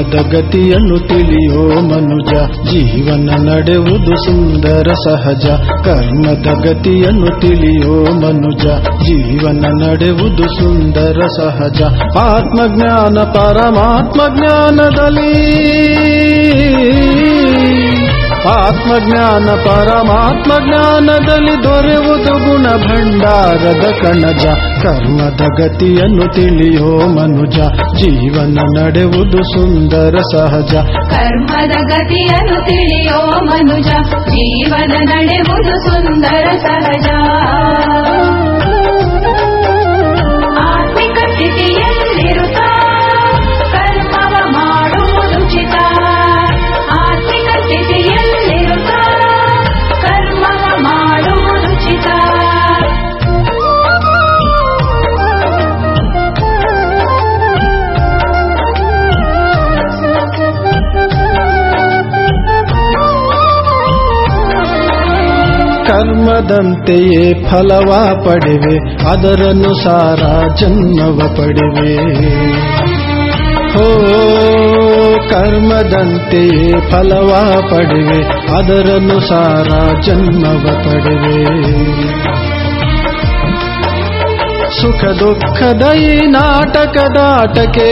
ಕರ್ಮದ ಗತಿಯನ್ನು ತಿಳಿಯೋ ಮನುಜ ಜೀವನ ನಡೆಯುವುದು ಸುಂದರ ಸಹಜ ಕರ್ಮದ ಗತಿಯನ್ನು ತಿಳಿಯೋ ಮನುಜ ಜೀವನ ನಡೆಯುವುದು ಸುಂದರ ಸಹಜ ಆತ್ಮಜ್ಞಾನ ಪರಮಾತ್ಮ ಜ್ಞಾನದಲ್ಲಿ ಆತ್ಮಜ್ಞಾನ ಪರಮಾತ್ಮ ಜ್ಞಾನದಲ್ಲಿ ದೊರೆಯುವುದು ಗುಣ ಭಂಡಾರದ ಕಣಜ ಕರ್ಮದ ಗತಿಯನ್ನು ತಿಳಿಯೋ ಮನುಜ ಜೀವನ ನಡೆಯುವುದು ಸುಂದರ ಸಹಜ ಕರ್ಮದ ಗತಿಯನ್ನು ತಿಳಿಯೋ ಮನುಜ ಜೀವನ ನಡೆಯುವುದು ಸುಂದರ ಸಹಜ ಆತ್ಮಿಕ ಸ್ಥಿತಿಯಲ್ಲಿರುತ್ತ ಕರ್ಮವ ಮಾಡುವುದುಚಿತ ಆತ್ಮಿಕ ಸ್ಥಿತಿಯಲ್ಲಿರುತ್ತ ಕರ್ಮವ ಮಾಡುವುದುಚಿತ ಕರ್ಮದಂತೆಯೇ ಫಲವ ಪಡೆವೆ ಅದರನುಸಾರ ಜನ್ಮವ ಪಡೆವೆ ಹೋ ಕರ್ಮದಂತೆಯೇ ಫಲವ ಪಡೆವೆ ಅದರನುಸಾರ ಜನ್ಮವ ಪಡೆವೆ ಸುಖ ದುಃಖದ ಈ ನಾಟಕದಾಟಕ್ಕೆ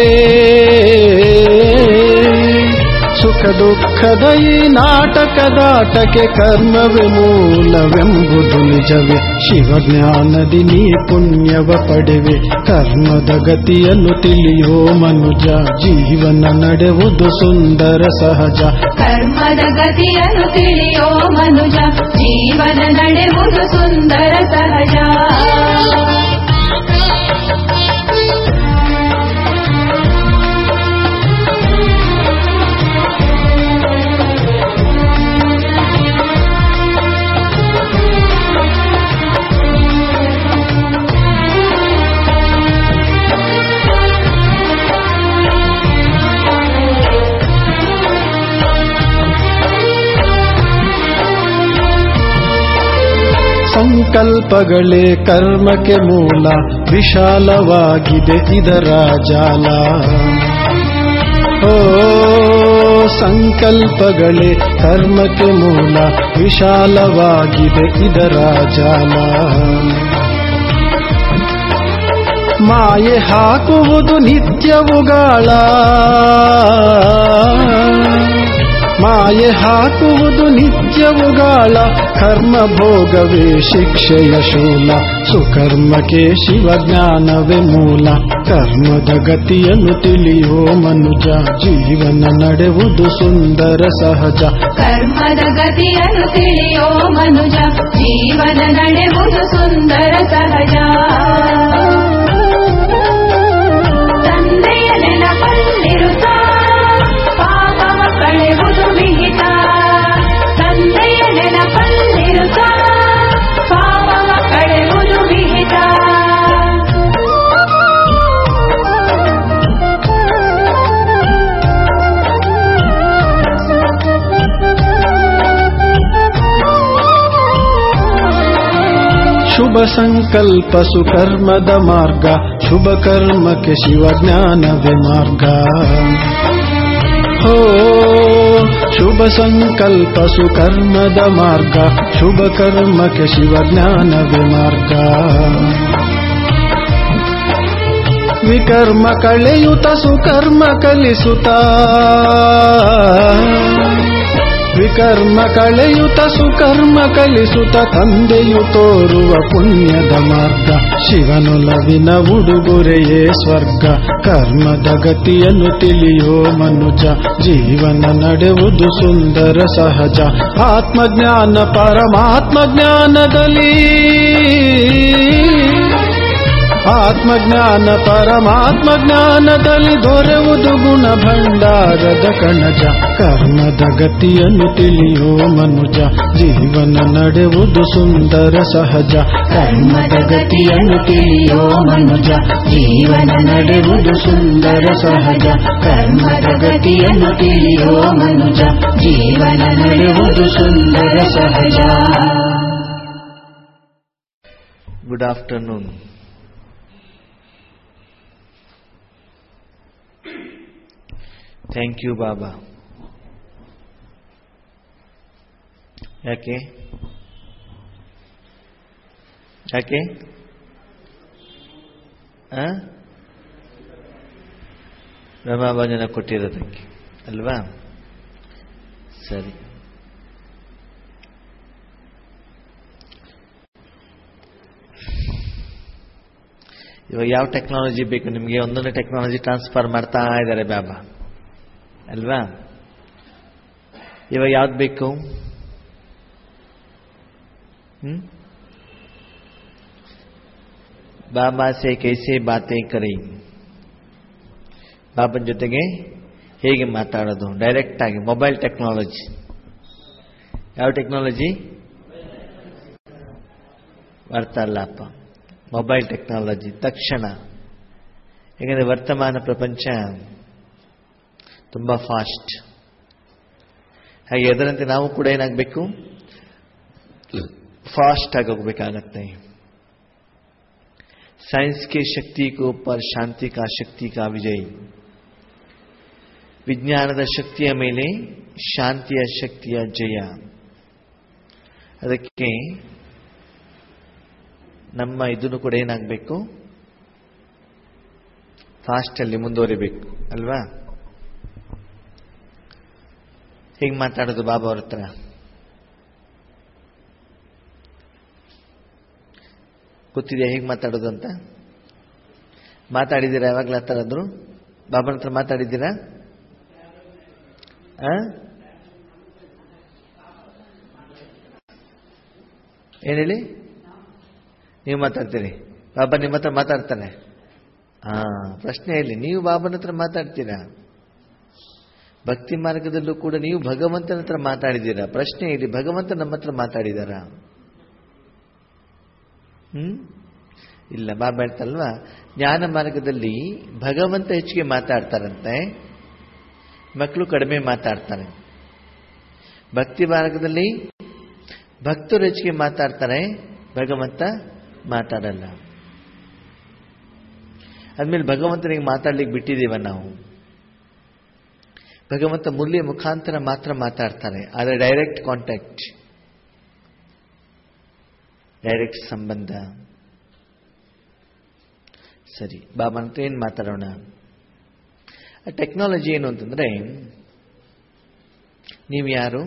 ಸುಖ ದುಃಖದ ಈ ನಾಟಕದಾಟಕ್ಕೆ ಕರ್ಮವೇ ಮೂಲವೆಂಬುದು ನಿಜವೇ ಶಿವಜ್ಞಾನದಿ ನೀ ಪುಣ್ಯವ ಪಡೆವೆ ಕರ್ಮದ ಗತಿಯನ್ನು ತಿಳಿಯೋ ಮನುಜ ಜೀವನ ನಡೆಯುವುದು ಸುಂದರ ಸಹಜ ಕರ್ಮದ ಗತಿಯನ್ನು ತಿಳಿಯೋ ಮನುಜ ಜೀವನ ನಡೆಯುವುದು ಸುಂದರ ಸಹಜ ಸಂಕಲ್ಪಗಳೇ ಕರ್ಮಕ್ಕೆ ಮೂಲ ವಿಶಾಲವಾಗಿದೆ ಇದರ ಜಾಲ ಓ ಸಂಕಲ್ಪಗಳೇ ಕರ್ಮಕ್ಕೆ ಮೂಲ ವಿಶಾಲವಾಗಿದೆ ಇದರ ಜಾಲ ಮಾಯೆ ಹಾಕುವುದು ನಿತ್ಯವುಗಾಳ ಮಾಯೆ ಹಾಕುವುದು ನಿತ್ಯವುಗಾಳ ಕರ್ಮ ಭೋಗವೇ ಶಿಕ್ಷೆಯ ಶೂಲ ಸುಕರ್ಮಕ್ಕೆ ಶಿವಜ್ಞಾನವೇ ಮೂಲ ಕರ್ಮದ ಗತಿಯನ್ನು ತಿಳಿಯೋ ಮನುಜ ಜೀವನ ನಡೆಯುವುದು ಸುಂದರ ಸಹಜ ಕರ್ಮದ ಗತಿಯನ್ನು ತಿಳಿಯೋ ಮನುಜ ಜೀವನ ನಡೆಯುವುದು ಸುಂದರ ಸಹಜ ತಂದೆಯ ನೆನಪಲ್ಲಿರುತ್ತ ಪಾಪವ ಕಳೆಯುವುದು ವಿಹಿತ ತಂದೆಯ ನೆನಪಲ್ಲಿರುತ್ತ ಪಾಪವ ಕಳೆಯುವುದು ವಿಹಿತ ಶುಭ ಸಂಕಲ್ಪ ಸುಕರ್ಮದ ಮಾರ್ಗ ಶುಭ ಕರ್ಮಕ್ಕೆ ಶಿವಜ್ಞಾನವೇ ಮಾರ್ಗ ಹೋ ಶುಭ ಸಂಕಲ್ಪ ಸುಕರ್ಮದ ಮಾರ್ಗ ಶುಭ ಕರ್ಮಕ್ಕೆ ಶಿವಜ್ಞಾನವೇ ಮಾರ್ಗ ವಿಕರ್ಮ ಕಳೆಯುತ ಸುಕರ್ಮ ಕಲಿಸುತ್ತ ವಿಕರ್ಮ ಕಳೆಯುತ ಸುಕರ್ಮ ಕಲಿಸುತ್ತ ತಂದೆಯು ತೋರುವ ಪುಣ್ಯದ ಮಾರ್ಗ ಶಿವನೊಲವಿನ ಉಡುಗೊರೆಯೇ ಸ್ವರ್ಗ ಕರ್ಮದ ಗತಿಯನ್ನು ತಿಳಿಯೋ ಮನುಜ ಜೀವನ ನಡೆಯುವುದು ಸುಂದರ ಸಹಜ ಆತ್ಮಜ್ಞಾನ ಪರಮಾತ್ಮ ಜ್ಞಾನದಲ್ಲಿ ಆತ್ಮಜ್ಞಾನ ಪರಮಾತ್ಮ ಜ್ಞಾನದಲ್ಲಿ ದೊರೆಯುವುದು ಗುಣ ಭಂಡಾರದ ಕಣಜ ಕರ್ಮದ ಗತಿಯನ್ನು ತಿಳಿಯೋ ಮನುಜ ಜೀವನ ನಡೆಯುವುದು ಸುಂದರ ಸಹಜ ಕರ್ಮದ ಗತಿಯನ್ನು ತಿಳಿಯೋ ಮನುಜ ಜೀವನ ನಡೆಯುವುದು ಸುಂದರ ಸಹಜ ಕರ್ಮದ ಗತಿಯನ್ನು ತಿಳಿಯೋ ಮನುಜ ಜೀವನ ನಡೆಯುವುದು ಸುಂದರ ಸಹಜ Good afternoon. Thank you Baba ಯಾಕೆ ಯಾಕೆ ಆ? ರಮಾಭಜನ ಕೊಟ್ಟಿರೋದಕ್ಕೆ ಅಲ್ವಾ ಸರಿ ಇವಾಗ ಯಾವ ಟೆಕ್ನಾಲಜಿ ಬೇಕು ನಿಮಗೆ ಒಂದೊಂದು ಟೆಕ್ನಾಲಜಿ ಟ್ರಾನ್ಸ್ಫರ್ ಮಾಡ್ತಾ ಇದ್ದಾರೆ ಬಾಬಾ ಅಲ್ವಾ ಇವಾಗ ಯಾವ್ದು ಬೇಕು ಹ್ಮ್ ಬಾಬಾ ಸೇ ಕೈಸೆ ಬಾತೆ ಕರಿ ಬಾಬನ್ ಜೊತೆಗೆ ಹೇಗೆ ಮಾತಾಡೋದು ಡೈರೆಕ್ಟ್ ಆಗಿ ಮೊಬೈಲ್ ಟೆಕ್ನಾಲಜಿ ಯಾವ ಟೆಕ್ನಾಲಜಿ ವಾರ್ತಾಲಾಪ ಮೊಬೈಲ್ ಟೆಕ್ನಾಲಜಿ ತಕ್ಷಣ ಯಾಕಂದರೆ ವರ್ತಮಾನ ಪ್ರಪಂಚ ತುಂಬ ಫಾಸ್ಟ್ ಹಾಗೆ ಅದರಂತೆ ನಾವು ಕೂಡ ಏನಾಗಬೇಕು फास्ट आगे होगಬೇಕಾಗತ್ತೆ साइंस की शक्ति के ऊपर शांति का शक्ति का विजय ವಿಜ್ಞಾನದ ಶಕ್ತಿಯ ಮೇಲೆ ಶಾಂತಿಯ ಶಕ್ತಿಯ ಜಯ ಅದಕ್ಕೆ ನಮ್ಮ ಇದನ್ನು ಕೂಡ ಏನಾಗಬೇಕು ಫಾಸ್ಟಲ್ಲಿ ಮುಂದುವರಿಬೇಕು ಅಲ್ವಾ ಹೇಗೆ ಮಾತಾಡೋದು ಬಾಬಾ ಅವ್ರ ಹತ್ರ ಗೊತ್ತಿದೆಯಾ ಹೇಗೆ ಮಾತಾಡೋದು ಅಂತ ಮಾತಾಡಿದ್ದೀರಾ ಯಾವಾಗಲೂ ಆ ಥರ ಅಂದರು ಬಾಬನ ಹತ್ರ ಮಾತಾಡಿದ್ದೀರಾ ಆ? ಏನ್ ಹೇಳಿ ನೀವು ಮಾತಾಡ್ತೀರಿ ಬಾಬಾ ನಿಮ್ಮ ಹತ್ರ ಮಾತಾಡ್ತಾನೆ ಹಾ ಪ್ರಶ್ನೆ ಹೇಳಿ ನೀವು ಬಾಬನ ಹತ್ರ ಮಾತಾಡ್ತೀರಾ ಭಕ್ತಿ ಮಾರ್ಗದಲ್ಲೂ ಕೂಡ ನೀವು ಭಗವಂತನ ಹತ್ರ ಮಾತಾಡಿದ್ದೀರಾ ಪ್ರಶ್ನೆ ಹೇಳಿ ಭಗವಂತ ನಮ್ಮ ಹತ್ರ ಮಾತಾಡಿದಾರಾ ಹ್ಮ್ ಇಲ್ಲ ಬಾಬಾ ಹೇಳ್ತಲ್ವಾ ಜ್ಞಾನ ಮಾರ್ಗದಲ್ಲಿ ಭಗವಂತ ಹೆಚ್ಚಿಗೆ ಮಾತಾಡ್ತಾರಂತೆ ಮಕ್ಕಳು ಕಡಿಮೆ ಮಾತಾಡ್ತಾರೆ ಭಕ್ತಿ ಮಾರ್ಗದಲ್ಲಿ ಭಕ್ತರು ಹೆಚ್ಚಿಗೆ ಮಾತಾಡ್ತಾರೆ ಭಗವಂತ ಮಾತಾಡಲ್ಲ ಆದ್ಮೇಲೆ ಭಗವಂತನಿಗೆ ಮಾತಾಡ್ಲಿಕ್ಕೆ ಬಿಟ್ಟಿದ್ದೀವ ನಾವು ಭಗವಂತ ಮುರಳಿಯ ಮುಖಾಂತರ ಮಾತ್ರ ಮಾತಾಡ್ತಾರೆ ಆದರೆ ಡೈರೆಕ್ಟ್ ಕಾಂಟ್ಯಾಕ್ಟ್ ಡೈರೆಕ್ಟ್ ಸಂಬಂಧ ಸರಿ ಬಾಬಾ ಅಂತ ಏನು ಮಾತಾಡೋಣ ಟೆಕ್ನಾಲಜಿ ಏನು ಅಂತಂದ್ರೆ ನೀವು ಯಾರು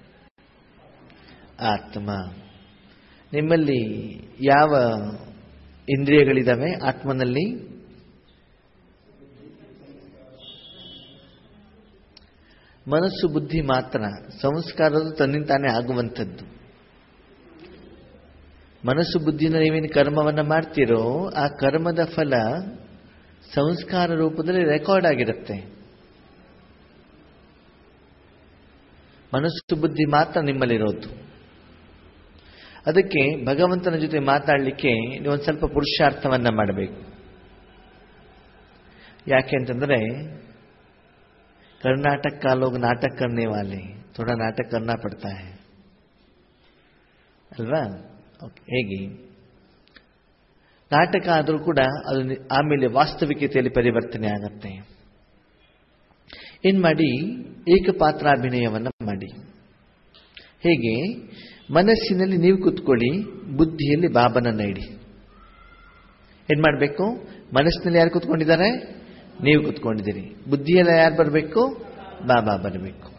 ಆತ್ಮ ನಿಮ್ಮಲ್ಲಿ ಯಾವ ಇಂದ್ರಿಯಗಳಿದಾವೆ ಆತ್ಮನಲ್ಲಿ ಮನಸ್ಸು ಬುದ್ಧಿ ಮಾತ್ರ ಸಂಸ್ಕಾರದು ತನ್ನಿಂತಾನೇ ಆಗುವಂಥದ್ದು ಮನಸ್ಸು ಬುದ್ಧಿನ ನೀವೇನು ಕರ್ಮವನ್ನು ಮಾಡ್ತೀರೋ ಆ ಕರ್ಮದ ಫಲ ಸಂಸ್ಕಾರ ರೂಪದಲ್ಲಿ ರೆಕಾರ್ಡ್ ಆಗಿರುತ್ತೆ ಮನಸ್ಸು ಬುದ್ಧಿ ಮಾತ್ರ ನಿಮ್ಮಲ್ಲಿರೋದು ಅದಕ್ಕೆ ಭಗವಂತನ ಜೊತೆ ಮಾತಾಡಲಿಕ್ಕೆ ನೀವು ಒಂದು ಸ್ವಲ್ಪ ಪುರುಷಾರ್ಥವನ್ನ ಮಾಡಬೇಕು ಯಾಕೆ ಅಂತಂದ್ರೆ कर्नाटक का लोग नाटक करने वाले थोड़ा नाटक करना पड़ता है ಅಲ್ವಾ ಓಕೆ ಹೇಗೆ ನಾಟಕ ಆದರೂ ಕೂಡ ಅದು ನಿ- ಆಮೇಲೆ ವಾಸ್ತವಿಕತೆಯಲ್ಲಿ ಪರಿವರ್ತನೆ ಆಗತ್ತೆ ಏನ್ ಮಾಡಿ ಏಕಪಾತ್ರಾಭಿನಯವನ್ನ ಮಾಡಿ ಹೇಗೆ ಮನಸ್ಸಿನಲ್ಲಿ ನೀವು ಕೂತ್ಕೊಳ್ಳಿ ಬುದ್ಧಿಯಲ್ಲಿ ಬಾಬನನ್ನ ಇಡಿ ಏನ್ ಮಾಡಬೇಕು ಮನಸ್ಸಿನಲ್ಲಿ ಯಾರು ಕೂತ್ಕೊಂಡಿದ್ದಾರೆ ನೀವು ಕೂತ್ಕೊಂಡಿದ್ದೀರಿ ಬುದ್ಧಿಯೆಲ್ಲ ಯಾರು ಬರಬೇಕು ಬಾಬಾ ಬರಬೇಕು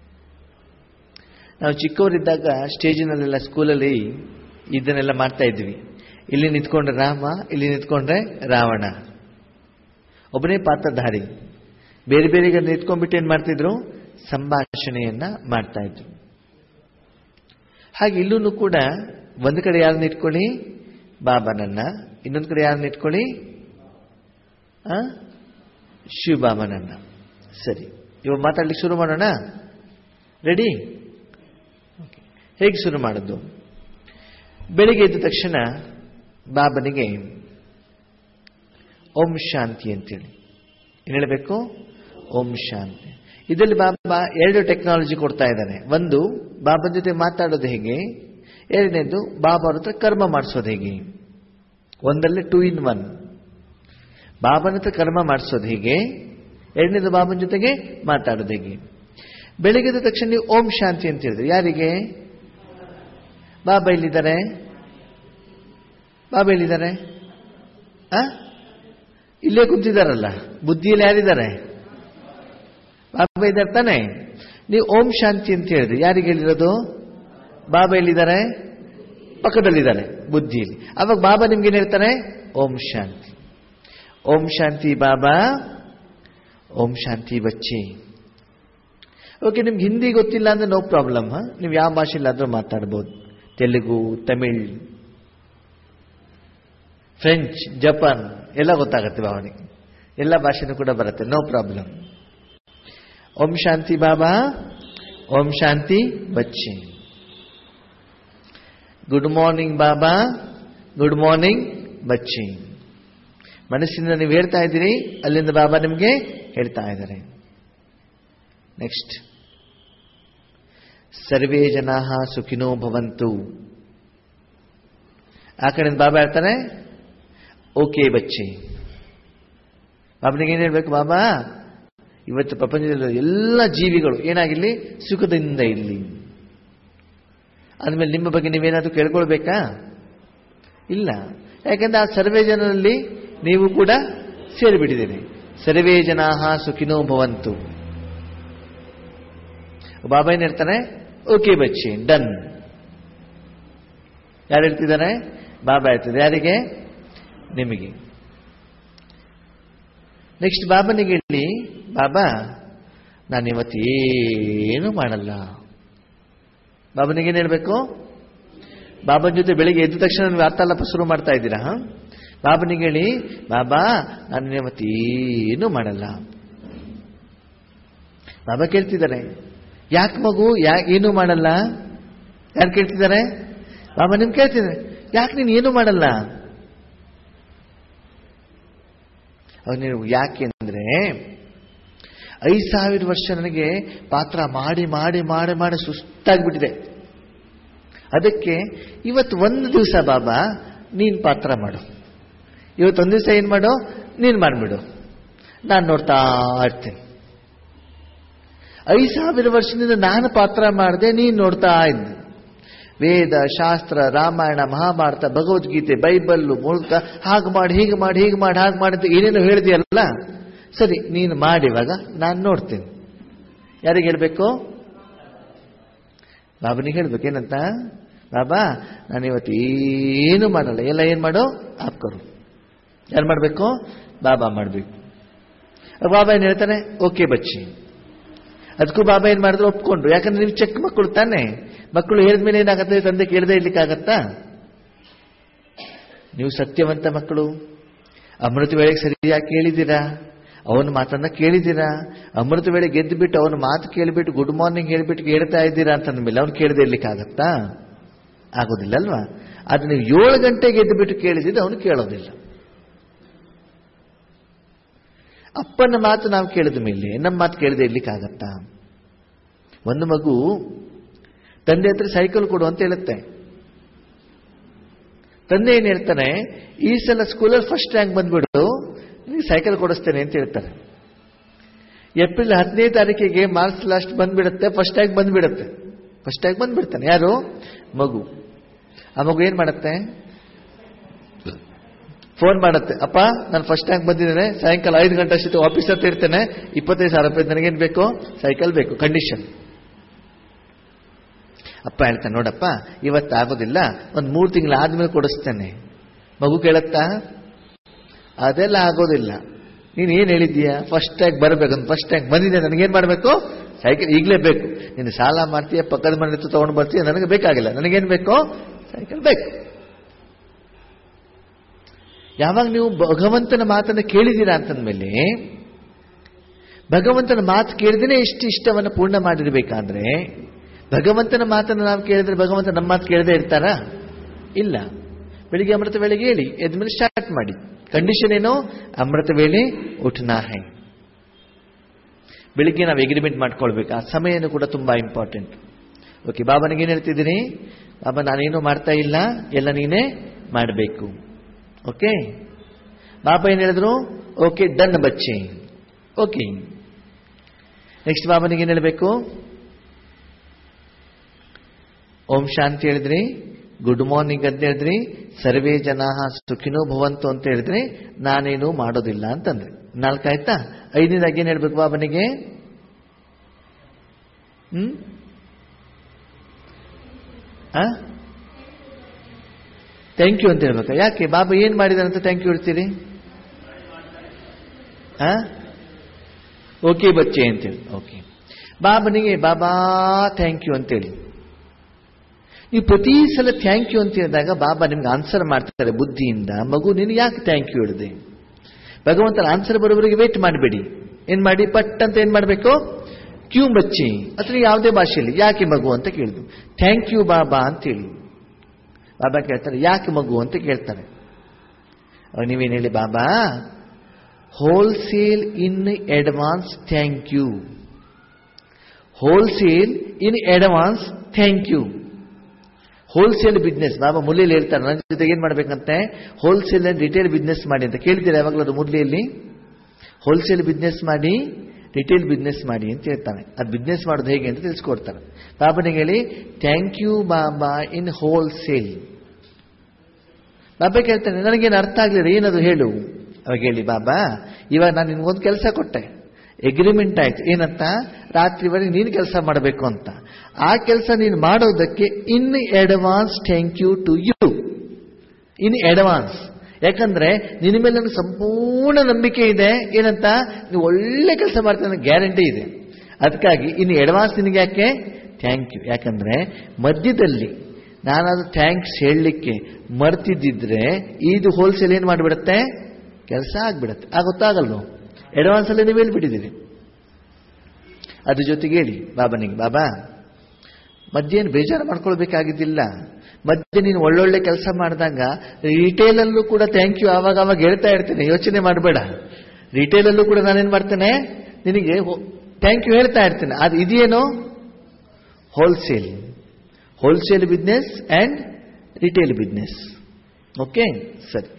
ನಾವು ಚಿಕ್ಕವರಿದ್ದಾಗ ಸ್ಟೇಜಿನಲ್ಲೆಲ್ಲ ಸ್ಕೂಲಲ್ಲಿ ಇದನ್ನೆಲ್ಲ ಮಾಡ್ತಾ ಇದ್ವಿ ಇಲ್ಲಿ ನಿಂತ್ಕೊಂಡ್ರೆ ರಾಮ ಇಲ್ಲಿ ನಿಂತ್ಕೊಂಡ್ರೆ ರಾವಣ ಒಬ್ಬನೇ ಪಾತ್ರಧಾರಿ ಬೇರೆ ಬೇರೆ ನಿಂತ್ಕೊಂಡ್ಬಿಟ್ಟು ಏನ್ ಮಾಡ್ತಿದ್ರು ಸಂಭಾಷಣೆಯನ್ನ ಮಾಡ್ತಾ ಇದ್ರು ಹಾಗೆ ಇಲ್ಲೂ ಕೂಡ ಒಂದು ಕಡೆ ಯಾರನ್ನ ಇಟ್ಕೊಳ್ಳಿ ಬಾಬನನ್ನ ಇನ್ನೊಂದು ಕಡೆ ಯಾರನ್ನ ಇಟ್ಕೊಳ್ಳಿ ಆ? ಶಿವಬಾಬನನ್ನ ಸರಿ ಇವಾಗ ಮಾತಾಡ್ಲಿಕ್ಕೆ ಶುರು ಮಾಡೋಣ ರೆಡಿ ಹೇಗೆ ಶುರು ಮಾಡೋದು ಬೆಳಿಗ್ಗೆ ಎದ್ದ ತಕ್ಷಣ ಬಾಬನಿಗೆ ಓಂ ಶಾಂತಿ ಅಂತೇಳಿ ಏನು ಹೇಳಬೇಕು ಓಂ ಶಾಂತಿ ಇದರಲ್ಲಿ ಬಾಬಾ ಎರಡು ಟೆಕ್ನಾಲಜಿ ಕೊಡ್ತಾ ಇದ್ದಾನೆ ಒಂದು ಬಾಬನ ಜೊತೆ ಮಾತಾಡೋದು ಹೇಗೆ ಎರಡನೇದು ಬಾಬಾ ಅವ್ರ ಹತ್ರ ಕರ್ಮ ಮಾಡಿಸೋದು ಹೇಗೆ ಒಂದಲ್ಲೇ ಟೂ ಇನ್ ಒನ್ ಬಾಬನ ಹತ್ರ ಕರ್ಮ ಮಾಡಿಸೋದು ಹೇಗೆ ಎರಡನೇದು ಬಾಬನ ಜೊತೆಗೆ ಮಾತಾಡೋದು ಹೇಗೆ ಬೆಳಿಗ್ಗೆ ಎದ್ದ ತಕ್ಷಣ ನೀವು ಓಂ ಶಾಂತಿ ಅಂತ ಹೇಳಿದ್ರಿ ಯಾರಿಗೆ ಬಾಬಾ ಎಲ್ಲಿದ್ದಾರೆ ಬಾಬಾ ಎಲ್ಲಿದ್ದಾರೆ ಆ ಇಲ್ಲೇ ಕುಂತಿದ್ದಾರಲ್ಲ ಬುದ್ಧಿಯಲ್ಲಿ ಯಾರಿದ್ದಾರೆ ಬಾಬಾ ಇದ್ದಾರೆ ತಾನೆ ನೀವು ಓಂ ಶಾಂತಿ ಅಂತ ಹೇಳಿದ್ರಿ ಯಾರಿಗೆ ಹೇಳಿರೋದು ಬಾಬಾ ಎಲ್ಲಿದ್ದಾರೆ ಪಕ್ಕದಲ್ಲಿದ್ದಾರೆ ಬುದ್ಧಿಯಲ್ಲಿ ಅವಾಗ ಬಾಬಾ ನಿಮ್ಗೇನು ಹೇಳ್ತಾರೆ ಓಂ ಶಾಂತಿ ಓಂ ಶಾಂತಿ ಬಾಬಾ ಓಂ ಶಾಂತಿ ಬಚ್ಚಿ ಓಕೆ ನಿಮ್ಗೆ ಹಿಂದಿ ಗೊತ್ತಿಲ್ಲ ಅಂದ್ರೆ ನೋ ಪ್ರಾಬ್ಲಮ್ ನೀವು ಯಾವ ಭಾಷೆಯಲ್ಲಾದ್ರೂ ಮಾತಾಡ್ಬೋದು ತೆಲುಗು ತಮಿಳ್ ಫ್ರೆಂಚ್ ಜಪಾನ್ ಎಲ್ಲ ಗೊತ್ತಾಗುತ್ತೆ ಭಾವನಿಗೆ ಎಲ್ಲ ಭಾಷೆನೂ ಕೂಡ ಬರುತ್ತೆ ನೋ ಪ್ರಾಬ್ಲಮ್ ಓಂ ಶಾಂತಿ ಬಾಬಾ ಓಂ ಶಾಂತಿ ಬಚ್ಚಿ good morning Baba good morning ಬಚ್ಚಿ ಮನಸ್ಸಿಂದ ನೀವು ಹೇಳ್ತಾ ಇದ್ದೀರಿ ಅಲ್ಲಿಂದ ಬಾಬಾ ನಿಮಗೆ ಹೇಳ್ತಾ ಇದ್ದಾರೆ ನೆಕ್ಸ್ಟ್ ಸರ್ವೇ ಜನ ಸುಖಿನೋ ಭವಂತು ಆ ಕಡೆಯಿಂದ ಬಾಬಾ ಹೇಳ್ತಾನೆ ಓಕೆ ಬಚ್ಚಿ ಬಾಬನಿಗೆ ಏನು ಹೇಳ್ಬೇಕು ಬಾಬಾ ಇವತ್ತು ಪ್ರಪಂಚದಲ್ಲಿ ಎಲ್ಲ ಜೀವಿಗಳು ಏನಾಗಿರ್ಲಿ ಸುಖದಿಂದ ಇರಲಿ ಆದ್ಮೇಲೆ ನಿಮ್ಮ ಬಗ್ಗೆ ನೀವೇನಾದ್ರೂ ಕೇಳ್ಕೊಳ್ಬೇಕಾ ಇಲ್ಲ ಯಾಕಂದ್ರೆ ಆ ಸರ್ವೇ ಜನರಲ್ಲಿ ನೀವು ಕೂಡ ಸೇರಿಬಿಟ್ಟಿದ್ದೀರಿ ಸರ್ವೇ ಜನ ಸುಖಿನೋ ಭವಂತು ಬಾಬಾ ಏನ್ ಹೇಳ್ತಾನೆ ಓಕೆ ಬಚ್ಚಿ ಡನ್ ಯಾರು ಹೇಳ್ತಿದ್ದಾರೆ ಬಾಬಾ ಹೇಳ್ತಿದ್ದಾರೆ ಯಾರಿಗೆ ನಿಮಗೆ ನೆಕ್ಸ್ಟ್ ಬಾಬನಿಗೆ ಹೇಳಿ ಬಾಬಾ ನಾನು ಇವತ್ತು ಏನು ಮಾಡಲ್ಲ ಬಾಬನಿಗೇನು ಹೇಳಬೇಕು ಬಾಬನ ಜೊತೆ ಬೆಳಿಗ್ಗೆ ಎದ್ದ ತಕ್ಷಣ ನೀವು ವಾರ್ತಾಲಾಪ ಶುರು ಮಾಡ್ತಾ ಇದ್ದೀರಾ ಬಾಬನಿಗೆ ಹೇಳಿ ಬಾಬಾ ನಾನು ಇವತ್ತು ಏನು ಮಾಡಲ್ಲ ಬಾಬಾ ಕೇಳ್ತಿದ್ದಾರೆ ಯಾಕೆ ಮಗು ಯಾ ಏನು ಮಾಡಲ್ಲ ಯಾರು ಕೇಳ್ತಿದ್ದಾರೆ ಬಾಬಾ ನಿಮ್ ಕೇಳ್ತಿದ್ದಾರೆ ಯಾಕೆ ನೀನು ಏನು ಮಾಡಲ್ಲ ಅವನು ಯಾಕೆ ಅಂದ್ರೆ ಐದು ಸಾವಿರ ವರ್ಷ ನನಗೆ ಪಾತ್ರ ಮಾಡಿ ಮಾಡಿ ಮಾಡಿ ಮಾಡಿ ಸುಸ್ತಾಗ್ಬಿಟ್ಟಿದೆ ಅದಕ್ಕೆ ಇವತ್ತು ಒಂದು ದಿವಸ ಬಾಬಾ ನೀನ್ ಪಾತ್ರ ಮಾಡು ಇವತ್ತೊಂದು ದಿವಸ ಏನ್ ಮಾಡು ನೀನ್ ಮಾಡ್ಬಿಡು ನಾನು ನೋಡ್ತಾ ಇರ್ತೇನೆ ಐದು ಸಾವಿರ ವರ್ಷದಿಂದ ನಾನು ಪಾತ್ರ ಮಾಡಿದೆ ನೀನ್ ನೋಡ್ತಾ ಇದ್ದೆ ವೇದ ಶಾಸ್ತ್ರ ರಾಮಾಯಣ ಮಹಾಭಾರತ ಭಗವದ್ಗೀತೆ ಬೈಬಲ್ಲು ಮೂಲಕ ಹಾಗೆ ಮಾಡಿ ಹೀಗೆ ಮಾಡಿ ಹೀಗೆ ಮಾಡಿ ಹಾಗೆ ಮಾಡಿ ಅಂತ ಏನೇನು ಹೇಳಿದೆಯಲ್ಲ ಸರಿ ನೀನು ಮಾಡಿವಾಗ ನಾನು ನೋಡ್ತೇನೆ ಯಾರಿಗೆ ಹೇಳ್ಬೇಕು ಬಾಬನಿಗೆ ಹೇಳ್ಬೇಕು ಏನಂತ ಬಾಬಾ ನಾನು ಇವತ್ತು ಏನು ಮಾಡಲ್ಲ ಎಲ್ಲ ಏನು ಮಾಡು ಆಪ್ಕರು ಯಾರು ಮಾಡಬೇಕು ಬಾಬಾ ಮಾಡಬೇಕು ಬಾಬಾ ಏನು ಹೇಳ್ತಾನೆ ಓಕೆ ಬಚ್ಚಿ ಅದಕ್ಕೂ ಬಾಬಾ ಏನ್ ಮಾಡಿದ್ರು ಒಪ್ಕೊಂಡ್ರು ಯಾಕಂದ್ರೆ ನೀವು ಚೆಕ್ ಮಕ್ಕಳು ತಾನೆ ಮಕ್ಕಳು ಹೇಳಿದ್ಮೇಲೆ ಏನಾಗತ್ತೆ ತಂದೆ ಕೇಳದೆ ಇರ್ಲಿಕ್ಕಾಗತ್ತಾ ನೀವು ಸತ್ಯವಂತ ಮಕ್ಕಳು ಅಮೃತ ವೇಳೆಗೆ ಸರಿಯಾಗಿ ಕೇಳಿದ್ದೀರಾ ಅವನ ಮಾತನ್ನ ಕೇಳಿದ್ದೀರಾ ಅಮೃತ ವೇಳೆ ಗೆದ್ದು ಬಿಟ್ಟು ಅವನ ಮಾತು ಕೇಳಿಬಿಟ್ಟು ಗುಡ್ ಮಾರ್ನಿಂಗ್ ಹೇಳ್ಬಿಟ್ಟು ಹೇಳ್ತಾ ಇದ್ದೀರಾ ಅಂತಂದ್ಮೇಲೆ ಅವ್ನು ಕೇಳದೆ ಇರ್ಲಿಕ್ಕಾಗತ್ತಾ ಆಗೋದಿಲ್ಲ ಅಲ್ವಾ ಅದು ನೀವು ಏಳು ಗಂಟೆಗೆ ಗೆದ್ದು ಬಿಟ್ಟು ಕೇಳಿದ್ರೆ ಅವನು ಕೇಳೋದಿಲ್ಲ ಅಪ್ಪನ ಮಾತು ನಾವು ಕೇಳಿದ ಮೇಲೆ ನಮ್ಮ ಮಾತು ಕೇಳದೆ ಇರ್ಲಿಕ್ಕಾಗತ್ತಾ ಒಂದು ಮಗು ತಂದೆ ಹತ್ರ ಸೈಕಲ್ ಕೊಡು ಅಂತ ಹೇಳುತ್ತೆ ತಂದೆ ಏನ್ ಹೇಳ್ತಾನೆ ಈ ಸಲ ಸ್ಕೂಲಲ್ಲಿ ಫಸ್ಟ್ ರ್ಯಾಂಕ್ ಬಂದ್ಬಿಡು ನಿನಗೆ ಸೈಕಲ್ ಕೊಡಿಸ್ತೇನೆ ಅಂತ ಹೇಳ್ತಾರೆ ಏಪ್ರಿಲ್ ಹದಿನೈದು ತಾರೀಕಿಗೆ ಮಾರ್ಕ್ಸ್ ಲಾಸ್ಟ್ ಬಂದ್ಬಿಡುತ್ತೆ ಫಸ್ಟ್ ರ್ಯಾಂಕ್ ಬಂದ್ಬಿಡುತ್ತೆ ಫಸ್ಟ್ ರ್ಯಾಂಕ್ ಬಂದ್ಬಿಡ್ತಾನೆ ಯಾರು ಮಗು ಆ ಮಗು ಏನ್ ಮಾಡುತ್ತೆ ಫೋನ್ ಮಾಡುತ್ತೆ ಅಪ್ಪ ನಾನು ಫಸ್ಟ್ ರ್ಯಾಂಕ್ ಬಂದಿದ್ದೇನೆ ಸಾಯಂಕಾಲ ಐದು ಗಂಟೆ ಅಷ್ಟು ಆಫೀಸ್ ಹತ್ರ ಇರ್ತೇನೆ ಇಪ್ಪತ್ತೈದು ಸಾವಿರ ರೂಪಾಯಿ ನನಗೇನು ಬೇಕು ಸೈಕಲ್ ಬೇಕು ಕಂಡೀಷನ್ ಅಪ್ಪ ಹೇಳ್ತಾನೆ ನೋಡಪ್ಪ ಇವತ್ತು ಆಗೋದಿಲ್ಲ ಒಂದು ಮೂರು ತಿಂಗಳು ಆದ್ಮೇಲೆ ಕೊಡಿಸ್ತೇನೆ ಮಗು ಕೇಳತ್ತಾ ಅದೆಲ್ಲ ಆಗೋದಿಲ್ಲ ನೀನು ಏನು ಹೇಳಿದ್ದೀಯಾ ಫಸ್ಟ್ ಟ್ಯಾಂಕ್ ಬರಬೇಕು ಫಸ್ಟ್ ಟ್ಯಾಂಕ್ ಬಂದಿದೆ ನನಗೇನು ಮಾಡಬೇಕು ಸೈಕಲ್ ಈಗಲೇ ಬೇಕು ನೀನು ಸಾಲ ಮಾಡ್ತೀಯ ಪಕ್ಕದ ಮನೆ ತಗೊಂಡು ಬರ್ತೀಯ ನನಗೆ ಬೇಕಾಗಿಲ್ಲ ನನಗೇನು ಬೇಕು ಸೈಕಲ್ ಬೇಕು ಯಾವಾಗ ನೀವು ಭಗವಂತನ ಮಾತನ್ನು ಕೇಳಿದ್ದೀರಾ ಅಂತಂದ್ಮೇಲೆ ಭಗವಂತನ ಮಾತು ಕೇಳಿದ್ರೆ ಎಷ್ಟು ಇಷ್ಟವನ್ನು ಪೂರ್ಣ ಮಾಡಿರ್ಬೇಕಾದ್ರೆ ಭಗವಂತನ ಮಾತನ್ನು ನಾವು ಕೇಳಿದ್ರೆ ಭಗವಂತ ನಮ್ಮ ಮಾತು ಕೇಳದೆ ಇರ್ತಾರಾ ಇಲ್ಲ ಬೆಳಿಗ್ಗೆ ಅಮೃತ ವೇಳೆಗೆ ಹೇಳಿ ಎದ್ಮೇಲೆ ಸ್ಟಾರ್ಟ್ ಮಾಡಿ ಕಂಡೀಷನ್ ಏನು ಅಮೃತ ವೇಳೆ ಉಠನಾ ಹೈ ಬೆಳಿಗ್ಗೆ ನಾವು ಎಗ್ರಿಮೆಂಟ್ ಮಾಡ್ಕೊಳ್ಬೇಕು ಆ ಸಮಯನೂ ಕೂಡ ತುಂಬಾ ಇಂಪಾರ್ಟೆಂಟ್ ಓಕೆ ಬಾಬನಿಗೆ ಏನು ಹೇಳ್ತಿದ್ದೀನಿ ಬಾಬಾ ನಾನೇನು ಮಾಡ್ತಾ ಇಲ್ಲ ಎಲ್ಲ ನೀನೇ ಮಾಡಬೇಕು ಓಕೆ ಬಾಬಾ ಏನು ಹೇಳಿದ್ರು ಓಕೆ ಡನ್ ಬಚ್ಚೆ ಓಕೆ ನೆಕ್ಸ್ಟ್ ಬಾಬನಿಗೆ ಏನು ಹೇಳಬೇಕು ಓಂ ಶಾಂತಿ ಹೇಳಿದ್ರಿ ಗುಡ್ ಮಾರ್ನಿಂಗ್ ಅಂತ ಹೇಳಿದ್ರಿ ಸರ್ವೇ ಜನ ಸುಖಿನೋ ಭವಂತು ಅಂತ ಹೇಳಿದ್ರಿ ನಾನೇನು ಮಾಡೋದಿಲ್ಲ ಅಂತಂದ್ರಿ ನಾಲ್ಕಾಯ್ತಾ ಐದನೇದಾಗಿ ಏನು ಹೇಳ್ಬೇಕು ಬಾಬನಿಗೆ ಹ್ಮ್ ಥ್ಯಾಂಕ್ ಯು ಅಂತ ಹೇಳ್ಬೇಕಾ ಯಾಕೆ ಬಾಬಾ ಏನ್ ಮಾಡಿದಾರಂತ ಥ್ಯಾಂಕ್ ಯು ಹೇಳ್ತೀರಿ ಓಕೆ ಬಚ್ಚೆ ಅಂತೇಳಿ ಓಕೆ ಬಾಬನಿಗೆ ಬಾಬಾ ಥ್ಯಾಂಕ್ ಯು ಅಂತೇಳಿ ನೀವು ಪ್ರತಿ ಸಲ ಥ್ಯಾಂಕ್ ಯು ಅಂತ ಹೇಳಿದಾಗ ಬಾಬಾ ನಿಮ್ಗೆ ಆನ್ಸರ್ ಮಾಡ್ತಾರೆ ಬುದ್ಧಿಯಿಂದ ಮಗು ನೀನು ಯಾಕೆ ಥ್ಯಾಂಕ್ ಯು ಹೇಳಿದೆ ಭಗವಂತನ ಆನ್ಸರ್ ಬರೋವರೆಗೆ ವೇಟ್ ಮಾಡಬೇಡಿ ಏನ್ ಮಾಡಿ ಪಟ್ ಅಂತ ಏನ್ ಮಾಡಬೇಕು ಕ್ಯೂ ಬಚ್ಚಿ ಅಥವಾ ಯಾವುದೇ ಭಾಷೆಯಲ್ಲಿ ಯಾಕೆ ಮಗು ಅಂತ ಕೇಳಿದ್ರು ಥ್ಯಾಂಕ್ ಯು ಬಾಬಾ ಅಂತ ಹೇಳಿ ಬಾಬಾ ಕೇಳ್ತಾರೆ ಯಾಕೆ ಮಗು ಅಂತ ಕೇಳ್ತಾರೆ ಅವಾಗ ನೀವೇನು ಹೇಳಿ Baba wholesale in advance thank you wholesale in advance thank you wholesale business Baba ಮುರಳಿಯಲ್ಲಿ ಹೇಳ್ತಾರೆ ನನ್ನ ಜೊತೆಗೆ ಏನ್ ಮಾಡ್ಬೇಕಂತೆ ಹೋಲ್ಸೇಲ್ ಅಂಡ್ ರಿಟೇಲ್ ಬಿಸ್ನೆಸ್ ಮಾಡಿ ಅಂತ ಕೇಳ್ತೀರಾ ಯಾವಾಗಲೂ ಅದು ಮುರಳಿಯಲ್ಲಿ ಹೋಲ್ಸೇಲ್ ಬಿಸ್ನೆಸ್ ಮಾಡಿ ರಿಟೇಲ್ ಬಿಸ್ನೆಸ್ ಮಾಡಿ ಅಂತ ಹೇಳ್ತಾನೆ ಅದು ಬಿಸ್ನೆಸ್ ಮಾಡೋದು ಹೇಗೆ ಅಂತ ತಿಳಿಸ್ಕೊಡ್ತಾರೆ ಬಾಬನಿಗೆ ಹೇಳಿ thank you Baba in wholesale Baba ಕೇಳ್ತಾನೆ ನನಗೇನು ಅರ್ಥ ಆಗ್ಲಿಲ್ಲ ಏನದು ಹೇಳು ಅವಾಗ ಹೇಳಿ ಬಾಬಾ ಇವಾಗ ನಾನು ನಿನ್ಗೊಂದು ಕೆಲಸ ಕೊಟ್ಟೆ ಎಗ್ರಿಮೆಂಟ್ ಆಯ್ತು ಏನಂತ ರಾತ್ರಿವರೆಗೆ ನೀನು ಕೆಲಸ ಮಾಡಬೇಕು ಅಂತ ಆ ಕೆಲಸ ನೀನು ಮಾಡೋದಕ್ಕೆ in advance thank you to you in advance ಯಾಕಂದ್ರೆ ನಿನ್ನ ಮೇಲೆ ನನಗೆ ಸಂಪೂರ್ಣ ನಂಬಿಕೆ ಇದೆ ಏನಂತ ನೀವು ಒಳ್ಳೆ ಕೆಲಸ ಮಾಡ್ತೀನಿ ಅನ್ನೋ ಗ್ಯಾರಂಟಿ ಇದೆ ಅದಕ್ಕಾಗಿ ಇನ್ನು ಅಡ್ವಾನ್ಸ್ ನಿನಗೆ ಯಾಕೆ ಥ್ಯಾಂಕ್ ಯು ಯಾಕಂದ್ರೆ ಮಧ್ಯದಲ್ಲಿ ನಾನಾದ್ರೂ ಥ್ಯಾಂಕ್ಸ್ ಹೇಳಲಿಕ್ಕೆ ಮರ್ತಿದ್ದಿದ್ರೆ ಇದು ಹೋಲ್ಸೇಲ್ ಏನು ಮಾಡಿಬಿಡುತ್ತೆ ಕೆಲಸ ಆಗ್ಬಿಡತ್ತೆ ಆ ಗೊತ್ತಾಗಲ್ವೋ ಅಡ್ವಾನ್ಸ್ ಅಲ್ಲಿ ನೀವು ಹೇಳ್ಬಿಟ್ಟಿದ್ದೀರಿ ಅದ್ರ ಜೊತೆಗೆ ಹೇಳಿ ಬಾಬನಿಗೆ ಬಾಬಾ ಮಧ್ಯ ಏನು ಬೇಜಾರು ಮಾಡ್ಕೊಳ್ಬೇಕಾಗಿದ್ದಿಲ್ಲ ಮಧ್ಯೆ ನೀನು ಒಳ್ಳೊಳ್ಳೆ ಕೆಲಸ ಮಾಡಿದಾಗ ರಿಟೇಲಲ್ಲೂ ಕೂಡ ಥ್ಯಾಂಕ್ ಯು ಆವಾಗ ಆವಾಗ ಹೇಳ್ತಾ ಇರ್ತೇನೆ ಯೋಚನೆ ಮಾಡಬೇಡ ರಿಟೇಲಲ್ಲೂ ಕೂಡ ನಾನೇನು ಮಾಡ್ತೇನೆ ನಿನಗೆ ಥ್ಯಾಂಕ್ ಯು ಹೇಳ್ತಾ ಇರ್ತೇನೆ ಅದು ಇದೇನೋ wholesale wholesale business and retail business okay ಸರಿ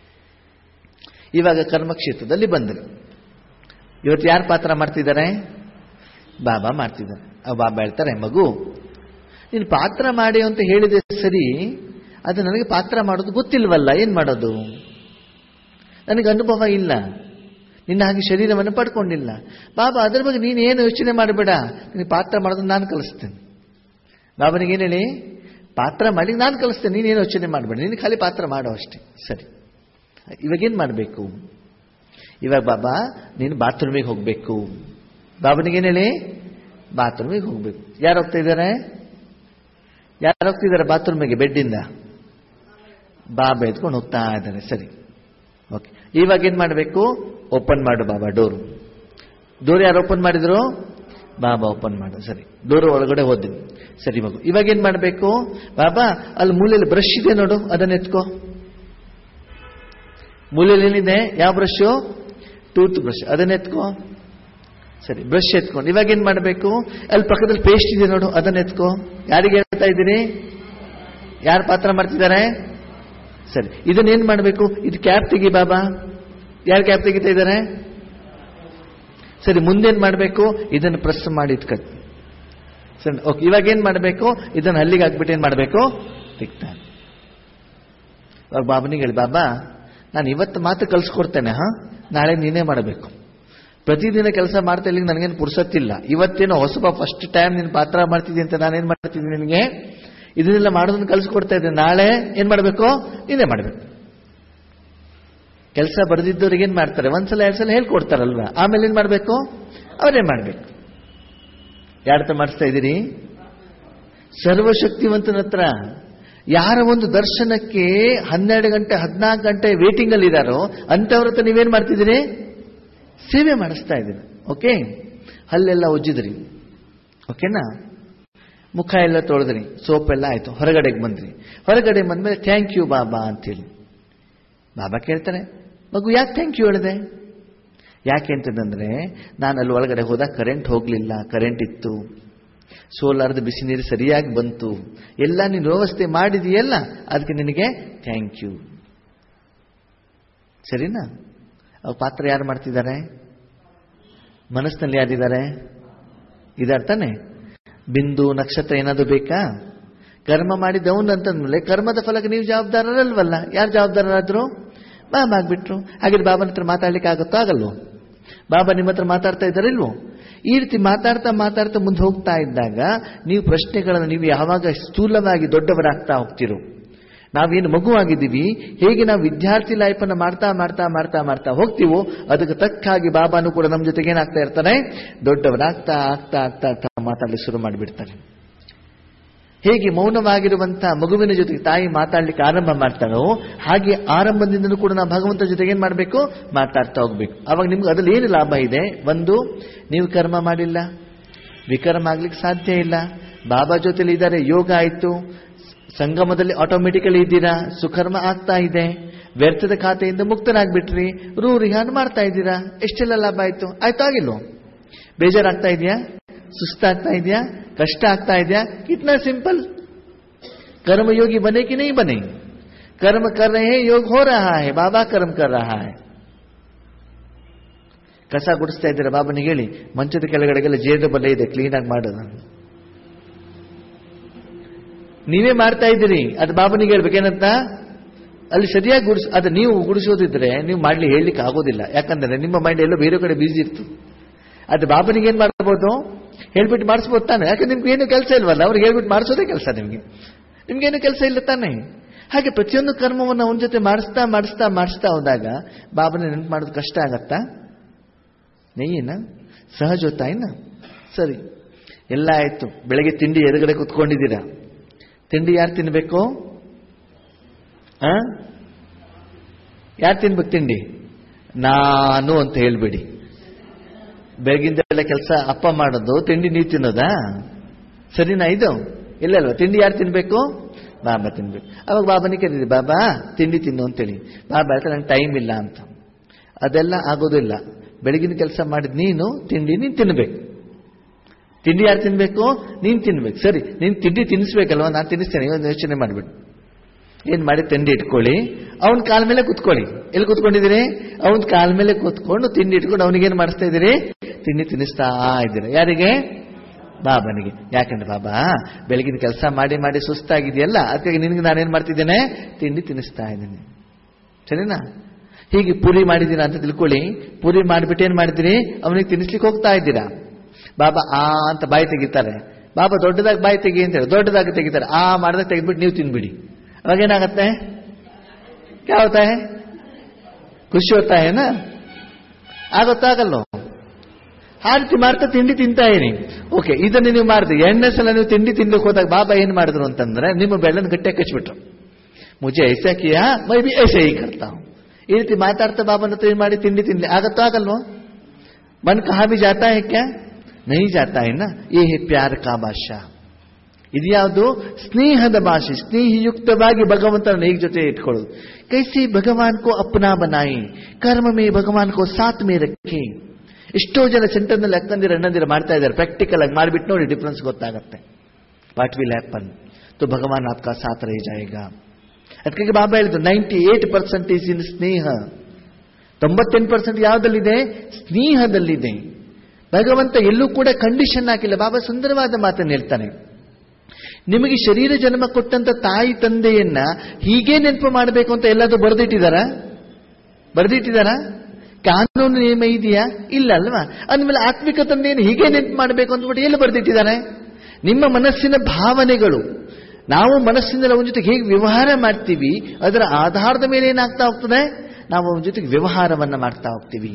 ಇವಾಗ ಕರ್ಮಕ್ಷೇತ್ರದಲ್ಲಿ ಬಂದರು ಇವತ್ತು ಯಾರು ಪಾತ್ರ ಮಾಡ್ತಿದ್ದಾರೆ ಬಾಬಾ ಮಾಡ್ತಿದ್ದಾರೆ ಆ ಬಾಬಾ ಹೇಳ್ತಾರೆ ಮಗು ನೀನು ಪಾತ್ರ ಮಾಡಿ ಅಂತ ಹೇಳಿದೆ ಸರಿ ಅದು ನನಗೆ ಪಾತ್ರ ಮಾಡೋದು ಗೊತ್ತಿಲ್ವಲ್ಲ ಏನು ಮಾಡೋದು ನನಗೆ ಅನುಭವ ಇಲ್ಲ ನಿನ್ನ ಹಾಗೆ ಶರೀರವನ್ನು ಪಡ್ಕೊಂಡಿಲ್ಲ ಬಾಬಾ ಅದರ ಬಗ್ಗೆ ನೀನು ಏನು ಯೋಚನೆ ಮಾಡಬೇಡ ನಿನಗೆ ಪಾತ್ರ ಮಾಡೋದನ್ನು ನಾನು ಕಲಿಸ್ತೇನೆ ಬಾಬನಿಗೆ ಏನು ಹೇಳಿ ಪಾತ್ರ ಮಾಡಿ ನಾನು ಕಲಿಸ್ತೇನೆ ನೀನೇನು ಯೋಚನೆ ಮಾಡಬೇಡ ನೀನು ಖಾಲಿ ಪಾತ್ರ ಮಾಡೋ ಅಷ್ಟೇ ಸರಿ ಇವಾಗೇನು ಮಾಡಬೇಕು ಇವಾಗ ಬಾಬಾ ನೀನು ಬಾತ್ರೂಮಿಗೆ ಹೋಗಬೇಕು ಬಾಬನಿಗೇನು ಹೇಳಿ ಬಾತ್ರೂಮಿಗೆ ಹೋಗಬೇಕು ಯಾರು ಹೋಗ್ತಾ ಇದ್ದಾರೆ ಯಾರು ಹೋಗ್ತಿದ್ದಾರೆ ಬಾತ್ರೂಮಿಗೆ ಬೆಡ್ಡಿಂದ ಬಾಬಾ ಎತ್ಕೊಂಡು ಹೋಗ್ತಾ ಇದ್ದಾರೆ ಸರಿ ಓಕೆ ಇವಾಗ ಏನು ಮಾಡಬೇಕು ಓಪನ್ ಮಾಡು ಬಾಬಾ ಡೋರು ಡೋರ್ ಯಾರು ಓಪನ್ ಮಾಡಿದ್ರು ಬಾಬಾ ಓಪನ್ ಮಾಡು ಸರಿ ಡೋರ್ ಒಳಗಡೆ ಹೋದ್ವಿ ಸರಿ ಮಗು ಇವಾಗ ಏನು ಮಾಡಬೇಕು ಬಾಬಾ ಅಲ್ಲಿ ಮೂಲೆಯಲ್ಲಿ ಬ್ರಷ್ ಇದೆ ನೋಡು ಅದನ್ನ ಎತ್ಕೋ ಮೂಲೆಯಲ್ಲಿ ಏನಿದೆ ಯಾವ ಬ್ರಷು ಟೂತ್ ಬ್ರಷ್ ಅದನ್ನ ಎತ್ಕೋ ಸರಿ ಬ್ರಷ್ ಎತ್ಕೊಂಡು ಇವಾಗ ಏನ್ ಮಾಡಬೇಕು ಅಲ್ಲಿ ಪಕ್ಕದಲ್ಲಿ ಪೇಸ್ಟ್ ಇದೆ ನೋಡು ಅದನ್ನ ಎತ್ಕೋ ಯಾರಿಗೆ ಹೇಳ್ತಾ ಇದ್ದೀರಿ ಯಾರು ಪಾತ್ರ ಮಾಡ್ತಿದ್ದಾರೆ ಸರಿ ಇದನ್ನ ಏನ್ ಮಾಡಬೇಕು ಇದು ಕ್ಯಾಪ್ ತೆಗಿ ಬಾಬಾ ಯಾರು ಕ್ಯಾಪ್ ತೆಗಿತಾ ಇದ್ದಾರೆ ಸರಿ ಮುಂದೇನ್ ಮಾಡಬೇಕು ಇದನ್ನು ಪ್ರೆಸ್ ಮಾಡಿ ಇಟ್ಕಟ್ ಸರಿ ಓಕೆ ಇವಾಗ ಏನ್ ಮಾಡಬೇಕು ಇದನ್ನ ಹಲ್ಲಿಗೆ ಹಾಕ್ಬಿಟ್ಟು ಏನ್ ಮಾಡಬೇಕು ತೆಗ್ತಾನೆ ಇವಾಗ ಬಾಬನಿಗೆ ಹೇಳಿ ಬಾಬಾ ನಾನು ಇವತ್ತು ಮಾತು ಕಲ್ಸ್ಕೊಡ್ತೇನೆ ಹಾ ನಾಳೆ ನೀನೇ ಮಾಡಬೇಕು ಪ್ರತಿದಿನ ಕೆಲಸ ಮಾಡ್ತಾ ಇಲ್ಲಿ ನನಗೇನು ಪುರ್ಸತ್ತಿಲ್ಲ ಇವತ್ತೇನೋ ಹೊಸಬ ಫಸ್ಟ್ ಟೈಮ್ ನೀನು ಪಾತ್ರ ಮಾಡ್ತಿದ್ದಿ ಅಂತ ನಾನೇನು ಮಾಡ್ತಿದ್ದೀನಿ ನಿನಗೆ ಇದನ್ನೆಲ್ಲ ಮಾಡೋದನ್ನ ಕಲಿಸ್ಕೊಡ್ತಾ ಇದ್ದೀನಿ ನಾಳೆ ಏನು ಮಾಡಬೇಕು ನೀನೇ ಮಾಡಬೇಕು ಕೆಲಸ ಬರೆದಿದ್ದವ್ರಿಗೆ ಏನು ಮಾಡ್ತಾರೆ ಒಂದ್ಸಲ ಎರಡು ಸಲ ಹೇಳ್ಕೊಡ್ತಾರಲ್ವಾ ಆಮೇಲೆ ಏನು ಮಾಡಬೇಕು ಅವರೇನು ಮಾಡಬೇಕು ಯಾರತ್ರ ಮಾಡಿಸ್ತಾ ಇದ್ದೀರಿ ಸರ್ವಶಕ್ತಿವಂತನ ಹತ್ರ ಯಾರ ಒಂದು ದರ್ಶನಕ್ಕೆ ಹನ್ನೆರಡು ಗಂಟೆ ಹದಿನಾಲ್ಕು ಗಂಟೆ ವೇಟಿಂಗ್ ಅಲ್ಲಿ ಇದ್ದಾರೋ ಅಂತವ್ರ ಹತ್ರ ನೀವೇನ್ ಮಾಡ್ತಿದ್ದೀರಿ ಸೇವೆ ಮಾಡಿಸ್ತಾ ಇದ್ದೀರಿ ಓಕೆ ಹಲ್ಲೆಲ್ಲ ಉಜ್ಜಿದ್ರಿ ಓಕೆನಾ ಮುಖ ಎಲ್ಲ ತೊಳೆದ್ರಿ ಸೋಪ್ ಎಲ್ಲ ಆಯ್ತು ಹೊರಗಡೆಗೆ ಬಂದ್ರಿ ಹೊರಗಡೆ ಬಂದ್ಮೇಲೆ ಥ್ಯಾಂಕ್ ಯು ಬಾಬಾ ಅಂತೇಳಿ ಬಾಬಾ ಕೇಳ್ತಾರೆ ಮಗು ಯಾಕೆ ಥ್ಯಾಂಕ್ ಯು ಹೇಳಿದೆ ಯಾಕೆ ಅಂತಂದ್ರೆ ನಾನು ಅಲ್ಲಿ ಒಳಗಡೆ ಹೋದಾಗ ಕರೆಂಟ್ ಹೋಗಲಿಲ್ಲ ಕರೆಂಟ್ ಇತ್ತು ಸೋಲಾರ್ದ ಬಿಸಿ ನೀರು ಸರಿಯಾಗಿ ಬಂತು ಎಲ್ಲ ನೀನು ವ್ಯವಸ್ಥೆ ಮಾಡಿದೆಯಲ್ಲ ಅದಕ್ಕೆ ನಿನಗೆ ಥ್ಯಾಂಕ್ ಯು ಸರಿನಾ ಅವ್ ಪಾತ್ರ ಯಾರು ಮಾಡ್ತಿದ್ದಾರೆ ಮನಸ್ಸಿನಲ್ಲಿ ಯಾರಿದ್ದಾರೆ ಇದಾರ್ ತಾನೆ ಬಿಂದು ನಕ್ಷತ್ರ ಏನಾದ್ರು ಬೇಕಾ ಕರ್ಮ ಮಾಡಿದವನು ಅಂತಂದ್ಮೇಲೆ ಕರ್ಮದ ಫಲಕ್ಕೆ ನೀವು ಜವಾಬ್ದಾರರಲ್ವಲ್ಲ ಯಾರು ಜವಾಬ್ದಾರರಾದ್ರು ಬಾಬಾ ಆಗ್ಬಿಟ್ರು ಹಾಗಿದ್ರೆ ಬಾಬನ ಹತ್ರ ಮಾತಾಡ್ಲಿಕ್ಕೆ ಆಗುತ್ತೋ ಆಗಲ್ವೋ ಬಾಬಾ ನಿಮ್ಮ ಹತ್ರ ಮಾತಾಡ್ತಾ ಇದ್ದಾರಿಲ್ವೋ ಈ ರೀತಿ ಮಾತಾಡ್ತಾ ಮಾತಾಡ್ತಾ ಮುಂದೆ ಹೋಗ್ತಾ ಇದ್ದಾಗ ನೀವು ಪ್ರಶ್ನೆಗಳನ್ನು ನೀವು ಯಾವಾಗ ಸ್ಥೂಲವಾಗಿ ದೊಡ್ಡವರಾಗ್ತಾ ಹೋಗ್ತಿರೋ ನಾವೇನು ಮಗುವಾಗಿದ್ದೀವಿ ಹೇಗೆ ನಾವು ವಿದ್ಯಾರ್ಥಿ ಲೈಫನ್ನು ಮಾಡ್ತಾ ಮಾಡ್ತಾ ಮಾಡ್ತಾ ಮಾಡ್ತಾ ಹೋಗ್ತೀವೋ ಅದಕ್ಕೆ ತಕ್ಕ ಹಾಗೆ ಬಾಬಾನು ಕೂಡ ನಮ್ಮ ಜೊತೆಗೆ ಏನಾಗ್ತಾ ಇರ್ತಾರೆ ದೊಡ್ಡವರಾಗ್ತಾ ಆಗ್ತಾ ಆಗ್ತಾ ಆಗ್ತಾ ಮಾತಾಡಲಿಕ್ಕೆ ಶುರು ಮಾಡಿಬಿಡ್ತಾರೆ ಹೇಗೆ ಮೌನವಾಗಿರುವಂತಹ ಮಗುವಿನ ಜೊತೆಗೆ ತಾಯಿ ಮಾತಾಡ್ಲಿಕ್ಕೆ ಆರಂಭ ಮಾಡ್ತಾಳೋ ಹಾಗೆ ಆರಂಭದಿಂದಲೂ ಕೂಡ ನಾವು ಭಗವಂತ ಜೊತೆಗೆ ಏನ್ ಮಾಡಬೇಕು ಮಾತಾಡ್ತಾ ಹೋಗ್ಬೇಕು ಅವಾಗ ನಿಮ್ಗೆ ಅದ್ರಲ್ಲಿ ಏನು ಲಾಭ ಇದೆ ಒಂದು ನೀವು ಕರ್ಮ ಮಾಡಿಲ್ಲ ವಿಕರ್ಮ ಆಗ್ಲಿಕ್ಕೆ ಸಾಧ್ಯ ಇಲ್ಲ ಬಾಬಾ ಜೊತೆಲಿ ಇದ್ದಾರೆ ಯೋಗ ಆಯ್ತು ಸಂಗಮದಲ್ಲಿ ಆಟೋಮೆಟಿಕಲಿ ಇದ್ದೀರಾ ಸುಕರ್ಮ ಆಗ್ತಾ ಇದೆ ವ್ಯರ್ಥದ ಖಾತೆಯಿಂದ ಮುಕ್ತರಾಗ್ಬಿಟ್ರಿ ರೂ ರಿಹಾನ್ ಮಾಡ್ತಾ ಇದ್ದೀರಾ ಎಷ್ಟೆಲ್ಲ ಲಾಭ ಆಯ್ತು ಆಯ್ತು ಆಗಿಲ್ವೋ ಬೇಜಾರಾಗ್ತಾ ಇದೆಯಾ ಸುಸ್ತಾಗ್ತಾ ಇದೆಯಾ ಕಷ್ಟ ಆಗ್ತಾ ಇದೆಯಾ कितना सिंपल कर्मयोगी बने कि नहीं बने कर्म कर रहे हैं योग हो रहा है बाबा कर्म कर रहा है ಕಸ ಗುಡಿಸ್ತಾ ಇದ್ದೀರಾ ಬಾಬನಿಗೆ ಹೇಳಿ ಮಂಚದ ಕೆಳಗಡೆಗೆಲ್ಲ ಜೇಡು ಬಲೆ ಇದೆ ಕ್ಲೀನಾಗಿ ಮಾಡೋದು ನೀವೇ ಮಾಡ್ತಾ ಇದ್ದೀರಿ ಅದು ಬಾಬನಿಗೆ ಹೇಳ್ಬೇಕೇನಂತ ಅಲ್ಲಿ ಸರಿಯಾಗಿ ಗುಡಿಸ್ ಅದು ನೀವು ಗುಡಿಸೋದಿದ್ರೆ ನೀವು ಮಾಡ್ಲಿ ಹೇಳಲಿಕ್ಕೆ ಆಗೋದಿಲ್ಲ ಯಾಕಂದ್ರೆ ನಿಮ್ಮ ಮೈಂಡ್ ಎಲ್ಲೋ ಬೇರೆ ಕಡೆ ಬಿಸಿ ಇತ್ತು ಅದು ಬಾಬನಿಗೆ ಏನ್ ಮಾಡ್ಬೋದು ಹೇಳ್ಬಿಟ್ಟು ಮಾಡಿಸ್ಬೋದು ತಾನೆ ಯಾಕಂದ್ರೆ ನಿಮ್ಗೆ ಏನು ಕೆಲಸ ಇಲ್ವಲ್ಲ ಅವ್ರಿಗೆ ಹೇಳ್ಬಿಟ್ಟು ಮಾಡಿಸೋದೇ ಕೆಲಸ ನಿಮ್ಗೆ ನಿಮ್ಗೇನು ಕೆಲಸ ಇಲ್ಲ ತಾನೆ ಹಾಗೆ ಪ್ರತಿಯೊಂದು ಕರ್ಮವನ್ನು ಅವನ ಜೊತೆ ಮಾಡಿಸ್ತಾ ಮಾಡಿಸ್ತಾ ಮಾಡಿಸ್ತಾ ಹೋದಾಗ ಬಾಬನ ನೆನಪು ಮಾಡೋದು ಕಷ್ಟ ಆಗತ್ತಾ ನೆಯ್ಯನ ಸಹಜ ಹೋತಾಯಿನ ಸರಿ ಎಲ್ಲ ಆಯ್ತು ಬೆಳಗ್ಗೆ ತಿಂಡಿ ಎದುರುಗಡೆ ಕುತ್ಕೊಂಡಿದ್ದೀರಾ ತಿಂಡಿ ಯಾರು ತಿನ್ಬೇಕು ಆ ಯಾರು ತಿನ್ಬೇಕು ತಿಂಡಿ ನಾನು ಅಂತ ಹೇಳ್ಬೇಡಿ ಬೆಳಗಿಂದೆಲ್ಲ ಕೆಲಸ ಅಪ್ಪ ಮಾಡೋದು ತಿಂಡಿ ನೀವು ತಿನ್ನೋದಾ ಸರಿನಾ ಇದು ಇಲ್ಲ ಅಲ್ವಾ ತಿಂಡಿ ಯಾರು ತಿನ್ಬೇಕು ಬಾಬಾ ತಿನ್ಬೇಕು ಅವಾಗ ಬಾಬನಿಗೆ ಕರೀರಿ ಬಾಬಾ ತಿಂಡಿ ತಿನ್ನು ಅಂತೇಳಿ ಬಾಬಾ ಹೇಳ್ತಾರೆ ನಂಗೆ ಟೈಮ್ ಇಲ್ಲ ಅಂತ ಅದೆಲ್ಲ ಆಗೋದಿಲ್ಲ ಬೆಳಗಿನ ಕೆಲಸ ಮಾಡಿದ ನೀನು ತಿಂಡಿ ನೀನು ತಿನ್ಬೇಕು ತಿಂಡಿ ಯಾರು ತಿನ್ಬೇಕು ನೀನು ತಿನ್ಬೇಕು ಸರಿ ನೀನು ತಿಂಡಿ ತಿನ್ನಿಸ್ಬೇಕಲ್ವಾ ನಾನು ತಿನ್ನಿಸ್ತೇನೆ ಒಂದು ಯೋಚನೆ ಮಾಡಿಬಿಟ್ಟು ಏನ್ ಮಾಡಿ ತಿಂಡಿ ಇಟ್ಕೊಳ್ಳಿ ಅವನ ಕಾಲ ಮೇಲೆ ಕುತ್ಕೊಳ್ಳಿ ಎಲ್ಲಿ ಕುತ್ಕೊಂಡಿದ್ದೀರಿ ಅವನ ಕಾಲ ಮೇಲೆ ಕುತ್ಕೊಂಡು ತಿಂಡಿ ಇಟ್ಕೊಂಡು ಅವನಿಗೇನು ಮಾಡಿಸ್ತಾ ಇದ್ದೀರಿ ತಿಂಡಿ ತಿನ್ನಿಸ್ತಾ ಇದ್ದೀರಾ ಯಾರಿಗೆ ಬಾಬನಿಗೆ ಯಾಕಂದ್ರೆ ಬಾಬಾ ಬೆಳಗಿನ ಕೆಲಸ ಮಾಡಿ ಮಾಡಿ ಸುಸ್ತಾಗಿದೆಯಲ್ಲ ಅದಕ್ಕಾಗಿ ನಿನಗೆ ನಾನೇನ್ ಮಾಡ್ತಿದ್ದೇನೆ ತಿಂಡಿ ತಿನ್ನಿಸ್ತಾ ಇದ್ದೀನಿ ಸರಿನಾ ಹೀಗೆ ಪೂರಿ ಮಾಡಿದ್ದೀರಾ ಅಂತ ತಿಳ್ಕೊಳ್ಳಿ ಪೂರಿ ಮಾಡಿಬಿಟ್ಟು ಏನ್ ಮಾಡಿದಿರಿ ಅವನಿಗೆ ತಿನ್ನಿಸ್ಲಿಕ್ಕೆ ಹೋಗ್ತಾ ಇದ್ದೀರಾ ಬಾಬಾ ಆ ಅಂತ ಬಾಯಿ ತೆಗಿತಾರೆ ಬಾಬಾ ದೊಡ್ಡದಾಗಿ ಬಾಯಿ ತೆಗಿ ಅಂತ ಹೇಳಿ ದೊಡ್ಡದಾಗಿ ತೆಗಿತಾರೆ ಆ ಮಾಡಿದಾಗ ತೆಗೆದ್ಬಿಟ್ಟು ನೀವು ತಿನ್ಬಿಡಿ ಅವಾಗ ಏನಾಗತ್ತೆ क्या होता है ಖುಷಿ ಹೋಗ್ತಾ ಏನ ಆಗುತ್ತಾಗಲ್ಲೋ ಆ ರೀತಿ ಮಾಡ್ತಾ ತಿಂಡಿ ತಿಂತಾ ಇರಿ ಓಕೆ ಇದನ್ನು ನೀವು ಮಾಡಿದ್ರಿ ಎರಡನೇ ಸಲ ನೀವು ತಿಂಡಿ ತಿನ್ಲಿಕ್ಕೆ ಹೋದಾಗ ಬಾಬಾ ಏನ್ ಮಾಡಿದ್ರು ಅಂತಂದ್ರೆ ನಿಮ್ಮ ಬೆಳ್ಳನ್ನು ಗಟ್ಟಿಯಾಗಿ ಕಚ್ಬಿಟ್ರು ಮುಜೆ ಐಸಾ ಕಿಯಾ ಮೈ ಬಿ ಐಸೆ ಹೀ ಕರ್ತಾ ಹೂಂ. ಈ ರೀತಿ ಮಾತಾಡ್ತಾ ಬಾಬನ ಹತ್ರ ಏನ್ ಮಾಡಿ ತಿಂಡಿ ತಿನ್ಲಿ ಆಗತ್ತೋ ಆಗಲ್ವೋ ಮನ್ ಕಹಾ ಬಿ ಜಾತಾ ಹೈ ಕ್ಯಾ ನಹಿ ಜಾತಾ ಹೈ ನಾ ಯೇ ಹೇ ಪ್ಯಾರ್ ಕಾ ಭಾಷಾ ಇದು ಯಾವುದು ಸ್ನೇಹದ ಭಾಷೆ ಸ್ನೇಹಯುಕ್ತವಾಗಿ ಭಗವಂತನ ಹೇಗೆ ಜೊತೆ ಇಟ್ಕೊಳ್ಳೋದು ಕೈಸಿ ಭಗವಾನ್ ಕೋ ಅಪ್ನಾ ಬನಾಯಿ ಕರ್ಮ ಮೇ ಭಗವಾನ್ ಕೋ ಸಾತ್ ಮೇ ರಖೆ ಎಷ್ಟೋ ಜನ ಸೆಂಟರ್ನಲ್ಲಿ ಅಕ್ಕಂದಿರ ಅಣ್ಣಂದಿರ ಮಾಡ್ತಾ ಇದ್ದಾರೆ ಪ್ರಾಕ್ಟಿಕಲ್ ಆಗಿ ಮಾಡಿಬಿಟ್ಟು ನೋಡಿ ಡಿಫ್ರೆನ್ಸ್ ಗೊತ್ತಾಗತ್ತೆ ವಾಟ್ ವಿಲ್ ಹ್ಯಾಪನ್ तो ಭಗವಾನ್ आपका साथ रह जाएगा ಅದಕ್ಕಾಗಿ ಬಾಬಾ ಹೇಳಿದ್ರು ninety eight percent is in ಸ್ನೇಹ ತೊಂಬತ್ತೆಂಟು ಪರ್ಸೆಂಟ್ ಯಾವುದಲ್ಲಿದೆ ಸ್ನೇಹದಲ್ಲಿದೆ ಭಗವಂತ ಎಲ್ಲೂ ಕೂಡ ಕಂಡೀಷನ್ ಹಾಕಿಲ್ಲ ಬಾಬಾ ಸುಂದರವಾದ ಮಾತನ್ನು ಹೇಳ್ತಾನೆ ನಿಮಗೆ ಶರೀರ ಜನ್ಮ ಕೊಟ್ಟಂತ ತಾಯಿ ತಂದೆಯನ್ನ ಹೀಗೆ ನೆನಪು ಮಾಡಬೇಕು ಅಂತ ಎಲ್ಲಾದ್ರೂ ಬರೆದಿಟ್ಟಿದಾರ ಬರೆದಿಟ್ಟಿದಾರ ಕಾನೂನು ನಿಯಮ ಇದೆಯಾ ಇಲ್ಲ ಅಲ್ವಾ ಅಂದಮೇಲೆ ಆತ್ಮಿಕ ತಂದೆಯನ್ನು ಹೀಗೆ ನೆನಪು ಮಾಡಬೇಕು ಅಂದ್ಬಿಟ್ಟು ಎಲ್ಲಿ ಬರೆದಿಟ್ಟಿದ್ದಾರೆ ನಿಮ್ಮ ಮನಸ್ಸಿನ ಭಾವನೆಗಳು ನಾವು ಮನಸ್ಸಿನ ಅವನ ಜೊತೆಗೆ ಹೇಗೆ ವ್ಯವಹಾರ ಮಾಡ್ತೀವಿ ಅದರ ಆಧಾರದ ಮೇಲೆ ಏನಾಗ್ತಾ ಹೋಗ್ತದೆ ನಾವು ಅವನ ಜೊತೆಗೆ ವ್ಯವಹಾರವನ್ನ ಮಾಡ್ತಾ ಹೋಗ್ತೀವಿ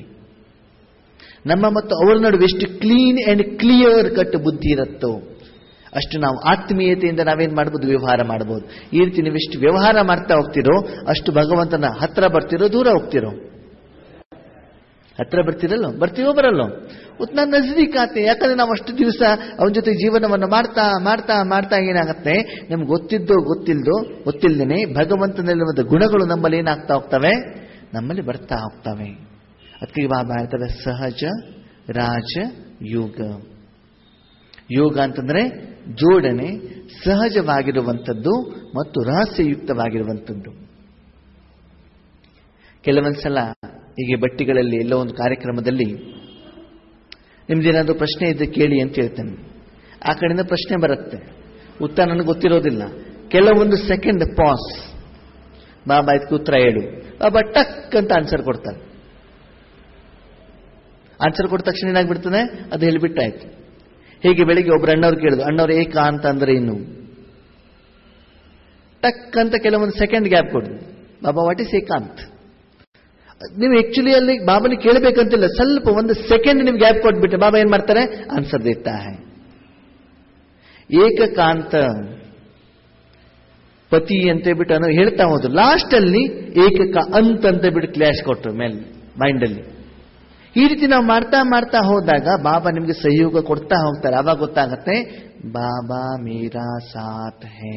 ನಮ್ಮ ಮತ್ತು ಅವರ ನಡುವೆ ಎಷ್ಟು ಕ್ಲೀನ್ ಅಂಡ್ ಕ್ಲಿಯರ್ ಕಟ್ ಬುದ್ಧಿ ಇರುತ್ತೋ ಅಷ್ಟು ನಾವು ಆತ್ಮೀಯತೆಯಿಂದ ನಾವೇನ್ ಮಾಡ್ಬೋದು ವ್ಯವಹಾರ ಮಾಡ್ಬೋದು ಈ ರೀತಿ ನೀವು ಎಷ್ಟು ವ್ಯವಹಾರ ಮಾಡ್ತಾ ಹೋಗ್ತಿರೋ ಅಷ್ಟು ಭಗವಂತನ ಹತ್ರ ಬರ್ತಿರೋ ದೂರ ಹೋಗ್ತಿರೋ ಹತ್ರ ಬರ್ತಿರಲ್ಲೋ ಬರ್ತೀವೋ ಬರಲ್ಲೋ ಉತ್ನ ನಜದೀಕ್ ಆತೆ ಯಾಕಂದ್ರೆ ನಾವು ಅಷ್ಟು ದಿವಸ ಅವನ ಜೊತೆ ಜೀವನವನ್ನು ಮಾಡ್ತಾ ಮಾಡ್ತಾ ಮಾಡ್ತಾ ಏನಾಗುತ್ತೆ ನಮ್ಗೆ ಗೊತ್ತಿದ್ದೋ ಗೊತ್ತಿಲ್ದೋ ಗೊತ್ತಿಲ್ಲದೇನೆ ಭಗವಂತನಲ್ಲಿರುವಂಥ ಗುಣಗಳು ನಮ್ಮಲ್ಲಿ ಏನಾಗ್ತಾ ಹೋಗ್ತವೆ ನಮ್ಮಲ್ಲಿ ಬರ್ತಾ ಹೋಗ್ತವೆ ಅದಕ್ಕೆ ಬಾಬಾ ಹೇಳ್ತಾರೆ ಸಹಜ ರಾಜ ಯೋಗ ಯೋಗ ಅಂತಂದ್ರೆ ಜೋಡಣೆ ಸಹಜವಾಗಿರುವಂಥದ್ದು ಮತ್ತು ರಹಸ್ಯಯುಕ್ತವಾಗಿರುವಂಥದ್ದು ಕೆಲವೊಂದ್ಸಲ ಹೀಗೆ ಬಟ್ಟಿಗಳಲ್ಲಿ ಎಲ್ಲೋ ಒಂದು ಕಾರ್ಯಕ್ರಮದಲ್ಲಿ ನಿಮ್ದೇನಾದ್ರೂ ಪ್ರಶ್ನೆ ಇದ್ದರೆ ಕೇಳಿ ಅಂತ ಹೇಳ್ತೇನೆ ಆ ಕಡೆಯಿಂದ ಪ್ರಶ್ನೆ ಬರುತ್ತೆ ಉತ್ತರ ನನಗೆ ಗೊತ್ತಿರೋದಿಲ್ಲ ಕೆಲವೊಂದು ಸೆಕೆಂಡ್ ಪಾಸ್ ಬಾಬಾ ಇದಕ್ಕೆ ಉತ್ತರ ಹೇಳು ಬಾಬಾ ಟಕ್ ಅಂತ ಆನ್ಸರ್ ಕೊಡ್ತಾರೆ ಆನ್ಸರ್ ಕೊಟ್ಟ ತಕ್ಷಣ ಏನಾಗ್ಬಿಡ್ತದೆ ಅದು ಹೇಳಿಬಿಟ್ಟಾಯ್ತು ಹೀಗೆ ಬೆಳಿಗ್ಗೆ ಒಬ್ರು ಅಣ್ಣವ್ರು ಕೇಳಿದ್ರು ಅಣ್ಣವ್ರು ಏಕಾಂತ ಅಂದ್ರೆ ಏನು ಟಕ್ ಅಂತ ಕೆಲವೊಂದು ಸೆಕೆಂಡ್ ಗ್ಯಾಪ್ ಕೊಡು ಬಾಬಾ ವಾಟ್ ಇಸ್ ಏಕಾಂತ್ ನೀವು ಆಕ್ಚುಲಿ ಅಲ್ಲಿ ಬಾಬಾನಿ ಕೇಳಬೇಕಂತಿಲ್ಲ ಸ್ವಲ್ಪ ಒಂದು ಸೆಕೆಂಡ್ ನೀವು ಗ್ಯಾಪ್ ಕೊಟ್ಬಿಟ್ರೆ ಬಾಬಾ ಏನ್ ಮಾಡ್ತಾರೆ ಆನ್ಸರ್ ದೇತಾ ಹೈ ಏಕಕಾಂತ ಪತಿ ಅಂತ ಹೇಳ್ಬಿಟ್ಟು ಅನ್ನೋ ಹೇಳ್ತಾ ಹೋದ್ರು ಲಾಸ್ಟ್ ಅಲ್ಲಿ ಏಕಕ ಅಂತ ಅಂತ ಬಿಟ್ಟು ಕ್ಲಾಶ್ ಕೊಟ್ಟರು ಮೇಲೆ ಮೈಂಡಲ್ಲಿ ಈ ರೀತಿ ನಾವು ಮಾಡ್ತಾ ಮಾಡ್ತಾ ಹೋದಾಗ ಬಾಬಾ ನಿಮಗೆ ಸಹಯೋಗ ಕೊಡ್ತಾ ಹೋಗ್ತಾರೆ ಅವಾಗ ಗೊತ್ತಾಗತ್ತೆ ಬಾಬಾ ಮೀರಾ ಸಾಥ್ ಹೇ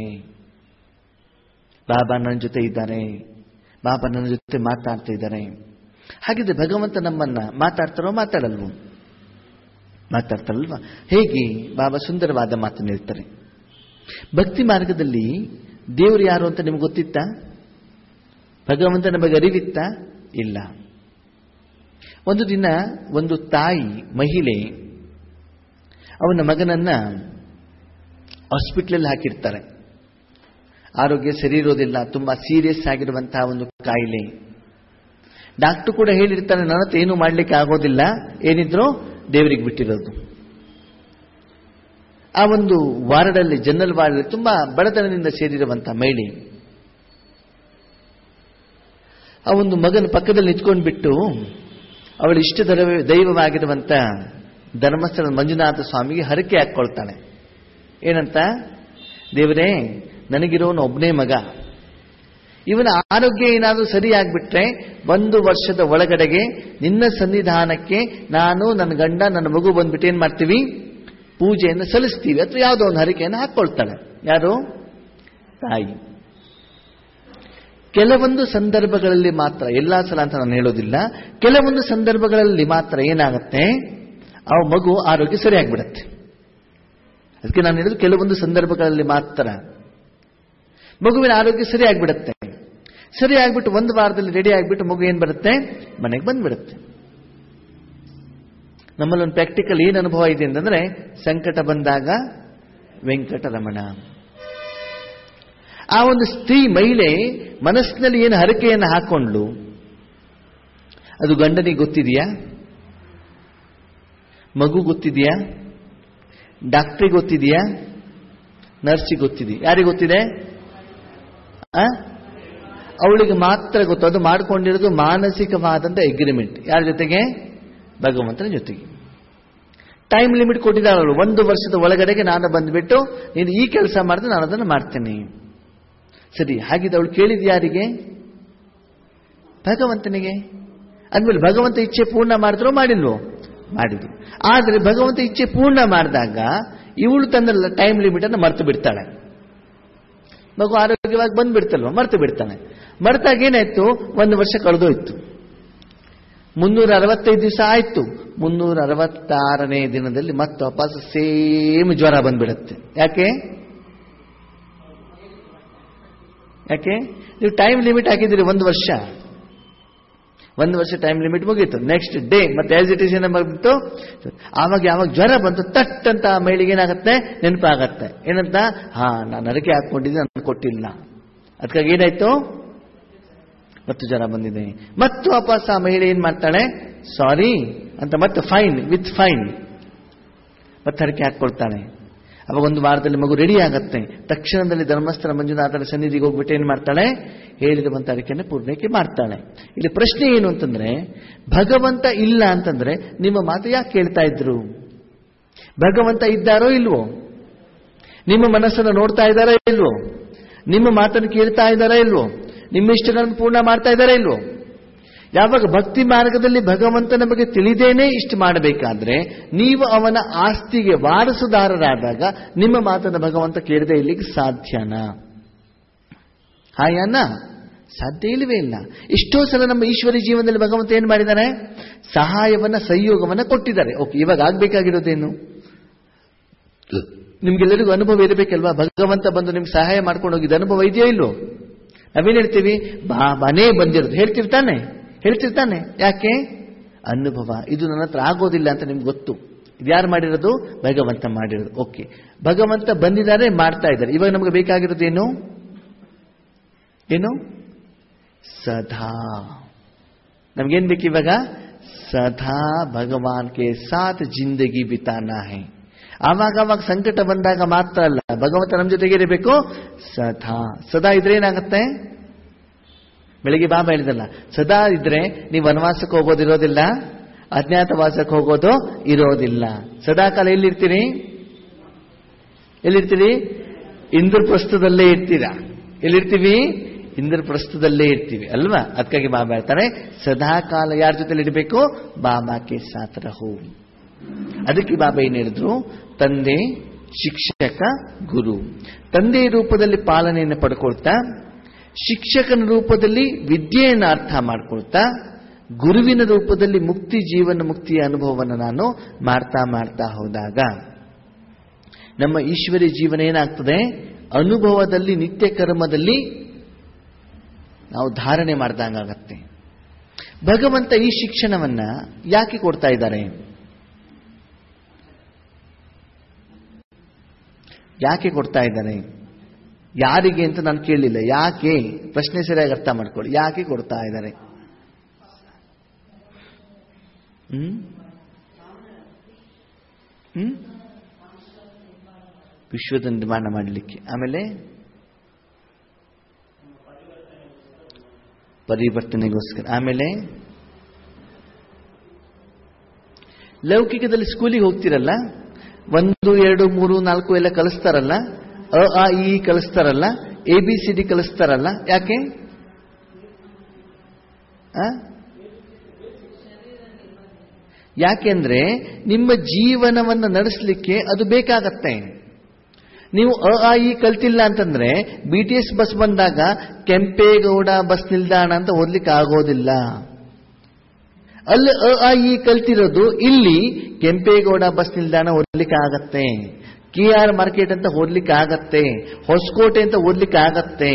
ಬಾಬಾ ನನ್ನ ಜೊತೆ ಇದ್ದಾರೆ ಬಾಬಾ ನನ್ನ ಜೊತೆ ಮಾತಾಡ್ತಾ ಇದ್ದಾರೆ ಹಾಗಿದ್ರೆ ಭಗವಂತ ನಮ್ಮನ್ನ ಮಾತಾಡ್ತಾರೋ ಮಾತಾಡಲ್ವೋ ಮಾತಾಡ್ತಾರಲ್ವಾ ಹೇಗೆ ಬಾಬಾ ಸುಂದರವಾದ ಮಾತನ್ನು ಹೇಳ್ತಾರೆ ಭಕ್ತಿ ಮಾರ್ಗದಲ್ಲಿ ದೇವರು ಯಾರು ಅಂತ ನಿಮ್ಗೆ ಗೊತ್ತಿತ್ತಾ ಭಗವಂತ ನಮಗೆ ಅರಿವಿತ್ತಾ ಇಲ್ಲ ಒಂದು ದಿನ ಒಂದು ತಾಯಿ ಮಹಿಳೆ ಅವನ ಮಗನನ್ನ ಹಾಸ್ಪಿಟ್ಲಲ್ಲಿ ಹಾಕಿರ್ತಾರೆ ಆರೋಗ್ಯ ಸರಿ ಇರೋದಿಲ್ಲ ತುಂಬಾ ಸೀರಿಯಸ್ ಆಗಿರುವಂತಹ ಒಂದು ಕಾಯಿಲೆ ಡಾಕ್ಟರ್ ಕೂಡ ಹೇಳಿರ್ತಾರೆ ನನ್ನ ಹತ್ರ ಏನು ಮಾಡ್ಲಿಕ್ಕೆ ಆಗೋದಿಲ್ಲ ಏನಿದ್ರು ದೇವರಿಗೆ ಬಿಟ್ಟಿರೋದು ಆ ಒಂದು ವಾರ್ಡಲ್ಲಿ ಜನರಲ್ ವಾರ್ಡಲ್ಲಿ ತುಂಬಾ ಬಡತನದಿಂದ ಸೇರಿರುವಂತಹ ಮಹಿಳೆ ಆ ಒಂದು ಮಗನ ಪಕ್ಕದಲ್ಲಿ ನಿಂತ್ಕೊಂಡು ಬಿಟ್ಟು ಅವಳ ಇಷ್ಟ ದೈವ ದೈವವಾಗಿರುವಂತ ಧರ್ಮಸ್ಥಳ ಮಂಜುನಾಥ ಸ್ವಾಮಿಗೆ ಹರಕೆ ಹಾಕ್ಕೊಳ್ತಾನೆ ಏನಂತ ದೇವರೇ ನನಗಿರೋನು ಒಬ್ಬನೇ ಮಗ ಇವನ ಆರೋಗ್ಯ ಏನಾದರೂ ಸರಿಯಾಗ್ಬಿಟ್ರೆ ಒಂದು ವರ್ಷದ ಒಳಗಡೆಗೆ ನಿನ್ನ ಸನ್ನಿಧಾನಕ್ಕೆ ನಾನು ನನ್ನ ಗಂಡ ನನ್ನ ಮಗು ಬಂದ್ಬಿಟ್ಟು ಏನ್ ಮಾಡ್ತೀವಿ ಪೂಜೆಯನ್ನು ಸಲ್ಲಿಸ್ತೀವಿ ಅಥವಾ ಯಾವುದೋ ಒಂದು ಹರಿಕೆಯನ್ನು ಹಾಕ್ಕೊಳ್ತಾಳೆ ಯಾರು ತಾಯಿ ಕೆಲವೊಂದು ಸಂದರ್ಭಗಳಲ್ಲಿ ಮಾತ್ರ ಎಲ್ಲಾ ಸಲ ಅಂತ ನಾನು ಹೇಳೋದಿಲ್ಲ ಕೆಲವೊಂದು ಸಂದರ್ಭಗಳಲ್ಲಿ ಮಾತ್ರ ಏನಾಗುತ್ತೆ ಆ ಮಗು ಆರೋಗ್ಯ ಸರಿಯಾಗ್ಬಿಡತ್ತೆ ಅದಕ್ಕೆ ನಾನು ಹೇಳಿದ್ರು ಕೆಲವೊಂದು ಸಂದರ್ಭಗಳಲ್ಲಿ ಮಾತ್ರ ಮಗುವಿನ ಆರೋಗ್ಯ ಸರಿ ಆಗ್ಬಿಡುತ್ತೆ ಸರಿ ಆಗ್ಬಿಟ್ಟು ಒಂದು ವಾರದಲ್ಲಿ ರೆಡಿ ಆಗ್ಬಿಟ್ಟು ಮಗು ಏನ್ ಬರುತ್ತೆ ಮನೆಗೆ ಬಂದ್ಬಿಡುತ್ತೆ ನಮ್ಮಲ್ಲಿ ಒಂದು ಪ್ರಾಕ್ಟಿಕಲ್ ಏನು ಅನುಭವ ಇದೆ ಅಂತಂದ್ರೆ ಸಂಕಟ ಬಂದಾಗ ವೆಂಕಟರಮಣ ಆ ಒಂದು ಸ್ತ್ರೀ ಮಹಿಳೆ ಮನಸ್ಸಿನಲ್ಲಿ ಏನು ಹರಕೆಯನ್ನು ಹಾಕೊಂಡು ಅದು ಗಂಡನಿಗೆ ಗೊತ್ತಿದೆಯಾ ಮಗು ಗೊತ್ತಿದೆಯಾ ಡಾಕ್ಟ್ರಿಗೆ ಗೊತ್ತಿದೆಯಾ ನರ್ಸಿಗೆ ಗೊತ್ತಿದೆಯಾ ಯಾರಿಗೆ ಗೊತ್ತಿದೆ ಆ? ಅವಳಿಗೆ ಮಾತ್ರ ಗೊತ್ತು ಅದು ಮಾಡ್ಕೊಂಡಿರೋದು ಮಾನಸಿಕವಾದಂತ ಎಗ್ರಿಮೆಂಟ್ ಯಾರ ಜೊತೆಗೆ ಭಗವಂತನ ಜೊತೆಗೆ ಟೈಮ್ ಲಿಮಿಟ್ ಕೊಟ್ಟಿದ್ದಾಳೆ ಅವಳು ಒಂದು ವರ್ಷದ ಒಳಗಡೆಗೆ ನಾನು ಬಂದ್ಬಿಟ್ಟು ನೀನು ಈ ಕೆಲಸ ಮಾಡಿದ್ರೆ ನಾನು ಅದನ್ನು ಮಾಡ್ತೇನೆ ಸರಿ ಹಾಗಿದ್ರೆ ಅವಳು ಕೇಳಿದ ಯಾರಿಗೆ ಭಗವಂತನಿಗೆ ಅಂದ್ಮೇಲೆ ಭಗವಂತ ಇಚ್ಛೆ ಪೂರ್ಣ ಮಾಡಿದ್ರೋ ಮಾಡಿಲ್ವೋ ಮಾಡಿದ್ರು ಆದರೆ ಭಗವಂತ ಇಚ್ಛೆ ಪೂರ್ಣ ಮಾಡಿದಾಗ ಇವಳು ತನ್ನ ಟೈಮ್ ಲಿಮಿಟ್ ಅನ್ನು ಮರ್ತು ಬಿಡ್ತಾಳೆ ಮಗು ಆರೋಗ್ಯವಾಗಿ ಬಂದ್ಬಿಡ್ತಲ್ವ ಮರ್ತು ಬಿಡ್ತಾನೆ ಮರ್ತಾಗ ಏನಾಯ್ತು ಒಂದು ವರ್ಷ ಕಳೆದೋಯ್ತು ಮುನ್ನೂರ ಅರವತ್ತೈದು ದಿವಸ ಆಯ್ತು ಮುನ್ನೂರ ಅರವತ್ತಾರನೇ ದಿನದಲ್ಲಿ ಮತ್ತೆ ವಾಪಸ್ ಸೇಮ್ ಜ್ವರ ಬಂದ್ಬಿಡುತ್ತೆ ಯಾಕೆ ಯಾಕೆ ನೀವು ಟೈಮ್ ಲಿಮಿಟ್ ಹಾಕಿದ್ದೀರಿ ಒಂದು ವರ್ಷ ಒಂದು ವರ್ಷ ಟೈಮ್ ಲಿಮಿಟ್ ಮುಗೀತು ನೆಕ್ಸ್ಟ್ ಡೇ ಮತ್ತೆ ಆಸ್ ಇಟ್ ಇಸ್ ಏನ ಬಂತು ಆವಾಗ ಯಾವಾಗ ಜ್ವರ ಬಂತು ತಟ್ ಅಂತ ಆ ಮಹಿಳೆಗೆ ಏನಾಗುತ್ತೆ ನೆನಪಾಗತ್ತೆ ಏನಂತ ಹಾ ನಾನು ಅರಕೆ ಹಾಕೊಂಡಿದ್ದೆ ನಾನು ಕೊಟ್ಟಿಲ್ಲ ಅದಕ್ಕಾಗಿ ಏನಾಯ್ತು ಮತ್ತು ಜ್ವರ ಬಂದಿದೆ ಮತ್ತು ವಾಪಸ್ ಆ ಮಹಿಳೆ ಏನ್ ಮಾಡ್ತಾಳೆ ಸಾರಿ ಅಂತ ಮತ್ತೆ ಫೈನ್ ವಿತ್ ಫೈನ್ ಮತ್ತೆ ಹರಕೆ ಹಾಕೊಳ್ತಾಳೆ ಅವಾಗ ಒಂದು ವಾರದಲ್ಲಿ ಮಗು ರೆಡಿ ಆಗತ್ತೆ ತಕ್ಷಣದಲ್ಲಿ ಧರ್ಮಸ್ಥಳ ಮಂಜುನಾಥನ ಸನ್ನಿಧಿಗೆ ಹೋಗ್ಬಿಟ್ಟು ಏನ್ ಮಾಡ್ತಾಳೆ ಹೇಳಿರುವಂತ ಅರಿಕೆಯನ್ನು ಪೂರ್ಣಕ್ಕೆ ಮಾಡ್ತಾಳೆ ಇಲ್ಲಿ ಪ್ರಶ್ನೆ ಏನು ಅಂತಂದ್ರೆ ಭಗವಂತ ಇಲ್ಲ ಅಂತಂದ್ರೆ ನಿಮ್ಮ ಮಾತು ಯಾಕೆ ಕೇಳ್ತಾ ಇದ್ರು ಭಗವಂತ ಇದ್ದಾರೋ ಇಲ್ವೋ ನಿಮ್ಮ ಮನಸ್ಸನ್ನು ನೋಡ್ತಾ ಇದ್ದಾರಾ ಇಲ್ವೋ ನಿಮ್ಮ ಮಾತನ್ನು ಕೇಳ್ತಾ ಇದ್ದಾರಾ ಇಲ್ವೋ ನಿಮ್ಮ ಇಷ್ಟಗಳನ್ನು ಪೂರ್ಣ ಮಾಡ್ತಾ ಇದ್ದಾರಾ ಇಲ್ವೋ ಯಾವಾಗ ಭಕ್ತಿ ಮಾರ್ಗದಲ್ಲಿ ಭಗವಂತನ ಬಗ್ಗೆ ತಿಳಿದೇನೆ ಇಷ್ಟು ಮಾಡಬೇಕಾದ್ರೆ ನೀವು ಅವನ ಆಸ್ತಿಗೆ ವಾರಸುದಾರರಾದಾಗ ನಿಮ್ಮ ಮಾತನ್ನು ಭಗವಂತ ಕೇಳದೆ ಇಲ್ಲಿಗೆ ಸಾಧ್ಯನಾ ಹಾಯಾನ ಸಾಧ್ಯ ಇಲ್ಲವೇ ಇಲ್ಲ ಎಷ್ಟೋ ಸಲ ನಮ್ಮ ಈಶ್ವರಿ ಜೀವನದಲ್ಲಿ ಭಗವಂತ ಏನು ಮಾಡಿದ್ದಾನೆ ಸಹಾಯವನ್ನ ಸಂಯೋಗವನ್ನ ಕೊಟ್ಟಿದ್ದಾರೆ ಓಕೆ ಇವಾಗ ಆಗ್ಬೇಕಾಗಿರೋದೇನು ನಿಮ್ಗೆಲ್ಲರಿಗೂ ಅನುಭವ ಇರಬೇಕಲ್ವಾ ಭಗವಂತ ಬಂದು ನಿಮ್ಗೆ ಸಹಾಯ ಮಾಡ್ಕೊಂಡು ಹೋಗಿದ್ದ ಅನುಭವ ಇದೆಯೋ ಇಲ್ವೋ ನಾವೇನ್ ಹೇಳ್ತೀವಿ ಬಾಬಾನೇ ಬಂದಿರೋದು ಹೇಳ್ತಿರ್ತಾನೆ ಹೇಳ್ತಿರ್ತಾನೆ ಯಾಕೆ ಅನುಭವ ಇದು ನನ್ನ ಹತ್ರ ಆಗೋದಿಲ್ಲ ಅಂತ ನಿಮ್ಗೆ ಗೊತ್ತು ಇದ್ಯಾರು ಮಾಡಿರೋದು ಭಗವಂತ ಮಾಡಿರೋದು ಓಕೆ ಭಗವಂತ ಬಂದಿದ್ದಾರೆ ಮಾಡ್ತಾ ಇದ್ದಾರೆ ಇವಾಗ ನಮಗೆ ಬೇಕಾಗಿರೋದು ಏನು ಏನು ಸದಾ ನಮ್ಗೇನ್ ಬೇಕು ಇವಾಗ ಸದಾ ಭಗವಾನ್ ಕೆ ಸಾಥ್ ಜಿಂದಗಿ ಬಿತಾನಾ ಹೈ ಆವಾಗ ಅವಾಗ ಸಂಕಟ ಬಂದಾಗ ಮಾತ್ರ ಅಲ್ಲ ಭಗವಂತ ನಮ್ಮ ಜೊತೆಗೆ ಇರಬೇಕು ಸದಾ ಸದಾ ಇದ್ರೆ ಏನಾಗುತ್ತೆ ಬೆಳಿಗ್ಗೆ ಬಾಬಾ ಹೇಳಿದಲ್ಲ ಸದಾ ಇದ್ರೆ ನೀವು ವನವಾಸಕ್ಕೆ ಹೋಗೋದಿರೋದಿಲ್ಲ ಅಜ್ಞಾತವಾಸಕ್ಕೆ ಹೋಗೋದು ಇರೋದಿಲ್ಲ ಸದಾ ಕಾಲ ಎಲ್ಲಿರ್ತೀರಿ ಎಲ್ಲಿರ್ತೀರಿ ಇಂದ್ರಪ್ರಸ್ಥದಲ್ಲೇ ಇರ್ತೀರಾ ಎಲ್ಲಿರ್ತೀವಿ ಇಂದ್ರಪ್ರಸ್ಥದಲ್ಲೇ ಇರ್ತೀವಿ ಅಲ್ವಾ ಅದಕ್ಕಾಗಿ ಬಾಬಾ ಹೇಳ್ತಾರೆ ಸದಾ ಕಾಲ ಯಾರ ಜೊತೆಲಿ ಇರಬೇಕು ಬಾಬಾಕ್ಕೆ ಸಾತ್ ರಹು ಅದಕ್ಕೆ ಬಾಬಾ ಏನ್ ಹೇಳಿದ್ರು ತಂದೆ ಶಿಕ್ಷಕ ಗುರು ತಂದೆ ರೂಪದಲ್ಲಿ ಪಾಲನೆಯನ್ನು ಪಡ್ಕೊಳ್ತಾ ಶಿಕ್ಷಕನ ರೂಪದಲ್ಲಿ ವಿದ್ಯೆಯನ್ನು ಅರ್ಥ ಮಾಡ್ಕೊಳ್ತಾ ಗುರುವಿನ ರೂಪದಲ್ಲಿ ಮುಕ್ತಿ ಜೀವನ ಮುಕ್ತಿಯ ಅನುಭವವನ್ನು ನಾನು ಮಾಡ್ತಾ ಮಾಡ್ತಾ ಹೋದಾಗ ನಮ್ಮ ಈಶ್ವರಿ ಜೀವನ ಏನಾಗ್ತದೆ ಅನುಭವದಲ್ಲಿ ನಿತ್ಯ ಕರ್ಮದಲ್ಲಿ ನಾವು ಧಾರಣೆ ಮಾಡ್ದಂಗಾಗತ್ತೆ ಭಗವಂತ ಈ ಶಿಕ್ಷಣವನ್ನ ಯಾಕೆ ಕೊಡ್ತಾ ಇದ್ದಾರೆ ಯಾಕೆ ಕೊಡ್ತಾ ಇದ್ದಾರೆ ಯಾರಿಗೆ ಅಂತ ನಾನು ಕೇಳಲಿಲ್ಲ ಯಾಕೆ ಪ್ರಶ್ನೆ ಸರಿಯಾಗಿ ಅರ್ಥ ಮಾಡ್ಕೊಳ್ಳಿ ಯಾಕೆ ಕೊಡ್ತಾ ಇದ್ದಾರೆ ಹ್ಮ್ ಹ್ಮ್ ವಿಶ್ವದ ನಿರ್ಮಾಣ ಮಾಡಲಿಕ್ಕೆ ಆಮೇಲೆ ಪರಿವರ್ತನೆಗೋಸ್ಕರ ಆಮೇಲೆ ಲೌಕಿಕದಲ್ಲಿ ಸ್ಕೂಲಿಗೆ ಹೋಗ್ತಿರಲ್ಲ ಒಂದು ಎರಡು ಮೂರು ನಾಲ್ಕು ಎಲ್ಲ ಕಲಿಸ್ತಾರಲ್ಲ ಅ ಆ ಇ ಕಲಿಸ್ತಾರಲ್ಲ ಎ ಬಿ ಸಿ ಡಿ ಕಲಿಸ್ತಾರಲ್ಲ ಯಾಕೆ ಆ? ಯಾಕೆಂದ್ರೆ ನಿಮ್ಮ ಜೀವನವನ್ನು ನಡೆಸಲಿಕ್ಕೆ ಅದು ಬೇಕಾಗತ್ತೆ ನೀವು ಅ ಆ ಇ ಕಲ್ತಿಲ್ಲ ಅಂತಂದ್ರೆ ಬಿ ಟಿ ಎಸ್ ಬಸ್ ಬಂದಾಗ ಕೆಂಪೇಗೌಡ ಬಸ್ ನಿಲ್ದಾಣ ಅಂತ ಓದ್ಲಿಕ್ಕೆ ಆಗೋದಿಲ್ಲ ಅಲ್ಲಿ ಅ ಆ ಇ ಕಲ್ತಿರೋದು ಇಲ್ಲಿ ಕೆಂಪೇಗೌಡ ಬಸ್ ನಿಲ್ದಾಣ ಓದ್ಲಿಕ್ಕೆ ಆಗತ್ತೆ ಕೆ ಆರ್ ಮಾರ್ಕೆಟ್ ಅಂತ ಓದ್ಲಿಕ್ಕೆ ಆಗತ್ತೆ ಹೊಸಕೋಟೆ ಅಂತ ಓದ್ಲಿಕ್ಕೆ ಆಗತ್ತೆ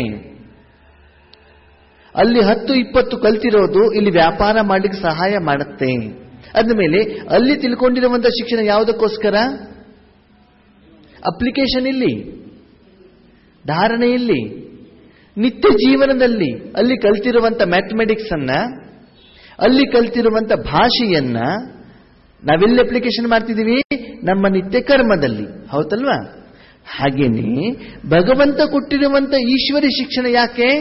ಅಲ್ಲಿ ಹತ್ತು ಇಪ್ಪತ್ತು ಕಲ್ತಿರೋದು ಇಲ್ಲಿ ವ್ಯಾಪಾರ ಮಾಡ್ಲಿಕ್ಕೆ ಸಹಾಯ ಮಾಡುತ್ತೆ ಮೇಲೆ ಅಲ್ಲಿ ತಿಳ್ಕೊಂಡಿರುವಂತ ಶಿಕ್ಷಣ ಯಾವುದಕ್ಕೋಸ್ಕರ ಅಪ್ಲಿಕೇಶನ್ ಇಲ್ಲಿ ಧಾರಣೆ ಇಲ್ಲಿ ನಿತ್ಯ ಜೀವನದಲ್ಲಿ ಅಲ್ಲಿ ಕಲ್ತಿರುವಂತ ಮ್ಯಾಥಮೆಟಿಕ್ಸ್ ಅನ್ನ ಅಲ್ಲಿ ಕಲ್ತಿರುವಂತ ಭಾಷೆಯನ್ನ ನಾವೆಲ್ಲಿ ಅಪ್ಲಿಕೇಶನ್ ಮಾಡ್ತಿದೀವಿ ನಮ್ಮ ನಿತ್ಯ ಕರ್ಮದಲ್ಲಿ ಹೌದಲ್ವಾ ಹಾಗೇನೆ ಭಗವಂತ ಕೊಟ್ಟಿರುವಂತ ಈಶ್ವರಿ ಶಿಕ್ಷಣ ಯಾಕೆ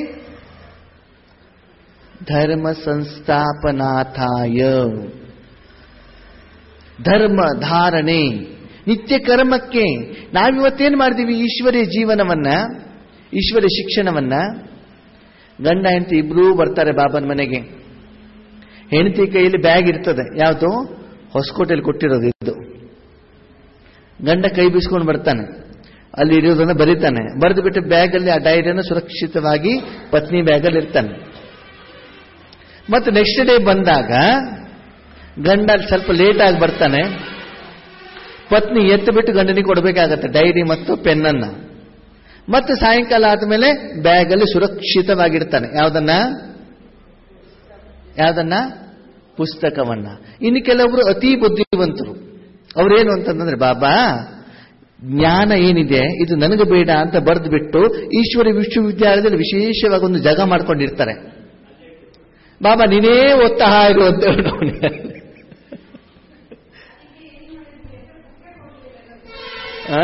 ಧರ್ಮ ಸಂಸ್ಥಾಪನಾಥಾಯ ಧರ್ಮ ಧಾರಣೆ ನಿತ್ಯ ಕರ್ಮಕ್ಕೆ ನಾವಿವತ್ತೇನು ಮಾಡ್ತೀವಿ ಈಶ್ವರಿಯ ಜೀವನವನ್ನ ಈಶ್ವರಿಯ ಶಿಕ್ಷಣವನ್ನ ಗಂಡ ಹೆಂಡತಿ ಇಬ್ರೂ ಬರ್ತಾರೆ ಬಾಬನ ಮನೆಗೆ ಹೆಂಡತಿ ಕೈಯಲ್ಲಿ ಬ್ಯಾಗ್ ಇರ್ತದೆ ಯಾವುದು ಹೊಸಕೋಟೆಯಲ್ಲಿ ಕೊಟ್ಟಿರೋದು ಇದು ಗಂಡ ಕೈ ಬೀಸ್ಕೊಂಡು ಬರ್ತಾನೆ ಅಲ್ಲಿ ಇರೋದನ್ನ ಬರೀತಾನೆ ಬರೆದು ಬಿಟ್ಟು ಬ್ಯಾಗಲ್ಲಿ ಆ ಡೈರಿಯನ್ನು ಸುರಕ್ಷಿತವಾಗಿ ಪತ್ನಿ ಬ್ಯಾಗಲ್ಲಿ ಇರ್ತಾನೆ ಮತ್ತೆ ನೆಕ್ಸ್ಟ್ ಡೇ ಬಂದಾಗ ಗಂಡ ಸ್ವಲ್ಪ ಲೇಟ್ ಆಗಿ ಬರ್ತಾನೆ ಪತ್ನಿ ಎತ್ತು ಬಿಟ್ಟು ಗಂಡನಿಗೆ ಕೊಡಬೇಕಾಗತ್ತೆ ಡೈರಿ ಮತ್ತು ಪೆನ್ನನ್ನ ಮತ್ತೆ ಸಾಯಂಕಾಲ ಆದ್ಮೇಲೆ ಬ್ಯಾಗಲ್ಲಿ ಸುರಕ್ಷಿತವಾಗಿಡ್ತಾನೆ ಯಾವ್ದನ್ನ ಯಾವ್ದನ್ನ ಪುಸ್ತಕವನ್ನ ಇನ್ನು ಕೆಲವೊಬ್ರು ಅತಿ ಬುದ್ಧಿವಂತರು ಅವ್ರೇನು ಅಂತಂದ್ರೆ ಬಾಬಾ ಜ್ಞಾನ ಏನಿದೆ ಇದು ನನಗೆ ಬೇಡ ಅಂತ ಬರೆದು ಬಿಟ್ಟು ಈಶ್ವರಿ ವಿಶ್ವವಿದ್ಯಾಲಯದಲ್ಲಿ ವಿಶೇಷವಾಗಿ ಒಂದು ಜಾಗ ಮಾಡ್ಕೊಂಡಿರ್ತಾರೆ ಬಾಬಾ ನೀನೇ ಒತ್ತಹ ಇರು ಅಂತ ಹೇಳು ಅವ್ನಿಗೆ. ಆ?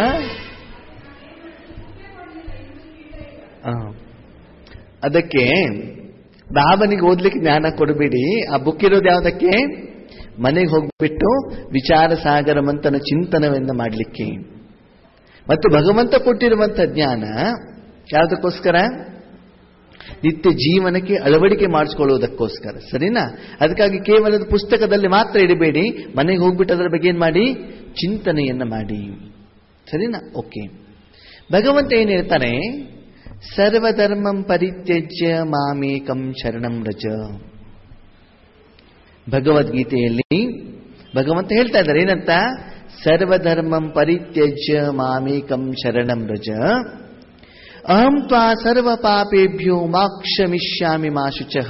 ಆ. ಅದಕ್ಕೆ ಬಾಬನಿಗೆ ಓದ್ಲಿಕ್ಕೆ ಜ್ಞಾನ ಕೊಡಬೇಡಿ ಆ ಬುಕ್ ಇರೋದು ಯಾವುದಕ್ಕೆ ಮನೆಗೆ ಹೋಗ್ಬಿಟ್ಟು ವಿಚಾರ ಸಾಗರ ಮಂತನ ಚಿಂತನವೆಂದ ಮಾಡಲಿಕ್ಕೆ ಮತ್ತು ಭಗವಂತ ಕೊಟ್ಟಿರುವಂತ ಜ್ಞಾನ ಯಾವುದಕ್ಕೋಸ್ಕರ ನಿತ್ಯ ಜೀವನಕ್ಕೆ ಅಳವಡಿಕೆ ಮಾಡಿಸ್ಕೊಳ್ಳುವುದಕ್ಕೋಸ್ಕರ ಸರಿನಾ ಅದಕ್ಕಾಗಿ ಕೇವಲ ಅದು ಪುಸ್ತಕದಲ್ಲಿ ಮಾತ್ರ ಇಡಬೇಡಿ ಮನೆಗೆ ಹೋಗ್ಬಿಟ್ಟು ಅದರ ಬಗ್ಗೆ ಏನ್ ಮಾಡಿ ಚಿಂತನೆಯನ್ನ ಮಾಡಿ ಸರಿನಾ ಓಕೆ ಭಗವಂತ ಏನ್ ಹೇಳ್ತಾನೆ ಸರ್ವಧರ್ಮಂ ಪರಿತ್ಯಜ್ಯ ಮಾಮೇಕಂ ಶರಣಂ ರಜ ಭಗವದ್ಗೀತೆಯಲ್ಲಿ ಭಗವಂತ ಹೇಳ್ತಾ ಇದ್ದಾರೆ ಏನಂತ ಸರ್ವಧರ್ಮಂ ಪರಿತ್ಯಜ್ಯ ಮಾಮೇಕಂ ಶರಣಂ ರಜ ಅಹಂ ತ್ವಾ ಸರ್ವ ಪಾಪೇಭ್ಯೋ ಮಾಕ್ಷಮಿಷ್ಯಾಮಿ ಮಾ ಶುಚಃ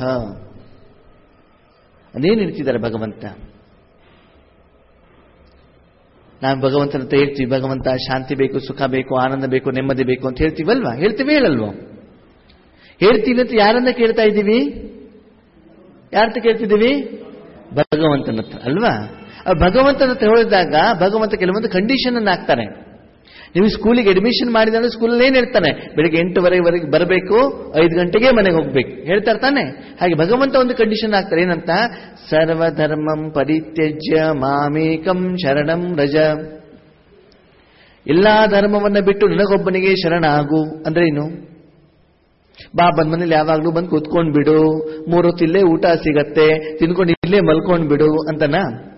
ಅದೇನು ಹೇಳ್ತಿದ್ದಾರೆ ಭಗವಂತ ನಾನು ಭಗವಂತನ ಹತ್ರ ಹೇಳ್ತೀವಿ ಭಗವಂತ ಶಾಂತಿ ಬೇಕು ಸುಖ ಬೇಕು ಆನಂದ ಬೇಕು ನೆಮ್ಮದಿ ಬೇಕು ಅಂತ ಹೇಳ್ತೀವಲ್ವಾ ಹೇಳ್ತೀವಿ ಹೇಳಲ್ವೋ ಹೇಳ್ತೀವಿ ಅಂತ ಯಾರನ್ನ ಕೇಳ್ತಾ ಇದ್ದೀವಿ ಯಾರತ್ರ ಕೇಳ್ತಿದ್ದೀವಿ ಭಗವಂತನ ಹತ್ರ ಅಲ್ವಾ ಆ ಭಗವಂತನ ಹತ್ರ ಹೇಳಿದಾಗ ಭಗವಂತ ಕೆಲವೊಂದು ಕಂಡೀಷನ್ ಅನ್ನು ಹಾಕ್ತಾನೆ ನೀವು ಸ್ಕೂಲಿಗೆ ಅಡ್ಮಿಷನ್ ಮಾಡಿದ್ರೆ ಸ್ಕೂಲಲ್ಲಿ ಏನ್ ಹೇಳ್ತಾನೆ ಬೆಳಿಗ್ಗೆ ಎಂಟುವರೆವರೆಗೆ ಬರಬೇಕು ಐದು ಗಂಟೆಗೆ ಮನೆಗೆ ಹೋಗ್ಬೇಕು ಹೇಳ್ತಾರೆ ತಾನೆ ಹಾಗೆ ಭಗವಂತ ಒಂದು ಕಂಡೀಷನ್ ಹಾಕ್ತಾರೆ ಏನಂತ ಸರ್ವಧರ್ಮಂ ಪರಿತ್ಯಜ್ಯ ಮಾಮೇಕಂ ಶರಣಂ ರಜ ಎಲ್ಲಾ ಧರ್ಮವನ್ನ ಬಿಟ್ಟು ನನಗೊಬ್ಬನಿಗೆ ಶರಣ ಆಗು ಅಂದ್ರೆ ಏನು ಬಾ ಬಂದ್ ಮನೇಲಿ ಯಾವಾಗ್ಲೂ ಬಂದು ಕೂತ್ಕೊಂಡ್ ಬಿಡು ಮೂರೊತ್ತು ಇಲ್ಲೇ ಊಟ ಸಿಗತ್ತೆ ತಿನ್ಕೊಂಡು ಇಲ್ಲೇ ಮಲ್ಕೊಂಡ್ ಬಿಡು ಅಂತನಾ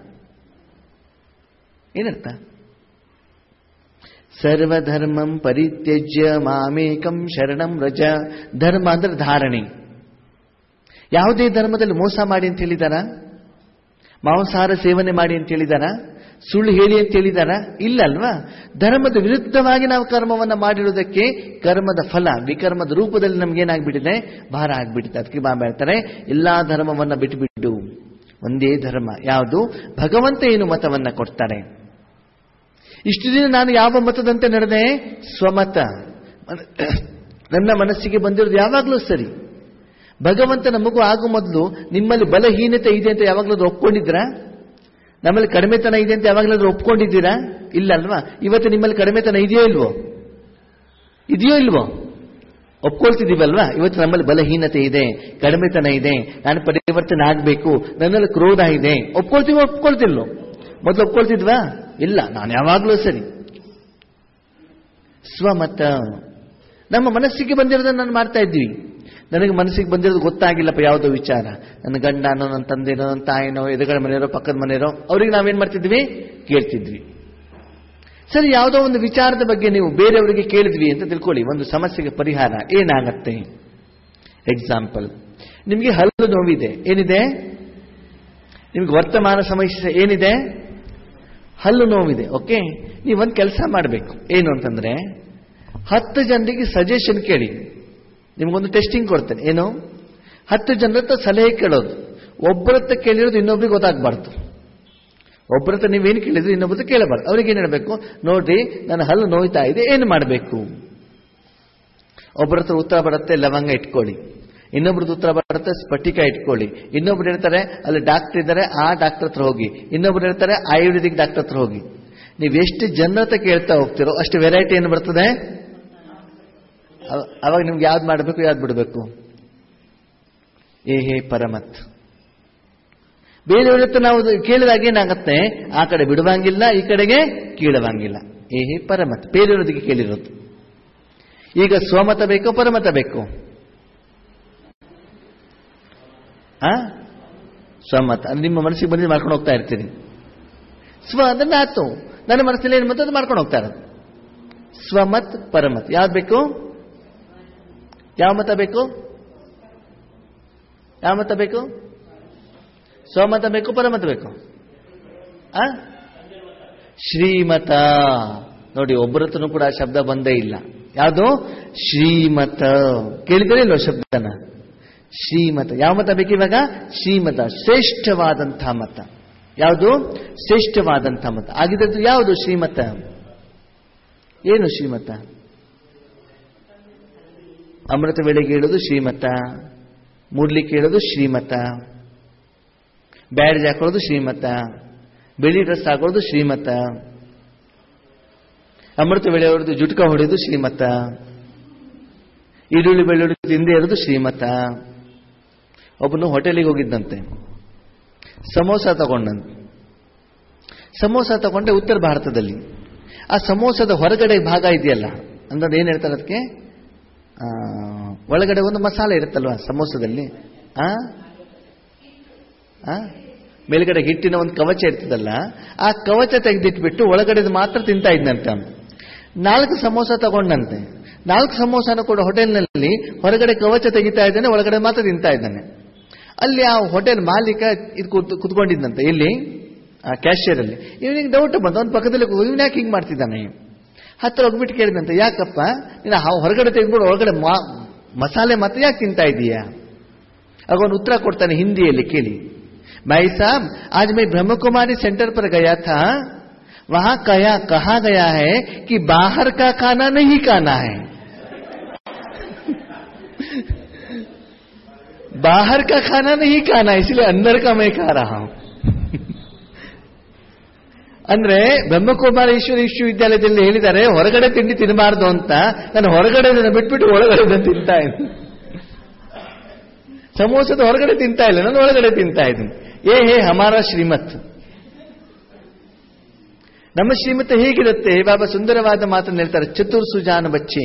ಏನರ್ಥ ಸರ್ವಧರ್ಮಂ ಪರಿತ್ಯಜ್ಯ ಮಾಮೇಕಂ ಶರಣಂ ರಜ ಧರ್ಮ ಅಂದ್ರೆ ಧಾರಣೆ ಯಾವುದೇ ಧರ್ಮದಲ್ಲಿ ಮೋಸ ಮಾಡಿ ಅಂತ ಹೇಳಿದಾರ ಮಾಂಸಾಹಾರ ಸೇವನೆ ಮಾಡಿ ಅಂತ ಹೇಳಿದಾರ ಸುಳ್ಳು ಹೇಳಿ ಅಂತ ಹೇಳಿದಾರ ಇಲ್ಲ ಅಲ್ವಾ ಧರ್ಮದ ವಿರುದ್ಧವಾಗಿ ನಾವು ಕರ್ಮವನ್ನ ಮಾಡಿರುವುದಕ್ಕೆ ಕರ್ಮದ ಫಲ ವಿಕರ್ಮದ ರೂಪದಲ್ಲಿ ನಮ್ಗೇನಾಗ್ಬಿಟ್ಟಿದೆ ಭಾರ ಆಗ್ಬಿಟ್ಟಿದೆ ಅದಕ್ಕೆ ಬಾಬಾ ಹೇಳ್ತಾರೆ ಎಲ್ಲಾ ಧರ್ಮವನ್ನ ಬಿಟ್ಟುಬಿಟ್ಟು ಒಂದೇ ಧರ್ಮ ಯಾವುದು ಭಗವಂತ ಏನು ಮತವನ್ನ ಕೊಡ್ತಾರೆ ಇಷ್ಟು ದಿನ ನಾನು ಯಾವ ಮತದಂತೆ ನಡೆದೆ ಸ್ವಮತ ನನ್ನ ಮನಸ್ಸಿಗೆ ಬಂದಿರೋದು ಯಾವಾಗಲೂ ಸರಿ ಭಗವಂತನ ಮಗು ಆಗೋ ಮೊದಲು ನಿಮ್ಮಲ್ಲಿ ಬಲಹೀನತೆ ಇದೆ ಅಂತ ಯಾವಾಗಲಾದ್ರೂ ಒಪ್ಕೊಂಡಿದ್ರಾ ನಮ್ಮಲ್ಲಿ ಕಡಿಮೆತನ ಇದೆ ಅಂತ ಯಾವಾಗಲಾದ್ರೂ ಒಪ್ಕೊಂಡಿದ್ದೀರಾ ಇಲ್ಲ ಅಲ್ವಾ ಇವತ್ತು ನಿಮ್ಮಲ್ಲಿ ಕಡಿಮೆತನ ಇದೆಯೋ ಇಲ್ವೋ ಇದೆಯೋ ಇಲ್ವೋ ಒಪ್ಕೊಳ್ತಿದ್ದೀವಲ್ವಾ ಇವತ್ತು ನಮ್ಮಲ್ಲಿ ಬಲಹೀನತೆ ಇದೆ ಕಡಿಮೆತನ ಇದೆ ನಾನು ಪರಿವರ್ತನೆ ಆಗಬೇಕು ನನ್ನಲ್ಲಿ ಕ್ರೋಧ ಇದೆ ಒಪ್ಕೊಳ್ತೀವೋ ಒಪ್ಕೊಳ್ತಿಲ್ವೋ ಮೊದಲು ಒಪ್ಕೊಳ್ತಿದ್ವಾ ಇಲ್ಲ ನಾನು ಯಾವಾಗಲೂ ಸರಿ ಸ್ವಮತ ನಮ್ಮ ಮನಸ್ಸಿಗೆ ಬಂದಿರೋದನ್ನ ನಾನು ಮಾಡ್ತಾ ಇದ್ದೀವಿ ನನಗೆ ಮನಸ್ಸಿಗೆ ಬಂದಿರೋದು ಗೊತ್ತಾಗಿಲ್ಲಪ್ಪ ಯಾವುದೋ ವಿಚಾರ ನನ್ನ ಗಂಡನೋ ನನ್ನ ತಂದೆನೋ ನನ್ನ ತಾಯಿನೋ ಎದುರುಗಡೆ ಮನೆಯರೋ ಪಕ್ಕದ ಮನೆಯರೋ ಅವ್ರಿಗೆ ನಾವೇನ್ ಮಾಡ್ತಿದ್ವಿ ಕೇಳ್ತಿದ್ವಿ ಸರಿ ಯಾವುದೋ ಒಂದು ವಿಚಾರದ ಬಗ್ಗೆ ನೀವು ಬೇರೆಯವರಿಗೆ ಕೇಳಿದ್ವಿ ಅಂತ ತಿಳ್ಕೊಳ್ಳಿ ಒಂದು ಸಮಸ್ಯೆಗೆ ಪರಿಹಾರ ಏನಾಗತ್ತೆ ಎಕ್ಸಾಂಪಲ್ ನಿಮಗೆ ಹಲ್ಲು ನೋವಿದೆ ಏನಿದೆ ನಿಮ್ಗೆ ವರ್ತಮಾನ ಸಮಸ್ಯೆ ಏನಿದೆ ಹಲ್ಲು ನೋವಿದೆ ಓಕೆ ನೀವೊಂದು ಕೆಲಸ ಮಾಡಬೇಕು ಏನು ಅಂತಂದ್ರೆ ಹತ್ತು ಜನರಿಗೆ ಸಜೆಷನ್ ಕೇಳಿ ನಿಮ್ಗೊಂದು ಟೆಸ್ಟಿಂಗ್ ಕೊಡ್ತೇನೆ ಏನು ಹತ್ತು ಜನರ ಹತ್ರ ಸಲಹೆ ಕೇಳೋದು ಒಬ್ಬರತ್ತ ಕೇಳಿರೋದು ಇನ್ನೊಬ್ರಿಗೆ ಗೊತ್ತಾಗಬಾರ್ದು ಒಬ್ಬರತ್ರ ನೀವೇನು ಕೇಳಿದ್ರೆ ಇನ್ನೊಬ್ಬರ ಕೇಳಬಾರ್ದು ಅವ್ರಿಗೆ ಏನು ಹೇಳಬೇಕು ನೋಡ್ರಿ ನನ್ನ ಹಲ್ಲು ನೋಯ್ತಾ ಇದೆ ಏನು ಮಾಡಬೇಕು ಒಬ್ಬರ ಹತ್ರ ಉತ್ತರ ಬರುತ್ತೆ ಲವಂಗ ಇಟ್ಕೊಳ್ಳಿ ಇನ್ನೊಬ್ರದ್ದು ಉತ್ತರ ಬರುತ್ತೆ ಸ್ಫಟಿಕ ಇಟ್ಕೊಳ್ಳಿ ಇನ್ನೊಬ್ರು ಹೇಳ್ತಾರೆ ಅಲ್ಲಿ ಡಾಕ್ಟರ್ ಇದ್ದಾರೆ ಆ ಡಾಕ್ಟರ್ ಹತ್ರ ಹೋಗಿ ಇನ್ನೊಬ್ರು ಹೇಳ್ತಾರೆ ಆಯುರ್ವೇದಿಕ್ ಡಾಕ್ಟರ್ ಹತ್ರ ಹೋಗಿ ನೀವು ಎಷ್ಟು ಜನರ ಹತ್ರ ಕೇಳ್ತಾ ಹೋಗ್ತಿರೋ ಅಷ್ಟು ವೆರೈಟಿ ಏನು ಬರ್ತದೆ ಅವ- ಅವಾಗ ನಿಮ್ಗೆ ಯಾವ್ದು ಮಾಡಬೇಕು ಯಾವ್ದು ಬಿಡಬೇಕು ಏ ಹೇ ಪರಮತ್ ಬೇರೆಯವ್ರ ಹತ್ರ ನಾವು ಅದು ಕೇಳಿದಾಗ ಏನಾಗತ್ತೆ ಆ ಕಡೆ ಬಿಡುವಂಗಿಲ್ಲ ಈ ಕಡೆಗೆ ಕೀಳುವಂಗಿಲ್ಲ ಏ ಹೇ ಪರಮತ್ ಬೇರೆಯವ್ರದಿಗೆ ಕೇಳಿರೋದು ಈಗ ಸ್ವಮತ ಬೇಕೋ ಪರಮತ ಬೇಕು ಆ ಸ್ವಮತ ಅಂದ್ರೆ ನಿಮ್ಮ ಮನಸ್ಸಿಗೆ ಬಂದು ಮಾಡ್ಕೊಂಡು ಹೋಗ್ತಾ ಇರ್ತೀರಿ ಸ್ವ ಅಂದ್ರೆ ಆತು ನನ್ನ ಮನಸ್ಸಲ್ಲಿ ಏನು ಬಂತು ಅದು ಮಾಡ್ಕೊಂಡು ಹೋಗ್ತಾ ಇರೋದು ಸ್ವಮತ್ ಪರಮತ್ ಯಾವ್ದು ಬೇಕು ಯಾವ ಮತ ಬೇಕು ಯಾವ ಮತ ಬೇಕು ಸ್ವಮತ ಬೇಕು ಪರಮತ ಬೇಕು ಆ ಶ್ರೀಮತ ನೋಡಿ ಒಬ್ಬರತ್ರನೂ ಕೂಡ ಆ ಶಬ್ದ ಬಂದೇ ಇಲ್ಲ ಯಾವುದು ಶ್ರೀಮತ ಕೇಳಿದರೆ ಇಲ್ವ ಶಬ್ದನ ಶ್ರೀಮತ ಯಾವ ಮತ ಬೇಕು ಇವಾಗ ಶ್ರೀಮತ ಶ್ರೇಷ್ಠವಾದಂತಹ ಮತ ಯಾವುದು ಶ್ರೇಷ್ಠವಾದಂತಹ ಮತ ಆಗಿದ್ದು ಯಾವುದು ಶ್ರೀಮತ ಏನು ಶ್ರೀಮತ ಅಮೃತ ವೇಳೆಗೆ ಹೇಳೋದು ಶ್ರೀಮತ ಮೂಡ್ಲಿಕ್ಕೆ ಹೇಳೋದು ಶ್ರೀಮತ ಬ್ಯಾಡ್ಜ್ ಹಾಕೊಳ್ಳೋದು ಶ್ರೀಮತ ಬಿಳಿ ಡ್ರೆಸ್ ಹಾಕೊಳ್ಳೋದು ಶ್ರೀಮತ ಅಮೃತ ವೇಳೆ ಹೊಡೆದು ಜುಟ್ಕ ಹೊಡೆಯೋದು ಶ್ರೀಮತ ಈರುಳ್ಳಿ ಬೆಳ್ಳುಳ್ಳಿ ತಿಂದೇ ಇರೋದು ಶ್ರೀಮತ ಒಬ್ಬನು ಹೋಟೆಲಿಗೆ ಹೋಗಿದ್ದಂತೆ ಸಮೋಸ ತಗೊಂಡಂತೆ ಸಮೋಸ ತಗೊಂಡೆ ಉತ್ತರ ಭಾರತದಲ್ಲಿ ಆ ಸಮೋಸದ ಹೊರಗಡೆ ಭಾಗ ಇದೆಯಲ್ಲ ಅಂದ್ರೆ ಏನ್ ಹೇಳ್ತಾರೆ ಅದಕ್ಕೆ ಆ, ಒಳಗಡೆ ಒಂದು ಮಸಾಲೆ ಇರುತ್ತಲ್ವಾ ಸಮೋಸದಲ್ಲಿ ಆ ಆ? ಮೇಲ್ಗಡೆ ಹಿಟ್ಟಿನ ಒಂದು ಕವಚ ಇರ್ತದಲ್ಲ ಆ ಕವಚ ತೆಗೆದಿಟ್ಬಿಟ್ಟು ಒಳಗಡೆದು ಮಾತ್ರ ತಿಂತಾ ಇದ್ನಂತೆ ಅವ್ನು. ನಾಲ್ಕು ಸಮೋಸ ತಗೊಂಡಂತೆ ನಾಲ್ಕು ಸಮೋಸನ ಕೂಡ ಹೋಟೆಲ್ನಲ್ಲಿ ಹೊರಗಡೆ ಕವಚ ತೆಗಿತಾ ಇದ್ದಾನೆ ಒಳಗಡೆ ಮಾತ್ರ ತಿಂತಾ ಇದ್ದಾನೆ ಅಲ್ಲಿ ಆ ಹೋಟೆಲ್ ಮಾಲೀಕ ಇದು ಕೂತ್ ಕುತ್ಕೊಂಡಿದ್ದಂತೆ ಇಲ್ಲಿ ಆ ಕ್ಯಾಶಿಯರ್ ಅಲ್ಲಿ ಇವನಿಗೆ ಡೌಟ್ ಬಂತು ಅವ್ನ ಪಕ್ಕದಲ್ಲಿ ಇವನ್ ಯಾಕೆ ಹಿಂಗ್ ಮಾಡ್ತಿದ್ದಾನೆ ಹತ್ರ ಹೋಗ್ಬಿಟ್ಟು ಕೇಳಿದಂತೆ ಯಾಕಪ್ಪ ನೀನು ಆ ಹೊರಗಡೆ ತೆಗೆದ್ಬಿಟ್ಟು ಒಳಗಡೆ ಮಾ- ಮಸಾಲೆ ಮಾತ್ರ ಯಾಕೆ ತಿಂತಾ ಇದೀಯಾ ಆಗ ಅವನು उत्तर ಕೊಡ್ತಾನೆ ಹಿಂದಿಯಲ್ಲಿ ಕೇಳಿ भाई साहब आज मैं ब्रह्म कुमारी सेंटर पर गया था वहां कहा कहा गया है कि बाहर का खाना नहीं खाना है बाहर का खाना नहीं खाना इसलिए अंदर का मैं खा रहा हूं ಅಂದ್ರೆ ಬ್ರಹ್ಮಕುಮಾರ ಈಶ್ವರ ವಿಶ್ವವಿದ್ಯಾಲಯದಲ್ಲಿ ಹೇಳಿದ್ದಾರೆ ಹೊರಗಡೆ ತಿಂಡಿ ತಿನ್ನಬಾರ್ದು ಅಂತ ನಾನು ಹೊರಗಡೆ ಬಿಟ್ಬಿಟ್ಟು ಒಳಗಡೆ ತಿಂತಾ ಇದ್ದೀನಿ ಸಮೋಸದ ಹೊರಗಡೆ ತಿಂತಾ ಇಲ್ಲ ನಾನು ಒಳಗಡೆ ತಿಂತಾ ಇದ್ದೀನಿ ಏ ಹೇ ಹಮಾರ ಶ್ರೀಮತ್ ನಮ್ಮ ಶ್ರೀಮತ ಹೇಗಿರುತ್ತೆ ಬಾಬಾ ಸುಂದರವಾದ ಮಾತನ್ನು ಹೇಳ್ತಾರೆ ಚತುರ್ ಸುಜಾನ ಬಚ್ಚೆ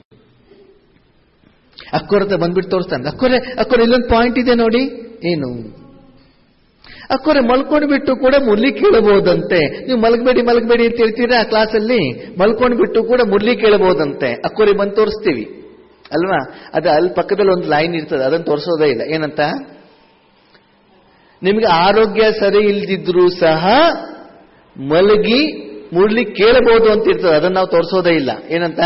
ಅಕ್ಕೋರತ ಬಂದ್ಬಿಟ್ಟು ತೋರಿಸ್ತಾನೆ ಅಕ್ಕೋರೆ ಅಕ್ಕೋರೆ ಇಲ್ಲೊಂದು ಪಾಯಿಂಟ್ ಇದೆ ನೋಡಿ ಏನು ಅಕ್ಕೋರೆ ಮಲ್ಕೊಂಡು ಬಿಟ್ಟು ಕೂಡ ಮುರ್ಲಿ ಕೇಳಬಹುದಂತೆ ನೀವು ಮಲಗಬೇಡಿ ಮಲಗಬೇಡಿ ಅಂತ ಹೇಳ್ತೀರಾ ಆ ಕ್ಲಾಸಲ್ಲಿ ಮಲ್ಕೊಂಡು ಬಿಟ್ಟು ಕೂಡ ಮುರ್ಲಿ ಕೇಳಬಹುದಂತೆ ಅಕ್ಕೋರೆ ಬಂದು ತೋರಿಸ್ತೀವಿ ಅಲ್ವಾ ಅದು ಅಲ್ಲಿ ಪಕ್ಕದಲ್ಲಿ ಒಂದು ಲೈನ್ ಇರ್ತದೆ ಅದನ್ನು ತೋರಿಸೋದೇ ಇಲ್ಲ ಏನಂತ ನಿಮಗೆ ಆರೋಗ್ಯ ಸರಿ ಇಲ್ದಿದ್ರು ಸಹ ಮಲಗಿ ಮುರ್ಲಿ ಕೇಳಬಹುದು ಅಂತ ಇರ್ತದೆ ಅದನ್ನ ನಾವು ತೋರಿಸೋದೇ ಇಲ್ಲ ಏನಂತ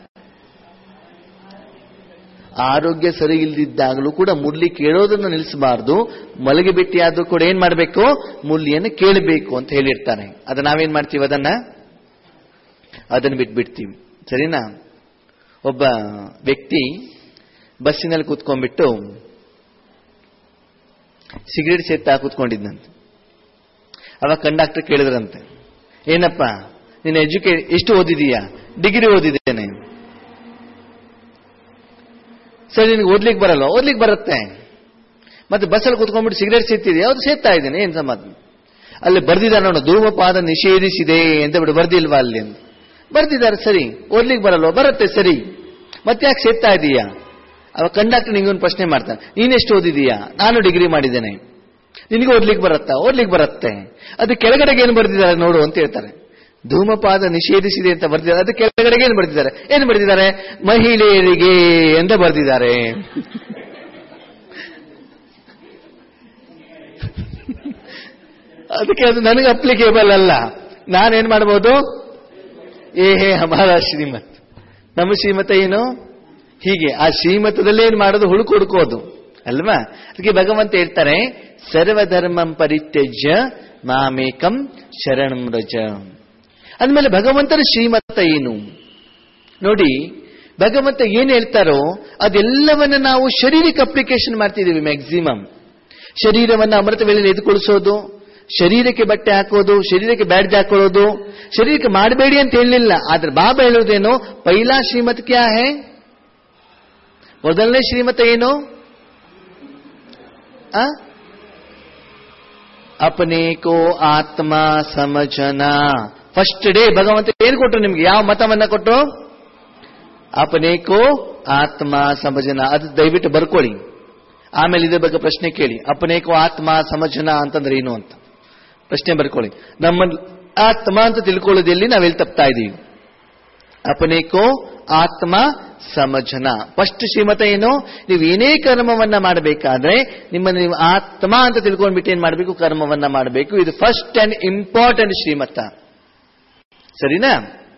ಆರೋಗ್ಯ ಸರಿ ಇಲ್ದಿದ್ದಾಗಲೂ ಕೂಡ ಮುರ್ಲಿ ಕೇಳೋದನ್ನು ನಿಲ್ಲಿಸಬಾರ್ದು ಮಲಗಿ ಬಿಟ್ಟಿಯಾದ್ರೂ ಕೂಡ ಏನ್ ಮಾಡಬೇಕು ಮುರ್ಲಿಯನ್ನು ಕೇಳಬೇಕು ಅಂತ ಹೇಳಿರ್ತಾನೆ ಅದ ನಾವೇನ್ ಮಾಡ್ತೀವಿ ಅದನ್ನ ಅದನ್ನು ಬಿಟ್ಬಿಡ್ತೀವಿ ಸರಿನಾ ಒಬ್ಬ ವ್ಯಕ್ತಿ ಬಸ್ಸಿನಲ್ಲಿ ಕೂತ್ಕೊಂಡ್ಬಿಟ್ಟು ಸಿಗರೇಟ್ ಸೇರ್ತಾ ಕೂತ್ಕೊಂಡಿದ್ದಂತೆ ಅವಾಗ ಕಂಡಕ್ಟರ್ ಕೇಳಿದ್ರಂತೆ ಏನಪ್ಪ ನೀನು ಎಜುಕೇ ಎಷ್ಟು ಓದಿದೀಯಾ ಡಿಗ್ರಿ ಓದಿದ್ದೇನೆ ಸರಿ ನಿನಗೆ ಓದ್ಲಿಕ್ಕೆ ಬರಲ್ಲ ಓದ್ಲಿಕ್ಕೆ ಬರುತ್ತೆ ಮತ್ತೆ ಬಸ್ಸಲ್ಲಿ ಕೂತ್ಕೊಂಡ್ಬಿಟ್ಟು ಸಿಗರೇಟ್ ಸೇರ್ತಿದೆಯಾ ಅದು ಸೇರ್ತಾ ಇದ್ದೇನೆ ಏನ್ ಸಮಾಧಾನ ಅಲ್ಲಿ ಬರ್ದಿದ್ದಾರೆ ನೋಡು ಧೂಮಪಾದ ನಿಷೇಧಿಸಿದೆ ಅಂತ ಬಿಟ್ಟು ಬರ್ದಿಲ್ವಾ ಅಲ್ಲಿ ಅಂತ ಬರ್ದಿದ್ದಾರೆ ಸರಿ ಓದ್ಲಿಕ್ಕೆ ಬರಲ್ವ ಬರುತ್ತೆ ಸರಿ ಮತ್ತೆ ಯಾಕೆ ಸೇರ್ತಾ ಇದೀಯಾ ಅವ ಕಂಡಕ್ಟರ್ ನಿಂಗೊಂದು ಪ್ರಶ್ನೆ ಮಾಡ್ತಾನೆ ನೀನೆಷ್ಟು ಓದಿದೀಯಾ ನಾನು ಡಿಗ್ರಿ ಮಾಡಿದ್ದೇನೆ ನಿನಗೆ ಓದ್ಲಿಕ್ಕೆ ಬರುತ್ತಾ ಓದ್ಲಿಕ್ಕೆ ಬರುತ್ತೆ ಅದು ಕೆಳಗಡೆಗೆ ಏನು ಬರ್ದಿದ್ದಾರೆ ನೋಡು ಅಂತ ಹೇಳ್ತಾರೆ ಧೂಮಪಾದ ನಿಷೇಧಿಸಿದೆ ಅಂತ ಬರ್ದಿದ್ದಾರೆ ಅದು ಕೆಳಗಡೆಗೆ ಏನು ಬರ್ದಿದ್ದಾರೆ ಏನು ಬರ್ದಿದ್ದಾರೆ ಮಹಿಳೆಯರಿಗೆ ಅಂತ ಬರ್ದಿದ್ದಾರೆ ಅದಕ್ಕೆ ಅದು ನನಗೆ ಅಪ್ಲಿಕೇಬಲ್ ಅಲ್ಲ ನಾನೇನ್ ಮಾಡ್ಬೋದು ಏ ಹೇ ಹಮಾರ ಶ್ರೀಮತ್ ನಮ್ಮ ಶ್ರೀಮತ ಏನು ಹೀಗೆ ಆ ಶ್ರೀಮತದಲ್ಲಿ ಏನ್ ಮಾಡೋದು ಹುಡುಕು ಹುಡುಕೋದು ಅಲ್ವಾ ಅದಕ್ಕೆ ಭಗವಂತ ಹೇಳ್ತಾರೆ ಸರ್ವಧರ್ಮಂ ಪರಿತ್ಯಜ್ಯ ಮಾಮೇಕಂ ಶರಣಂ ರಜ ಅಂದಮೇಲೆ ಭಗವಂತನ ಶ್ರೀಮತ ಏನು ನೋಡಿ ಭಗವಂತ ಏನ್ ಹೇಳ್ತಾರೋ ಅದೆಲ್ಲವನ್ನ ನಾವು ಶರೀರಕ್ಕೆ ಅಪ್ಲಿಕೇಶನ್ ಮಾಡ್ತಿದ್ದೀವಿ ಮ್ಯಾಕ್ಸಿಮಮ್ ಶರೀರವನ್ನ ಅಮೃತ ವೇಳೆಯಲ್ಲಿ ಎದುಕೊಳಿಸೋದು ಶರೀರಕ್ಕೆ ಬಟ್ಟೆ ಹಾಕೋದು ಶರೀರಕ್ಕೆ ಬ್ಯಾಡ್ಜ್ ಹಾಕೊಳ್ಳೋದು ಶರೀರಕ್ಕೆ ಮಾಡಬೇಡಿ ಅಂತ ಹೇಳಲಿಲ್ಲ ಆದ್ರೆ ಬಾಬಾ ಹೇಳೋದೇನು ಪೈಲಾ ಶ್ರೀಮತ್ ಕ್ಯಾ ಹೇ ಮೊದಲನೇ ಶ್ರೀಮತ ಏನು ಆ ಅಪನೆ ಕೋ ಆತ್ಮ ಸಮಜನ ಫಸ್ಟ್ ಡೇ ಭಗವಂತ ಏನ್ ಕೊಟ್ಟರು ನಿಮ್ಗೆ ಯಾವ ಮತವನ್ನ ಕೊಟ್ಟರು ಅಪನೆ ಕೋ ಆತ್ಮ ಸಮಜನ ಅದು ದಯವಿಟ್ಟು ಬರ್ಕೊಳ್ಳಿ ಆಮೇಲೆ ಇದ್ರ ಬಗ್ಗೆ ಪ್ರಶ್ನೆ ಕೇಳಿ ಅಪನೆ ಕೋ ಆತ್ಮ ಸಮಜನ ಅಂತಂದ್ರೆ ಏನು ಅಂತ ಪ್ರಶ್ನೆ ಬರ್ಕೊಳ್ಳಿ ನಮ್ಮ ಆತ್ಮ ಅಂತ ತಿಳ್ಕೊಳ್ಳೋದಲ್ಲಿ ನಾವೆಲ್ಲಿ ತಪ್ತಾ ಇದೀವಿ ಅಪನೆ ಕೋ ಆತ್ಮ ಸಮಜನ ಫಸ್ಟ್ ಶ್ರೀಮತ ಏನು ನೀವು ಏನೇ ಕರ್ಮವನ್ನ ಮಾಡಬೇಕಾದ್ರೆ ನಿಮ್ಮನ್ನು ನೀವು ಆತ್ಮ ಅಂತ ತಿಳ್ಕೊಂಡ್ಬಿಟ್ಟು ಏನ್ ಮಾಡಬೇಕು ಕರ್ಮವನ್ನ ಮಾಡಬೇಕು ಇದು ಫಸ್ಟ್ ಅಂಡ್ ಇಂಪಾರ್ಟೆಂಟ್ ಶ್ರೀಮತ ಸರಿನಾ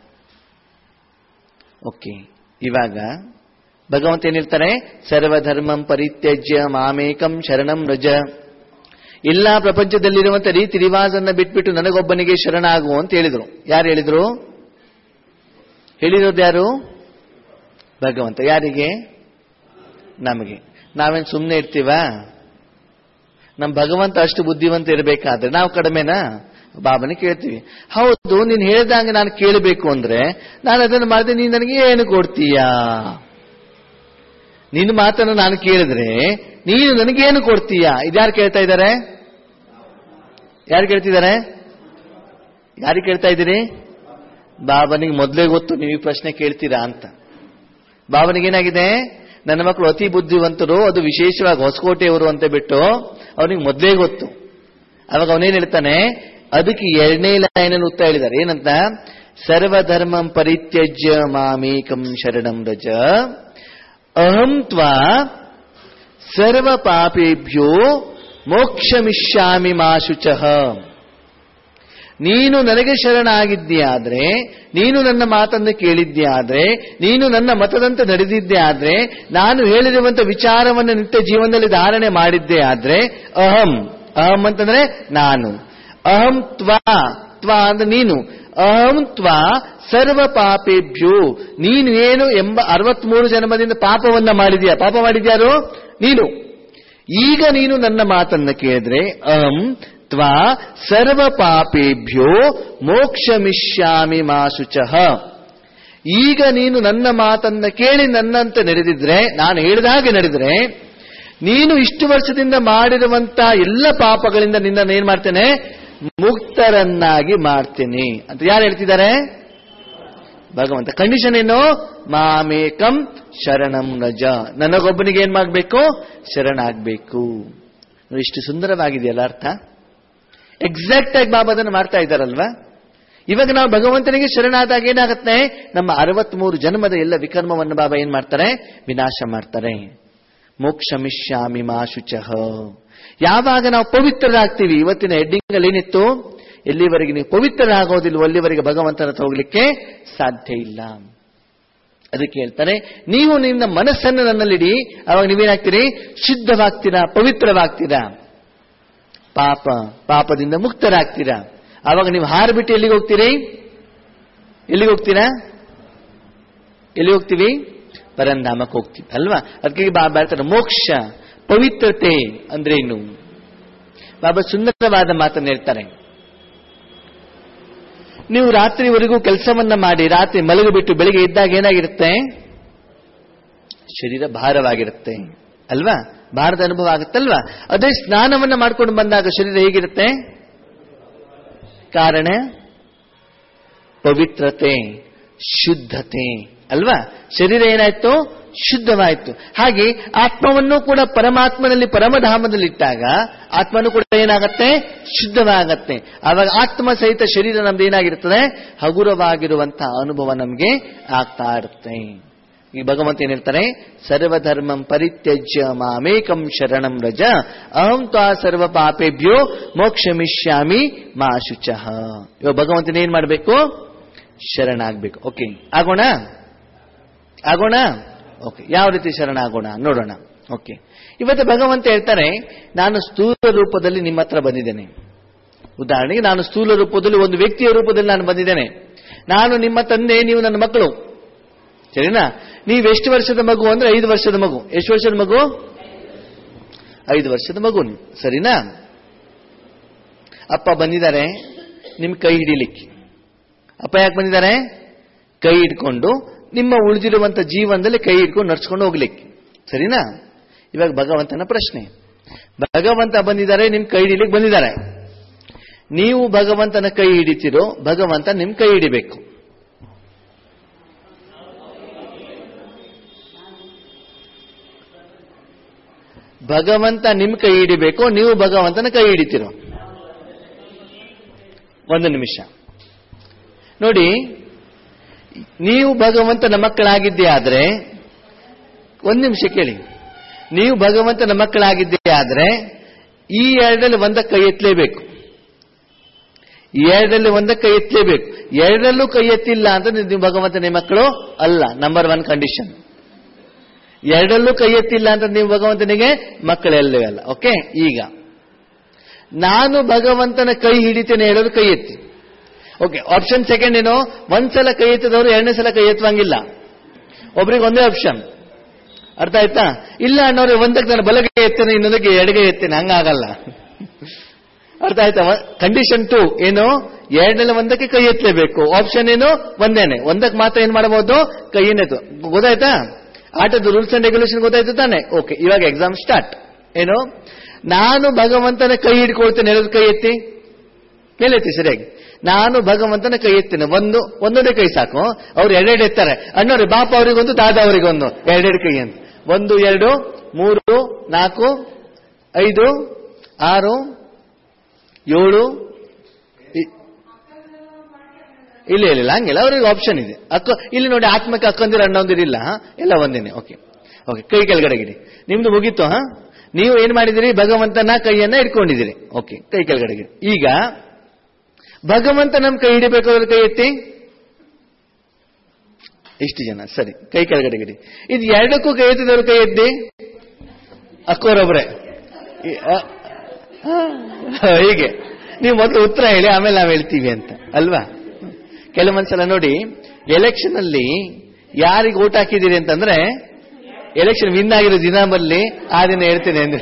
ಓಕೆ ಇವಾಗ ಭಗವಂತ ಏನ್ ಹೇಳ್ತಾರೆ ಸರ್ವಧರ್ಮಂ ಪರಿತ್ಯಜ್ಯ ಮಾಮೇಕಂ ಶರಣಂ ರಜ ಎಲ್ಲಾ ಪ್ರಪಂಚದಲ್ಲಿರುವಂತ ರೀತಿ ರಿವಾಜನ್ನ ಬಿಟ್ಬಿಟ್ಟು ನನಗೊಬ್ಬನಿಗೆ ಶರಣಾಗು ಅಂತ ಹೇಳಿದ್ರು ಯಾರು ಹೇಳಿದ್ರು ಹೇಳಿರೋದು ಯಾರು ಭಗವಂತ ಯಾರಿಗೆ ನಮಗೆ ನಾವೇನು ಸುಮ್ಮನೆ ಇರ್ತೀವಾ ನಮ್ಮ ಭಗವಂತ ಅಷ್ಟು ಬುದ್ಧಿವಂತ ಇರಬೇಕಾದ್ರೆ ನಾವು ಕಡಿಮೆನಾ ಬಾಬನ ಕೇಳ್ತೀವಿ ಹೌದು ನೀನು ಹೇಳ್ದಂಗೆ ನಾನು ಕೇಳಬೇಕು ಅಂದ್ರೆ ನಾನು ಅದನ್ನು ಮಾಡಿದೆ ನೀನು ನನಗೆ ಏನು ಕೊಡ್ತೀಯಾ ನಿನ್ನ ಮಾತನ್ನು ನಾನು ಕೇಳಿದ್ರೆ ನೀನು ನನಗೇನು ಕೊಡ್ತೀಯಾ ಇದ್ಯಾರು ಕೇಳ್ತಾ ಇದ್ದಾರೆ ಯಾರು ಕೇಳ್ತಿದ್ದಾರೆ ಯಾರು ಕೇಳ್ತಾ ಇದ್ದೀರಿ ಬಾಬನಿಗೆ ಮೊದಲೇ ಗೊತ್ತು ನೀವು ಈ ಪ್ರಶ್ನೆ ಕೇಳ್ತೀರಾ ಅಂತ ಬಾಬನಿಗೇನಾಗಿದೆ ನನ್ನ ಮಕ್ಕಳು ಅತಿ ಬುದ್ಧಿವಂತರು ಅದು ವಿಶೇಷವಾಗಿ ಹೊಸಕೋಟೆಯವರು ಅಂತ ಬಿಟ್ಟು ಅವನಿಗೆ ಮೊದಲೇ ಗೊತ್ತು ಅವಾಗ ಅವನೇನ್ ಹೇಳ್ತಾನೆ ಅದಕ್ಕೆ ಎರಡನೇ ಲೈನಲ್ಲಿ ಉತ್ತರ ಹೇಳಿದ್ದಾರೆ ಏನಂತ ಸರ್ವಧರ್ಮಂ ಪರಿತ್ಯಜ್ಯ ಮಾಮೇಕಂ ಶರಣಂ ರಜ ಅಹಂ ತ್ವಾ ಸರ್ವ ಪಾಪೇಭ್ಯೋ ಮೋಕ್ಷಮಿಷ್ಯಾಮಿ ಮಾಶುಚಃ ನೀನು ನನಗೆ ಶರಣಾಗಿದ್ದೆ ಆದ್ರೆ ನೀನು ನನ್ನ ಮಾತನ್ನು ಕೇಳಿದ್ದೆ ಆದ್ರೆ ನೀನು ನನ್ನ ಮತದಂತೆ ನಡೆದಿದ್ದೆ ಆದ್ರೆ ನಾನು ಹೇಳಿರುವಂತ ವಿಚಾರವನ್ನು ನಿತ್ಯ ಜೀವನದಲ್ಲಿ ಧಾರಣೆ ಮಾಡಿದ್ದೆ ಆದ್ರೆ ಅಹಂ ಅಹಂ ಅಂತಂದ್ರೆ ನಾನು ಅಹಂ ತ್ವಾ ತ್ವಾ ಅಂದ್ರೆ ನೀನು ಅಹಂ ತ್ವಾ ಸರ್ವ ಪಾಪೇಭ್ಯೋ ನೀನು ಏನು ಎಂಬ ಅರವತ್ಮೂರು ಜನ್ಮದಿಂದ ಪಾಪವನ್ನ ಮಾಡಿದ್ಯಾ ಪಾಪ ಮಾಡಿದ್ಯಾರು ನೀನು ಈಗ ನೀನು ನನ್ನ ಮಾತನ್ನ ಕೇಳಿದ್ರೆ ಅಹಂ ತ್ವಾ ಸರ್ವ ಪಾಪೇಭ್ಯೋ ಮೋಕ್ಷಮಿಷ್ಯಾಮಿ ಮಾಸುಚಃ ಈಗ ನೀನು ನನ್ನ ಮಾತನ್ನ ಕೇಳಿ ನನ್ನಂತೆ ನಡೆದಿದ್ರೆ ನಾನು ಹೇಳಿದ ಹಾಗೆ ನಡೆದ್ರೆ ನೀನು ಇಷ್ಟು ವರ್ಷದಿಂದ ಮಾಡಿರುವಂತ ಎಲ್ಲ ಪಾಪಗಳಿಂದ ನಿನ್ನನ್ನು ಏನ್ ಮಾಡ್ತೇನೆ ಮುಕ್ತರನ್ನಾಗಿ ಮಾಡ್ತೇನೆ ಅಂತ ಯಾರು ಹೇಳ್ತಿದ್ದಾರೆ ಭಗವಂತ ಕಂಡೀಷನ್ ಏನು ಮಾಮೇಕಂ ಶರಣಂ ರಜ ನನಗೊಬ್ಬನಿಗೆ ಏನ್ ಮಾಡ್ಬೇಕು ಶರಣಾಗ್ಬೇಕು ನೋಡಿ, ಇಷ್ಟು ಸುಂದರವಾಗಿದೆಯಲ್ಲ ಅರ್ಥ ಎಕ್ಸಾಕ್ಟ್ ಆಗಿ ಬಾಬಾ ಅದನ್ನು ಮಾಡ್ತಾ ಇದ್ದಾರಲ್ವಾ ಇವಾಗ ನಾವು ಭಗವಂತನಿಗೆ ಶರಣಾದಾಗ ಏನಾಗುತ್ತೆ ನಮ್ಮ ಅರವತ್ಮೂರು ಜನ್ಮದ ಎಲ್ಲ ವಿಕರ್ಮವನ್ನು ಬಾಬಾ ಏನ್ ಮಾಡ್ತಾರೆ ವಿನಾಶ ಮಾಡ್ತಾರೆ ಮೋಕ್ಷಮಿಷ್ಯಾಮಿ ಮಾ ಶುಚಃ ಯಾವಾಗ ನಾವು ಪವಿತ್ರರಾಗ್ತೀವಿ ಇವತ್ತಿನ ಹೆಡ್ಡಿಂಗ್ ಅಲ್ಲಿ ಏನಿತ್ತು ಎಲ್ಲಿವರೆಗೆ ನೀವು ಪವಿತ್ರರಾಗೋದಿಲ್ವೋ ಅಲ್ಲಿವರೆಗೆ ಭಗವಂತನ ಹತ್ರ ಹೋಗ್ಲಿಕ್ಕೆ ಸಾಧ್ಯ ಇಲ್ಲ ಅದಕ್ಕೆ ಹೇಳ್ತಾರೆ ನೀವು ನಿಮ್ಮ ಮನಸ್ಸನ್ನು ನನ್ನಲ್ಲಿಡಿ ಅವಾಗ ನೀವೇನಾಗ್ತೀರಿ ಶುದ್ಧವಾಗ್ತೀರಾ ಪವಿತ್ರವಾಗ್ತೀರಾ ಪಾಪ ಪಾಪದಿಂದ ಮುಕ್ತರಾಗ್ತೀರಾ ಆವಾಗ ನೀವು ಹಾರ್ಬಿಟ್ಟು ಎಲ್ಲಿಗೆ ಹೋಗ್ತೀರಿ ಎಲ್ಲಿಗೆ ಹೋಗ್ತೀರಾ ಎಲ್ಲಿ ಹೋಗ್ತೀವಿ ಪರಂಧಾಮಕ್ಕೆ ಹೋಗ್ತೀವಿ ಅಲ್ವಾ ಅದಕ್ಕೆ ಬಾಬಾ ಹೇಳ್ತಾರೆ ಮೋಕ್ಷ ಪವಿತ್ರತೆ ಅಂದ್ರೆ ಏನು ಬಾಬಾ ಸುಂದರವಾದ ಮಾತನ್ನು ಹೇಳ್ತಾರೆ ನೀವು ರಾತ್ರಿವರೆಗೂ ಕೆಲಸವನ್ನ ಮಾಡಿ ರಾತ್ರಿ ಮಲಗಿಬಿಟ್ಟು ಬೆಳಿಗ್ಗೆ ಇದ್ದಾಗ ಏನಾಗಿರುತ್ತೆ ಶರೀರ ಭಾರವಾಗಿರುತ್ತೆ ಅಲ್ವಾ ಭಾರದ ಅನುಭವ ಆಗುತ್ತಲ್ವಾ ಅದೇ ಸ್ನಾನವನ್ನ ಮಾಡ್ಕೊಂಡು ಬಂದಾಗ ಶರೀರ ಹೇಗಿರುತ್ತೆ ಕಾರಣ ಪವಿತ್ರತೆ ಶುದ್ಧತೆ ಅಲ್ವಾ ಶರೀರ ಏನಾಯ್ತು ಶುದ್ಧವಾಯಿತು ಹಾಗೆ ಆತ್ಮವನ್ನು ಕೂಡ ಪರಮಾತ್ಮನಲ್ಲಿ ಪರಮಧಾಮದಲ್ಲಿ ಇಟ್ಟಾಗ ಆತ್ಮನು ಕೂಡ ಏನಾಗತ್ತೆ ಶುದ್ಧವಾಗತ್ತೆ ಆವಾಗ ಆತ್ಮ ಸಹಿತ ಶರೀರ ನಮ್ದು ಏನಾಗಿರ್ತದೆ ಹಗುರವಾಗಿರುವಂತಹ ಅನುಭವ ನಮಗೆ ಆಗ್ತಾ ಇರುತ್ತೆ ಈ ಭಗವಂತ ಏನ್ ಹೇಳ್ತಾರೆ ಸರ್ವಧರ್ಮಂ ಪರಿತ್ಯಜ್ಯ ಮಾಮೇಕಂ ಶರಣಂ ರಜ ಅಹಂ ತ್ವಾ ಸರ್ವ ಪಾಪೇಭ್ಯೋ ಮೋಕ್ಷಮಿಷ್ಯಾಮಿ ಮಾ ಶುಚಃ ಇವಾಗ ಭಗವಂತನ ಏನ್ ಮಾಡಬೇಕು ಶರಣಾಗ್ಬೇಕು ಓಕೆ ಆಗೋಣ ಆಗೋಣ ಓಕೆ ಯಾವ ರೀತಿ ಶರಣ ಆಗೋಣ ನೋಡೋಣ ಓಕೆ ಇವತ್ತು ಭಗವಂತ ಹೇಳ್ತಾರೆ ನಾನು ಸ್ಥೂಲ ರೂಪದಲ್ಲಿ ನಿಮ್ಮ ಹತ್ರ ಬಂದಿದ್ದೇನೆ ಉದಾಹರಣೆಗೆ ನಾನು ಸ್ಥೂಲ ರೂಪದಲ್ಲಿ ಒಂದು ವ್ಯಕ್ತಿಯ ರೂಪದಲ್ಲಿ ನಾನು ಬಂದಿದ್ದೇನೆ ನಾನು ನಿಮ್ಮ ತಂದೆ ನೀವು ನನ್ನ ಮಕ್ಕಳು ಸರಿನಾ ನೀವು ಎಷ್ಟು ವರ್ಷದ ಮಗು ಅಂದ್ರೆ ಐದು ವರ್ಷದ ಮಗು ಎಷ್ಟು ವರ್ಷದ ಮಗು ಐದು ವರ್ಷದ ಮಗು ನೀವು ಸರಿನಾ ಅಪ್ಪ ಬಂದಿದ್ದಾರೆ ನಿಮ್ ಕೈ ಹಿಡಿಲಿಕ್ಕೆ ಅಪ್ಪ ಯಾಕೆ ಬಂದಿದ್ದಾರೆ ಕೈ ಹಿಡ್ಕೊಂಡು ನಿಮ್ಮ ಉಳಿದಿರುವಂತ ಜೀವನದಲ್ಲಿ ಕೈ ಹಿಡ್ಕೊಂಡು ನಡ್ಸ್ಕೊಂಡು ಹೋಗ್ಲಿಕ್ಕೆ ಸರಿನಾ ಇವಾಗ ಭಗವಂತನ ಪ್ರಶ್ನೆ ಭಗವಂತ ಬಂದಿದ್ದಾರೆ ನಿಮ್ ಕೈ ಹಿಡಿಲಿಕ್ಕೆ ಬಂದಿದ್ದಾರೆ ನೀವು ಭಗವಂತನ ಕೈ ಹಿಡಿತಿರೋ ಭಗವಂತ ನಿಮ್ ಕೈ ಹಿಡಿಬೇಕು ಭಗವಂತ ನಿಮ್ ಕೈ ಹಿಡಿಬೇಕು ನೀವು ಭಗವಂತನ ಕೈ ಹಿಡಿತಿರೋ ಒಂದು ನಿಮಿಷ ನೋಡಿ ನೀವು ಭಗವಂತನ ಮಕ್ಕಳಾಗಿದ್ದೇ ಆದ್ರೆ ಒಂದು ನಿಮಿಷ ಕೇಳಿ ನೀವು ಭಗವಂತನ ಮಕ್ಕಳಾಗಿದ್ದೇ ಆದ್ರೆ ಈ ಎರಡರಲ್ಲಿ ಒಂದ ಕೈ ಎತ್ತಲೇಬೇಕು ಈ ಎರಡರಲ್ಲಿ ಒಂದ ಕೈ ಎತ್ತಲೇಬೇಕು ಎರಡರಲ್ಲೂ ಕೈ ಎತ್ತಿಲ್ಲ ಅಂತ ನೀವು ಭಗವಂತನ ಮಕ್ಕಳು ಅಲ್ಲ ನಂಬರ್ ಒನ್ ಕಂಡೀಷನ್ ಎರಡಲ್ಲೂ ಕೈ ಎತ್ತಿಲ್ಲ ಅಂತ ನೀವು ಭಗವಂತನಿಗೆ ಮಕ್ಕಳೆಲ್ಲವೇ ಅಲ್ಲ ಓಕೆ ಈಗ ನಾನು ಭಗವಂತನ ಕೈ ಹಿಡಿತೇನೆ ಹೇಳೋದು ಕೈ ಎತ್ತಿ ಓಕೆ ಆಪ್ಷನ್ ಸೆಕೆಂಡ್ ಏನು ಒಂದ್ಸಲ ಕೈ ಎತ್ತಿದವರು ಎರಡನೇ ಸಲ ಕೈ ಎತ್ತುವಂಗಿಲ್ಲ ಒಬ್ರಿಗೆ ಒಂದೇ ಆಪ್ಷನ್ ಅರ್ಥ ಆಯ್ತಾ ಇಲ್ಲ ಅನ್ನೋರು ಒಂದಕ್ಕೆ ನಾನು ಬಲಗೈ ಎತ್ತೇನೆ ಇನ್ನೊಂದಕ್ಕೆ ಎಡಗೈ ಎತ್ತೇನೆ ಹಂಗಾಗಲ್ಲ ಅರ್ಥ ಆಯ್ತಾ ಕಂಡೀಷನ್ ಟು ಏನು ಎರಡನೇ ಒಂದಕ್ಕೆ ಕೈ ಎತ್ತಲೇಬೇಕು ಆಪ್ಷನ್ ಏನು ಒಂದೇನೆ ಒಂದಕ್ಕೆ ಮಾತ್ರ ಏನ್ ಮಾಡಬಹುದು ಕೈ ಏನೇತು ಗೊತ್ತಾಯ್ತಾ ಆಟದ ರೂಲ್ಸ್ ಅಂಡ್ ರೆಗ್ಯುಲೇಷನ್ ಗೊತ್ತಾಯ್ತು ತಾನೆ ಓಕೆ ಇವಾಗ ಎಕ್ಸಾಮ್ ಸ್ಟಾರ್ಟ್ ಏನು ನಾನು ಭಗವಂತನ ಕೈ ಹಿಡ್ಕೊಳ್ತೇನೆ ಹೇಳೋದು ಕೈ ಎತ್ತಿ ಮೇಲೆತ್ತಿ ಸರಿಯಾಗಿ ನಾನು ಭಗವಂತನ ಕೈ ಎತ್ತೇನೆ ಒಂದು ಒಂದೊಂದೇ ಕೈ ಸಾಕು ಅವ್ರು ಎರಡೆರಡು ಎತ್ತಾರೆ ಅಣ್ಣವ್ರಿ ಬಾಪ ಅವರಿಗೊಂದು ದಾದ ಅವರಿಗೊಂದು ಎರಡೆರಡು ಕೈ ಅಂತ ಒಂದು ಎರಡು ಮೂರು ನಾಲ್ಕು ಐದು ಆರು ಏಳು ಇ- ಇಲ್ಲ ಇಲ್ಲ ಇಲ್ಲ ಹಂಗಿಲ್ಲ ಅವ್ರಿಗೆ ಆಪ್ಷನ್ ಇದೆ ಅಕ್ಕ ಇಲ್ಲಿ ನೋಡಿ ಆತ್ಮಕ್ಕೆ ಅಕ್ಕಂದಿರ ಅಣ್ಣಂದಿರಿಲ್ಲ ಹಾ? ಎಲ್ಲ ಒಂದೇನೆ ಓಕೆ ಓಕೆ ಕೈ ಕೆಳಗಡೆಗಿಡಿ ನಿಮ್ದು ಮುಗೀತು ಹಾ ನೀವು ಏನ್ ಮಾಡಿದಿರಿ ಭಗವಂತನ ಕೈಯನ್ನ ಇಟ್ಕೊಂಡಿದ್ದೀರಿ ಓಕೆ ಕೈ ಕೆಳಗಡೆಗಿಡಿ ಈಗ ಭಗವಂತ ನಮ್ ಕೈ ಹಿಡಿಬೇಕಾದ್ರೆ ಕೈ ಎತ್ತಿ ಇಷ್ಟು ಜನ ಸರಿ ಕೈ ಕೆಳಗಡೆಗಿಡಿ ಇದು ಎರಡಕ್ಕೂ ಕೈ ಎತ್ತಿದವರು ಕೈ ಎತ್ತಿ ಅಕ್ಕೋರೊಬ್ರೆ ಈ- ಆ, ಆ, ಹೀಗೆ ನೀವು ಮೊದಲು ಉತ್ತರ ಹೇಳಿ ಆಮೇಲೆ ನಾವು ಹೇಳ್ತೀವಿ ಅಂತ ಅಲ್ವಾ ಕೆಲವೊಂದ್ಸಲ ನೋಡಿ ಎಲೆಕ್ಷನ್ ಅಲ್ಲಿ ಯಾರಿಗೆ ಓಟ್ ಹಾಕಿದ್ದೀರಿ ಅಂತಂದ್ರೆ ಎಲೆಕ್ಷನ್ ವಿನ್ ಆಗಿರೋ ದಿನ ಬರಲಿ ಆ ದಿನ ಹೇಳ್ತೇನೆ ಅಂದ್ರೆ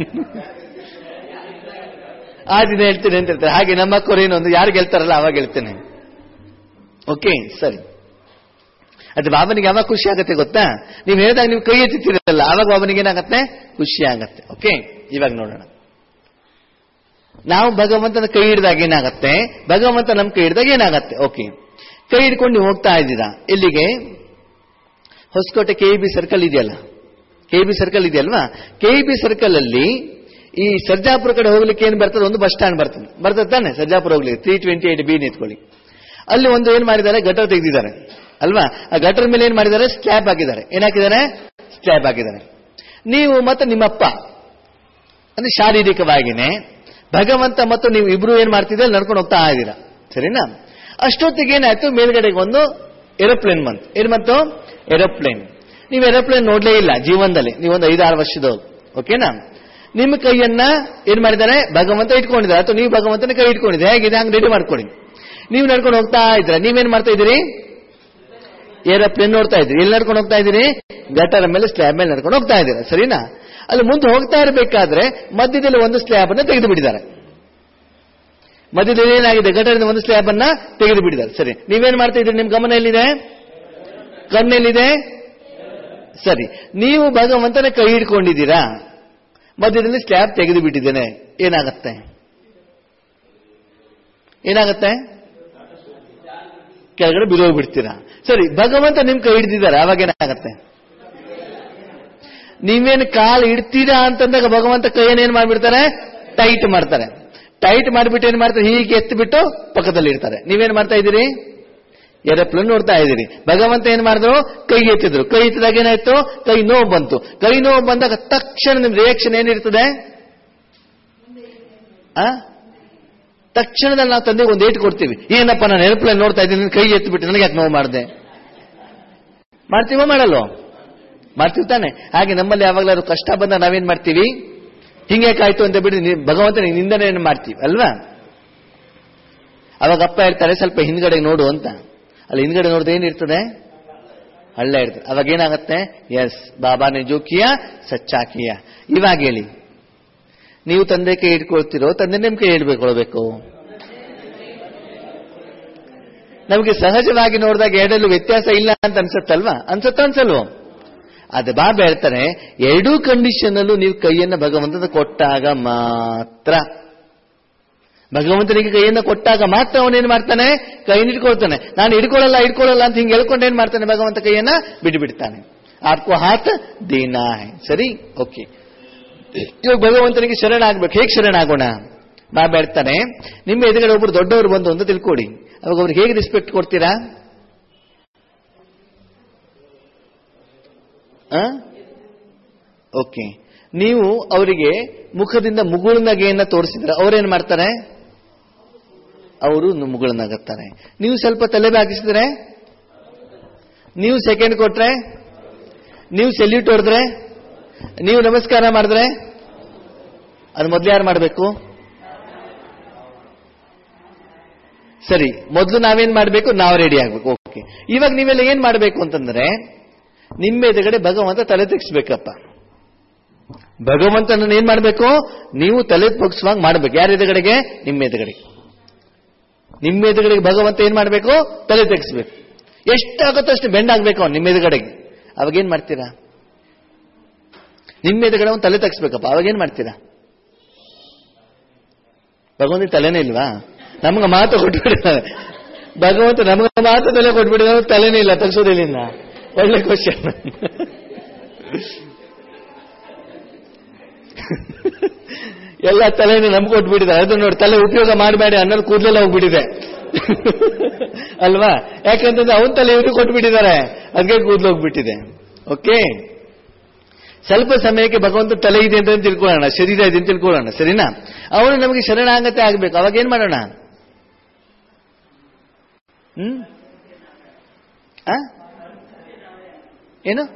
ಆ ದಿನ ಹೇಳ್ತೇನೆ ಅಂತ ಹೇಳ್ತಾರೆ ಹಾಗೆ ನಮ್ಮ ಅಕ್ಕವ್ರು ಏನು ಒಂದು ಯಾರು ಗೆಲ್ತಾರಲ್ಲ ಅವಾಗ ಹೇಳ್ತೇನೆ ಓಕೆ ಸರಿ ಅದು ಬಾಬನಿಗೆ ಯಾವಾಗ ಖುಷಿ ಆಗುತ್ತೆ ಗೊತ್ತಾ ನೀವು ಹೇಳಿದಾಗ ನೀವು ಕೈ ಎತ್ತಿರ್ತೀರಲ್ಲ ಆವಾಗ ಬಾಬನಿಗೆ ಏನಾಗತ್ತೆ ಖುಷಿ ಆಗತ್ತೆ ಓಕೆ ಇವಾಗ ನೋಡೋಣ ನಾವು ಭಗವಂತನ ಕೈ ಹಿಡಿದಾಗ ಏನಾಗತ್ತೆ ಭಗವಂತ ನಮ್ಮ ಕೈ ಹಿಡಿದಾಗ ಏನಾಗತ್ತೆ ಓಕೆ ಕೈ ಹಿಡ್ಕೊಂಡು ನೀವು ಹೋಗ್ತಾ ಇದ್ದೀರಾ ಎಲ್ಲಿಗೆ ಹೊಸಕೋಟೆ ಕೆ ಬಿ ಸರ್ಕಲ್ ಇದೆಯಲ್ಲ ಕೆ ಬಿ ಸರ್ಕಲ್ ಇದೆಯಲ್ವಾ ಕೆ ಬಿ ಸರ್ಕಲ್ ಅಲ್ಲಿ ಈ ಸರ್ಜಾಪುರ ಕಡೆ ಹೋಗ್ಲಿಕ್ಕೆ ಏನು ಬರ್ತದೆ ಒಂದು ಬಸ್ ಸ್ಟ್ಯಾಂಡ್ ಬರ್ತದೆ ಬರ್ತದೆ ತಾನೆ ಸರ್ಜಾಪುರ ಹೋಗ್ಲಿಕ್ಕೆ ತ್ರೀ ಟ್ವೆಂಟಿ ಏಟ್ ಬಿ ನಿಂತ್ಕೊಳ್ಳಿ ಅಲ್ಲಿ ಒಂದು ಏನ್ ಮಾಡಿದ್ದಾರೆ ಗಟರ್ ತೆಗೆದಿದ್ದಾರೆ ಅಲ್ವಾ ಆ ಗಟರ್ ಮೇಲೆ ಏನ್ ಮಾಡಿದ್ದಾರೆ ಸ್ಲ್ಯಾಬ್ ಹಾಕಿದ್ದಾರೆ ಏನ್ ಹಾಕಿದ್ದಾರೆ ಸ್ಲ್ಯಾಬ್ ಹಾಕಿದ್ದಾರೆ ನೀವು ಮತ್ತೆ ನಿಮ್ಮಪ್ಪ ಅಂದ್ರೆ ಶಾರೀರಿಕವಾಗಿನೇ ಭಗವಂತ ಮತ್ತು ನೀವು ಇಬ್ರು ಏನ್ ಮಾಡ್ತಿದ್ರೆ ನಡ್ಕೊಂಡು ಹೋಗ್ತಾ ಇದ್ದೀರಾ ಸರಿನಾ ಅಷ್ಟೊತ್ತಿಗೆ ಏನಾಯ್ತು ಮೇಲ್ಗಡೆಗೆ ಒಂದು ಏರೋಪ್ಲೇನ್ ಬಂತು ಏನ್ ಬಂತು ಏರೋಪ್ಲೇನ್ ನೀವು ಏರೋಪ್ಲೇನ್ ನೋಡ್ಲೇ ಇಲ್ಲ ಜೀವನದಲ್ಲಿ ನೀವೊಂದು ಐದಾರು ವರ್ಷದವ್ರು ಓಕೆನಾ ನಿಮ್ಮ ಕೈಯನ್ನ ಏನ್ ಮಾಡಿದ್ದಾರೆ ಭಗವಂತ ಇಟ್ಕೊಂಡಿದ್ದಾರೆ ಅಥವಾ ನೀವು ಭಗವಂತನ ಕೈ ಇಟ್ಕೊಂಡಿದ್ರೆ ಹೇಗಿದೆ ಹಂಗೆ ರೆಡಿ ಮಾಡ್ಕೊಳ್ಳಿ ನೀವು ನಡ್ಕೊಂಡು ಹೋಗ್ತಾ ಇದ್ರ ನೀವೇನ್ ಮಾಡ್ತಾ ಇದ್ದೀರಿ ಏರೋಪ್ಲೇನ್ ನೋಡ್ತಾ ಇದ್ರಿ ಎಲ್ಲಿ ನಡ್ಕೊಂಡು ಹೋಗ್ತಾ ಇದ್ದೀರಿ ಗಟರ್ ಮೇಲೆ ಸ್ಲ್ಯಾಬ್ ಮೇಲೆ ನಡ್ಕೊಂಡು ಹೋಗ್ತಾ ಇದ್ದೀರಾ ಸರಿನಾ ಅಲ್ಲಿ ಮುಂದೆ ಹೋಗ್ತಾ ಇರಬೇಕಾದ್ರೆ ಮಧ್ಯದಲ್ಲಿ ಒಂದು ಸ್ಲ್ಯಾಬ್ ಅನ್ನ ತೆಗೆದು ಬಿಟ್ಟಿದ್ದಾರೆ ಮಧ್ಯದಲ್ಲಿ ಏನಾಗಿದೆ ಗಟರಿಂದ ಒಂದು ಸ್ಲ್ಯಾಬ್ ಅನ್ನ ತೆಗೆದು ಬಿಟ್ಟಿದ್ದಾರೆ ಸರಿ ನೀವೇನ್ ಮಾಡ್ತಾ ಇದ್ದೀರಿ ನಿಮ್ ಗಮನ ಎಲ್ಲಿದೆ ಕಣ್ಣೆಲ್ಲಿದೆ ಸರಿ ನೀವು ಭಗವಂತನ ಕೈ ಹಿಡ್ಕೊಂಡಿದ್ದೀರಾ ಮಧ್ಯದಲ್ಲಿ ಸ್ಲ್ಯಾಬ್ ತೆಗೆದು ಬಿಟ್ಟಿದ್ದೇನೆ ಏನಾಗತ್ತೆ ಏನಾಗತ್ತೆ ಕೆಳಗಡೆ ಬಿದ್ದೋಗ್ಬಿಡ್ತೀರಾ ಸರಿ ಭಗವಂತ ನಿಮ್ ಕೈ ಹಿಡ್ದಿದ್ದಾರೆ ಅವಾಗ ಏನಾಗತ್ತೆ ನೀವೇನು ಕಾಲು ಇಡ್ತೀರಾ ಅಂತಂದಾಗ ಭಗವಂತ ಕೈಯನ್ನು ಏನ್ ಮಾಡ್ಬಿಡ್ತಾರೆ ಟೈಟ್ ಮಾಡ್ತಾರೆ ಟೈಟ್ ಮಾಡಿಬಿಟ್ಟು ಏನ್ ಮಾಡ್ತಾರೆ ಹೀಗೆ ಎತ್ತಿಬಿಟ್ಟು ಪಕ್ಕದಲ್ಲಿ ಇಡ್ತಾರೆ ನೀವೇನ್ ಮಾಡ್ತಾ ಇದ್ದೀರಿ ಏರೋಪ್ಲೇನ್ ನೋಡ್ತಾ ಇದ್ದೀರಿ ಭಗವಂತ ಏನ್ ಮಾಡಿದ್ರು ಕೈ ಎತ್ತಿದ್ರು ಕೈ ಎತ್ತಿದಾಗ ಏನಾಯ್ತು ಕೈ ನೋವು ಬಂತು ಕೈ ನೋವು ಬಂದಾಗ ತಕ್ಷಣ ನಿಮ್ ರಿಯಾಕ್ಷನ್ ಏನಿರ್ತದೆ ಆ ತಕ್ಷಣದಲ್ಲಿ ನಾವು ತಂದೆಗೆ ಒಂದು ಏಟು ಕೊಡ್ತೀವಿ ಏನಪ್ಪ ನಾನು ಏರೋಪ್ಲೇನ್ ನೋಡ್ತಾ ಇದ್ದೀನಿ ಕೈ ಎತ್ತಿಬಿಟ್ಟು ನನಗೆ ಯಾಕೆ ನೋವು ಮಾಡಿದೆ ಮಾಡ್ತೀವೋ ಮಾಡಲ್ವೋ ಮಾಡ್ತೀವಿ ತಾನೆ ಹಾಗೆ ನಮ್ಮಲ್ಲಿ ಯಾವಾಗಲಾದ್ರು ಕಷ್ಟ ಬಂದ ನಾವೇನ್ ಮಾಡ್ತೀವಿ ಹಿಂಗೆ ಕಾಯ್ತು ಅಂತ ಬಿಡಿ ನಿ- ಭಗವಂತನಿಗೆ ನಿಂದನೆ ಮಾಡ್ತೀವಿ ಅಲ್ವಾ ಅವಾಗ ಅಪ್ಪ ಹೇಳ್ತಾರೆ ಸ್ವಲ್ಪ ಹಿಂದ್ಗಡೆ ನೋಡು ಅಂತ ಅಲ್ಲಿ ಹಿಂದ್ಗಡೆ ನೋಡಿದ್ರೆ ಏನಿರ್ತದೆ ಹಳ್ಳ ಇರ್ತದೆ ಅವಾಗ ಏನಾಗತ್ತೆ ಎಸ್ ಬಾಬಾನೆ ಜೋಕಿಯ ಸಚ್ಚಾಕಿಯ ಇವಾಗ ಹೇಳಿ ನೀವು ತಂದೆ ಕೈ ಇಟ್ಕೊಳ್ತಿರೋ ತಂದೆ ನಿಮ್ ಕೈ ಹಿಡ್ಬೇಕೊಳ್ಬೇಕು ನಮಗೆ ಸಹಜವಾಗಿ ನೋಡಿದಾಗ ಎರಡಲ್ಲೂ ವ್ಯತ್ಯಾಸ ಇಲ್ಲ ಅಂತ ಅನ್ಸುತ್ತಲ್ವಾ ಅನ್ಸುತ್ತ ಅನ್ಸಲ್ವೋ ಅದೇ ಬಾಬಾ ಹೇಳ್ತಾರೆ ಎರಡೂ ಕಂಡೀಷನ್ ಅಲ್ಲೂ ನೀವು ಕೈಯನ್ನ ಭಗವಂತನ ಕೊಟ್ಟಾಗ ಮಾತ್ರ ಭಗವಂತನಿಗೆ ಕೈಯನ್ನ ಕೊಟ್ಟಾಗ ಮಾತ್ರ ಅವನೇನ್ ಮಾಡ್ತಾನೆ ಕೈ ಹಿಡ್ಕೊಳ್ತಾನೆ ನಾನು ಹಿಡ್ಕೊಳ್ಳಲ್ಲ ಹಿಡ್ಕೊಳ್ಳಲ್ಲ ಅಂತ ಹಿಂಗೆ ಹೇಳ್ಕೊಂಡು ಏನ್ ಮಾಡ್ತಾನೆ ಭಗವಂತ ಕೈಯನ್ನ ಬಿಟ್ಟು ಬಿಡ್ತಾನೆ ಆಪ್ಕೋ ಹಾತ್ ದೇನಾ ಹೈ ಸರಿ ಓಕೆ ಇವಾಗ ಭಗವಂತನಿಗೆ ಶರಣ ಆಗ್ಬೇಕು ಹೇಗೆ ಶರಣ ಆಗೋಣ ಬಾಬಾ ಹೇಳ್ತಾನೆ ನಿಮ್ಮ ಎದುರುಗಡೆ ಒಬ್ರು ದೊಡ್ಡವರು ಬಂದು ಅಂತ ತಿಳ್ಕೊಡಿ ಅವಾಗ ಅವ್ರಿಗೆ ಹೇಗೆ ರೆಸ್ಪೆಕ್ಟ್ ಕೊಡ್ತೀರಾ ಓಕೆ ನೀವು ಅವರಿಗೆ ಮುಖದಿಂದ ಮುಗುಳ್ನಗೆಯನ್ನ ತೋರಿಸಿದ್ರೆ ಅವ್ರೇನ್ ಮಾಡ್ತಾರೆ ಅವರು ಮುಗುಳ್ನಗುತ್ತಾರೆ ನೀವು ಸ್ವಲ್ಪ ತಲೆ ಬಾಗಿಸಿದ್ರೆ ನೀವು ಸೆಕೆಂಡ್ ಕೊಟ್ರೆ ನೀವು ಸೆಲ್ಯೂಟ್ ಹೊಡೆದ್ರೆ ನೀವು ನಮಸ್ಕಾರ ಮಾಡಿದ್ರೆ ಅದು ಮೊದಲು ಯಾರು ಮಾಡಬೇಕು ಸರಿ ಮೊದಲು ನಾವೇನ್ ಮಾಡಬೇಕು ನಾವು ರೆಡಿ ಆಗ್ಬೇಕು ಓಕೆ ಇವಾಗ ನೀವೆಲ್ಲ ಏನ್ ಮಾಡಬೇಕು ಅಂತಂದ್ರೆ ನಿಮ್ಮ ಎದುರುಗಡೆ ಭಗವಂತ ತಲೆ ತೆಗಿಸ್ಬೇಕಪ್ಪ ಭಗವಂತನ ಏನ್ ಮಾಡಬೇಕು ನೀವು ತಲೆ ಬಗ್ಸುವಾಗ ಮಾಡ್ಬೇಕು ಯಾರ ಎದುರುಗಡೆಗೆ ನಿಮ್ಮ ಎದುರುಗಡೆ ನಿಮ್ಮ ಎದುರುಗಡೆಗೆ ಭಗವಂತ ಏನ್ ಮಾಡಬೇಕು ತಲೆ ತೆಗಿಸ್ಬೇಕು ಎಷ್ಟಾಗುತ್ತೋ ಅಷ್ಟು ಬೆಂಡ್ ಆಗ್ಬೇಕು ಅವ್ನು ನಿಮ್ಮ ಎದುರುಗಡೆಗೆ ಅವಾಗ ಏನ್ ಮಾಡ್ತೀರಾ ನಿಮ್ಮ ಎದುರುಗಡೆ ಅವ್ನು ತಲೆ ತೆಗಿಸ್ಬೇಕಪ್ಪ ಅವಾಗ ಏನ್ ಮಾಡ್ತೀರಾ ಭಗವಂತ ತಲೆನೇ ಇಲ್ವಾ ನಮ್ಗೆ ಮಾತು ಕೊಟ್ಬಿಟ್ಟಿದ್ದಾರೆ ಭಗವಂತ ನಮ್ಗೆ ಮಾತು ತಲೆ ಕೊಟ್ಬಿಟ್ಟಿದ್ದಾರೆ ತಲೆನೇ ಇಲ್ಲ ತೆಗಿಸೋದಿಲ್ಲ ಒಳ್ಳೆ ಕ್ವಶನ್ ಎಲ್ಲ ತಲೆನೇ ನಮ್ಗೆ ಕೊಟ್ಬಿಟ್ಟಿದ್ದಾರೆ ಅದು ನೋಡಿ ತಲೆ ಉಪಯೋಗ ಮಾಡಬೇಡಿ ಅನ್ನೋದು ಕೂದಲೆಲ್ಲ ಹೋಗ್ಬಿಟ್ಟಿದೆ ಅಲ್ವಾ ಯಾಕಂತಂದ್ರೆ ಅವನ ತಲೆ ಇವರು ಕೊಟ್ಬಿಟ್ಟಿದ್ದಾರೆ ಅದಕ್ಕೆ ಕೂದಲು ಹೋಗ್ಬಿಟ್ಟಿದೆ ಓಕೆ ಸ್ವಲ್ಪ ಸಮಯಕ್ಕೆ ಭಗವಂತ ತಲೆ ಇದೆ ಅಂತ ತಿಳ್ಕೊಳ್ಳೋಣ ಶರೀರ ಇದೆ ಅಂತ ತಿಳ್ಕೊಳ್ಳೋಣ ಸರಿನಾ ಅವನು ನಮಗೆ ಶರಣಾಗತೆ ಆಗ್ಬೇಕು ಅವಾಗ ಏನ್ ಮಾಡೋಣ ಹ್ಮ್ ಆ? ಏನು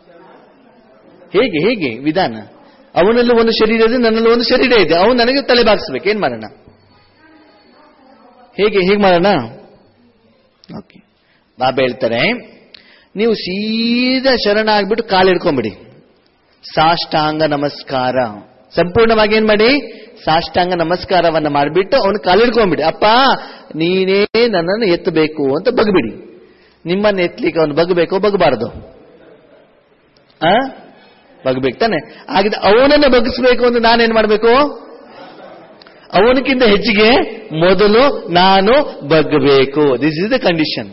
ಹೇಗೆ ಹೇಗೆ ವಿಧಾನ ಅವನಲ್ಲೂ ಒಂದು ಶರೀರ ಇದೆ ನನ್ನಲ್ಲೂ ಒಂದು ಶರೀರ ಇದೆ ಅವನು ನನಗೆ ತಲೆ ಬಾಗಿಸ್ಬೇಕು ಏನ್ ಮಾಡೋಣ ಹೇಗೆ ಹೇಗೆ ಮಾಡೋಣ ಓಕೆ ಬಾಬಾ ಹೇಳ್ತಾರೆ ನೀವು ಸೀದಾ ಶರಣ ಆಗ್ಬಿಟ್ಟು ಕಾಲು ಹಿಡ್ಕೊಂಬಿಡಿ ಸಾಷ್ಟಾಂಗ ನಮಸ್ಕಾರ ಸಂಪೂರ್ಣವಾಗಿ ಏನ್ ಮಾಡಿ ಸಾಷ್ಟಾಂಗ ನಮಸ್ಕಾರವನ್ನ ಮಾಡಿಬಿಟ್ಟು ಅವನು ಕಾಲು ಹಿಡ್ಕೊಂಡ್ಬಿಡಿ ಅಪ್ಪ ನೀನೇ ನನ್ನನ್ನು ಎತ್ತಬೇಕು ಅಂತ ಬಗ್ಬಿಡಿ ನಿಮ್ಮನ್ನು ಎತ್ತಲಿಕ್ಕೆ ಅವನು ಬಗ್ಬೇಕು ಬಗ್ಬಾರದು ಆ ಬಗ್ಬೇಕು ತಾನೆ ಹಾಗಿದ್ರೆ ಅವನನ್ನ ಬಗ್ಗಿಸ್ಬೇಕು ಅಂತ ನಾನೇನ್ ಮಾಡ್ಬೇಕು ಅವನಕ್ಕಿಂತ ಹೆಚ್ಚಿಗೆ ಮೊದಲು ನಾನು ಬಗ್ಗಬೇಕು ದಿಸ್ ಇಸ್ ದ ಕಂಡೀಷನ್